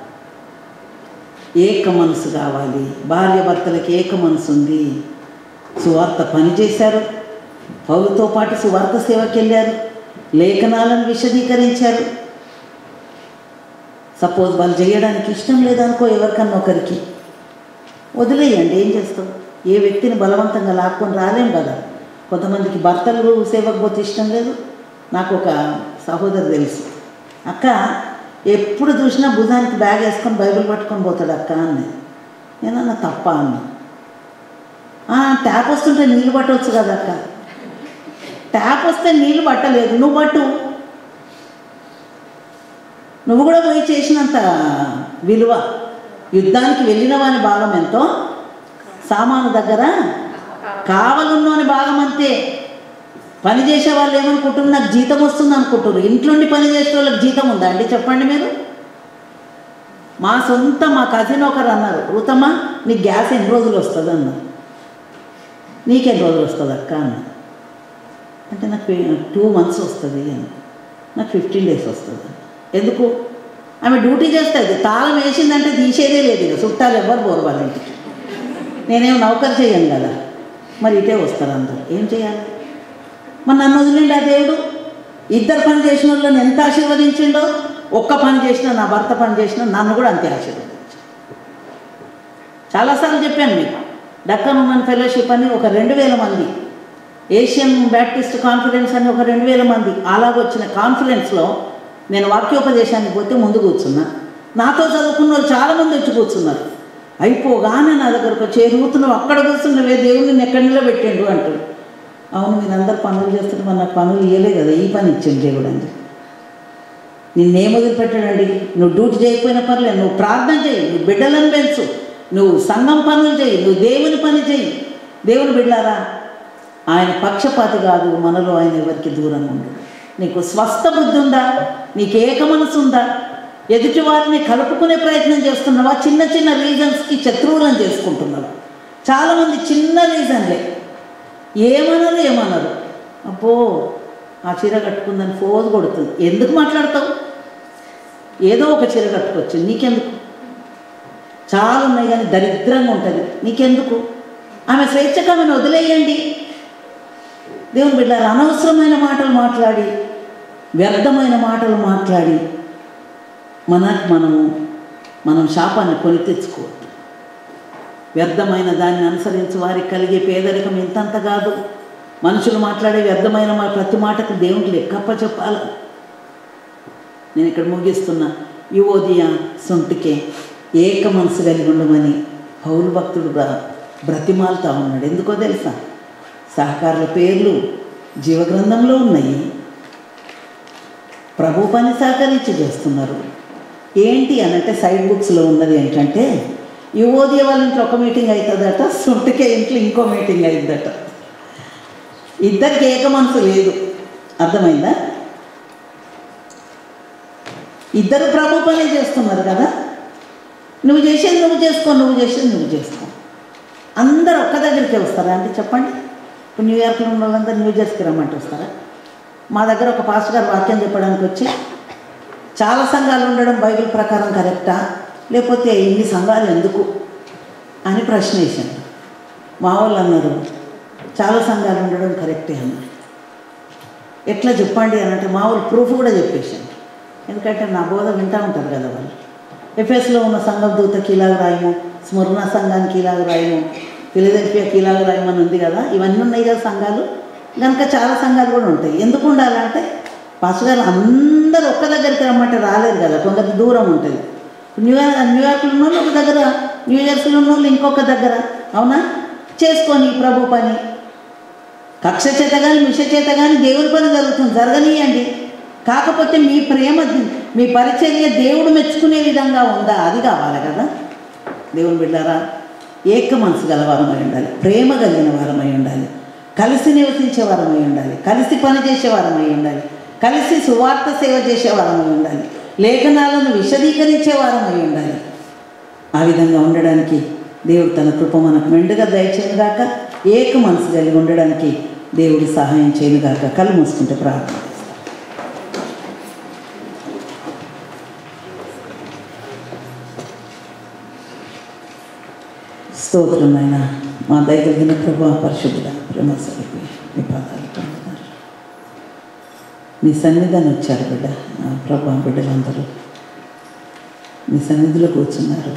ఏక మనసు కావాలి భార్య భర్తలకు ఏక మనసు ఉంది సువార్త పనిచేశారు పౌరుతో పాటు సువార్త సేవకి వెళ్ళారు లేఖనాలను విశదీకరించారు సపోజ్ వాళ్ళు చేయడానికి ఇష్టం లేదనుకో ఎవరికన్నా ఒకరికి వదిలేయండి ఏం చేస్తాం ఏ వ్యక్తిని బలవంతంగా లాక్కొని రాలేం కదా కొంతమందికి భర్తలు సేవకు పోతే ఇష్టం లేదు నాకు ఒక సహోదరు తెలుసు అక్క ఎప్పుడు చూసినా భుజానికి బ్యాగ్ వేసుకొని బైబిల్ పట్టుకొని పోతాడు అక్క అన్నది నేనన్నా తప్ప అన్నా "ఆ, ట్యాప్ వస్తుంటే నీళ్ళు పట్టవచ్చు కదా అక్క ట్యాప్ వస్తే నీళ్ళు పట్టలేదు నువ్వు పట్టు నువ్వు కూడా పోయి చేసినంత విలువ యుద్ధానికి వెళ్ళిన వాని భాగం ఎంతో సామాను దగ్గర కావలున్నోని భాగం అంతే పని చేసే వాళ్ళు ఏమనుకుంటున్నారు నాకు జీతం వస్తుంది అనుకుంటున్నారు ఇంట్లోండి పని చేసే వాళ్ళకి జీతం ఉందా అండి చెప్పండి మీరు మా సొంత మా కజిన్ ఒకరు అన్నారు రూతమ్మ నీకు గ్యాస్ ఎన్ని రోజులు వస్తుంది అన్నారు నీకెన్ని రోజులు వస్తుంది అక్క అన్న అంటే నాకు టూ మంత్స్ వస్తుంది అని నాకు ఫిఫ్టీన్ డేస్ వస్తుంది ఎందుకు ఆమె డ్యూటీ చేస్తుంది తాళం వేసిందంటే తీసేదే లేదు ఇక చుట్టాలు ఎవ్వరు పోరు వాళ్ళ ఇంటికి నేనేం నౌకరు చేయను కదా మరి ఇటే వస్తారు అందరు ఏం చేయాలి మరి నన్ను వదిలిండి ఆ దేవుడు ఇద్దరు పని చేసిన వాళ్ళని ఎంత ఆశీర్వదించిండో ఒక్క పని చేసినా నా భర్త పని చేసినా నన్ను కూడా అంతే ఆశీర్వదించాడు చాలాసార్లు చెప్పాను మీకు డక్కన్ ఉమెన్ ఫెలోషిప్ అని ఒక రెండు వేల మంది ఏషియన్ బ్యాప్టిస్ట్ కాన్ఫరెన్స్ అని ఒక రెండు వేల మంది అలాగొచ్చిన కాన్ఫరెన్స్లో నేను వాక్యోపదేశానికి పోతే ముందు కూర్చున్నా నాతో చదువుకున్న వాళ్ళు చాలామంది వచ్చి కూర్చున్నారు అయిపోగానే నా దగ్గరకు వచ్చి ఎరుగుతున్నావు అక్కడ కూర్చున్నవే దేవుడిని ఎక్కడ నిలబెట్టిండు అంటాడు అవును మీరు అందరు పనులు చేస్తుంటే మన నాకు పనులు ఇవ్వలే కదా ఈ పని ఇచ్చింది దేవుడు అని చెప్పి నిన్నేం వదిలిపెట్టాడండి నువ్వు డ్యూటీ చేయకపోయినా పర్లేదు నువ్వు ప్రార్థన చేయి నువ్వు బిడ్డలను పెంచు నువ్వు సంఘం పనులు చేయి నువ్వు దేవుని పని చేయి దేవుని బిడ్డారా ఆయన పక్షపాతి కాదు మనలో ఆయన ఎవరికి దూరంగా ఉండడు నీకు స్వస్థ బుద్ధి ఉందా నీకు ఏక మనసు ఉందా ఎదుటి వారిని కలుపుకునే ప్రయత్నం చేస్తున్నావా చిన్న చిన్న రీజన్స్కి శత్రువులను చేసుకుంటున్నావా చాలామంది చిన్న రీజన్లే ఏమనరు ఏమనరు అబ్బో ఆ చీర కట్టుకుందని ఫోజు కొడుతుంది ఎందుకు మాట్లాడతావు ఏదో ఒక చీర కట్టుకోవచ్చు నీకెందుకు చాలా ఉన్నాయి కానీ దరిద్రంగా ఉంటుంది నీకెందుకు ఆమె స్వేచ్ఛకు ఆమెను వదిలేయండి దేవుని బిడ్డారు అనవసరమైన మాటలు మాట్లాడి వ్యర్థమైన మాటలు మాట్లాడి మనకు మనము మనం శాపాన్ని కొని తెచ్చుకోవద్దు వ్యర్థమైన దాన్ని అనుసరించి వారికి కలిగే పేదరికం ఇంతంత కాదు మనుషులు మాట్లాడే వ్యర్థమైన మా ప్రతి మాటకు దేవునికి లెక్కప్ప చెప్పాలి నేను ఇక్కడ ముగిస్తున్నా యువోదయ సొంటికే ఏక మనసు కలిగి ఉండమని పౌరు భక్తుడు బ్ర బ్రతిమాలుతా ఉన్నాడు ఎందుకో తెలుసా సహకారుల పేర్లు జీవగ్రంథంలో ఉన్నాయి ప్రభు పని సహకరించి చేస్తున్నారు ఏంటి అనంటే సైడ్ బుక్స్లో ఉన్నది ఏంటంటే యువోదయ వాళ్ళ ఇంట్లో ఒక మీటింగ్ అవుతుందట సొంటికే ఇంట్లో ఇంకో మీటింగ్ అయిందట ఇద్దరికి ఏక మనసు లేదు అర్థమైందా ఇద్దరు ప్రభు పనే చేస్తున్నారు కదా నువ్వు చేసేది నువ్వు చేసుకో నువ్వు చేసేది నువ్వు చేసుకో అందరు ఒక్క దగ్గరికి వస్తారా అంటే చెప్పండి ఇప్పుడు న్యూయార్క్లో ఉన్న వాళ్ళందరూ న్యూ జెర్సీకి రమ్మంటే వస్తారా మా దగ్గర ఒక పాస్టర్ గారు వాక్యం చెప్పడానికి వచ్చి చాలా సంఘాలు ఉండడం బైబిల్ ప్రకారం కరెక్టా లేకపోతే ఇన్ని సంఘాలు ఎందుకు అని ప్రశ్న వేశాను మా వాళ్ళు అన్నారు చాలా సంఘాలు ఉండడం కరెక్టే అన్నారు ఎట్లా చెప్పండి అని అంటే మా వాళ్ళు ప్రూఫ్ కూడా చెప్పేశాను ఎందుకంటే నా బోధ వింటూ ఉంటారు కదా వాళ్ళు ఎఫ్ఎస్లో ఉన్న సంఘం దూతకి ఇలాగ రాయము స్మరణ సంఘానికి ఇలాగ రాయము ఫిలదెల్ఫియాకి ఇలాగ రాయమని ఉంది కదా ఇవన్నీ ఉన్నాయి కదా సంఘాలు కనుక చాలా సంఘాలు కూడా ఉంటాయి ఎందుకు ఉండాలంటే పాస్టర్ గారు అందరూ ఒక్క దగ్గరికి రమ్మంటే రాలేరు కదా కొందరికి దూరం ఉంటుంది న్యూయార్క్ న్యూయార్క్లో ఉన్న వాళ్ళు ఒక దగ్గర న్యూయార్క్లో ఉన్న వాళ్ళు ఇంకొక దగ్గర అవునా చేసుకొని ప్రభు పని కక్ష చేత కానీ మిష చేత కానీ దేవుని పని జరుగుతుంది జరగనీయండి కాకపోతే మీ ప్రేమ మీ పరిచర్య దేవుడు మెచ్చుకునే విధంగా ఉందా అది కావాలి కదా దేవుని బిడ్డారా ఏక మనసు గల వారమై ఉండాలి ప్రేమ కలిగిన వారమై ఉండాలి కలిసి నివసించే వారమై ఉండాలి కలిసి పని చేసే వారమై ఉండాలి కలిసి సువార్త సేవ చేసే వారమై ఉండాలి లేఖనాలను విశదీకరించే వారమై ఉండాలి ఆ విధంగా ఉండడానికి దేవుడు తన కృప మనకు మెండుగా దయచేయను గాక ఏక మనసు కలిగి ఉండడానికి దేవుడు సహాయం చేయను గాక కళ్ళు మూసుకుంటే ప్రార్థన చేస్తాం. స్తోత్రమైన మా దైవగిన ప్రభా పరిశుద్ధుల ప్రేమ స్వరూపి మీ పాదాలు పొందుతారు నీ సన్నిధానం వచ్చారు బిడ్డ నా ప్రభా బిడ్డలందరూ నీ సన్నిధిలో కూర్చున్నారు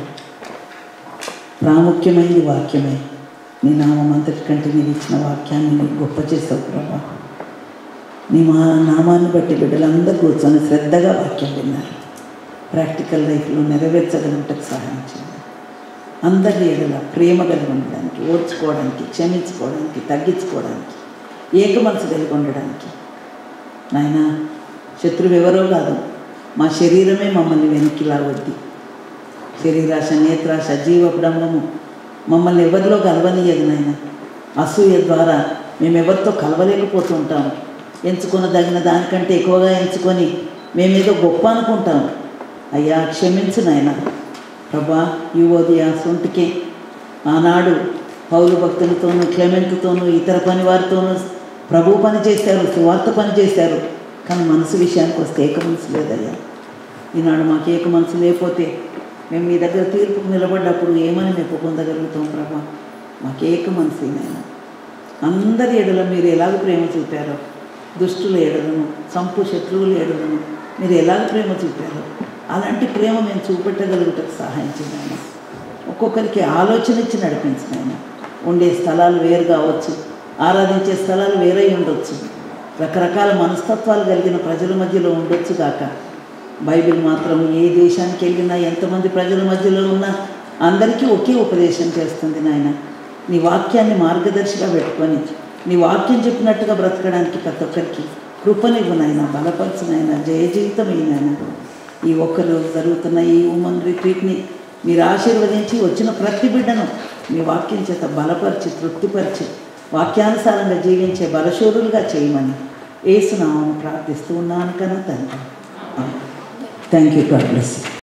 ప్రాముఖ్యమైనది వాక్యమే నీ నామం అంతటి కంటే నేను ఇచ్చిన వాక్యాన్ని నీకు గొప్ప చేసావు ప్రభా నీ మా నామాన్ని బట్టి బిడ్డలందరూ కూర్చొని శ్రద్ధగా వాక్యం విన్నారు ప్రాక్టికల్ లైఫ్లో నెరవేర్చగలుగుటకు సహాయం చేయండి అందరి ఎడల ప్రేమ కలిగి ఉండడానికి ఓర్చుకోవడానికి క్షమించుకోవడానికి తగ్గించుకోవడానికి ఏక మనసు కలిగి ఉండడానికి నాయన శత్రువు ఎవరో కాదు మా శరీరమే మమ్మల్ని వెనక్కి లాగొద్ది శరీరాశ నేత్రాశ జీవపుడమ్మము మమ్మల్ని ఎవరిలో కలవనీయదు నాయన అసూయ ద్వారా మేము ఎవరితో కలవలేకపోతూ ఉంటాము ఎంచుకున్న తగిన దానికంటే ఎక్కువగా ఎంచుకొని మేమేదో గొప్ప అనుకుంటాం అయ్యా క్షమించు నాయన ప్రభా యువోదయ సొంటికే ఆనాడు పౌలు భక్తులతోనూ క్లెమెంట్తోనూ ఇతర పని వారితోనూ ప్రభు పని చేశారు సువార్త పని చేశారు కానీ మనసు విషయానికి వస్తే ఏక మనసు లేదయ్యా ఈనాడు మాకు ఏక మనసు లేకపోతే మేము మీ దగ్గర తీర్పుకు నిలబడ్డప్పుడు ఏమని మేము పొందగలుగుతాం ప్రభా మాకు ఏక మనసు నాయన అందరి ఎడల మీరు ఎలాగ ప్రేమ చూపారో దుష్టుల ఎడలను సంపు శత్రువుల ఎడలను మీరు ఎలాగ ప్రేమ చూపారో అలాంటి ప్రేమ మేము చూపెట్టగలుగుటకు సహాయం చేయాలి ఒక్కొక్కరికి ఆలోచన ఇచ్చి నడిపించిన ఉండే స్థలాలు వేరు కావచ్చు ఆరాధించే స్థలాలు వేరే ఉండొచ్చు రకరకాల మనస్తత్వాలు కలిగిన ప్రజల మధ్యలో ఉండొచ్చు కాక బైబిల్ మాత్రం ఏ దేశానికి వెళ్ళినా ఎంతమంది ప్రజల మధ్యలో ఉన్నా అందరికీ ఒకే ఉపదేశం చేస్తుంది నాయన నీ వాక్యాన్ని మార్గదర్శిగా పెట్టుకొని నీ వాక్యం చెప్పినట్టుగా బ్రతకడానికి ప్రతి ఒక్కరికి కృపనివ్వు నాయన బలపరచు నాయన జయ జీవితమైన ఈ ఒక్కరు జరుగుతున్న ఈ ఉమన్ రిట్రీట్ని మీరు ఆశీర్వదించి వచ్చిన ప్రతి బిడ్డను మీ వాక్యం చేత బలపరిచి తృప్తిపరిచి వాక్యానుసారంగా జీవించే బలశూరులుగా చేయమని ఏసునామను ప్రార్థిస్తూ ఉన్నాను కన్నా తండ్రి thank you God bless you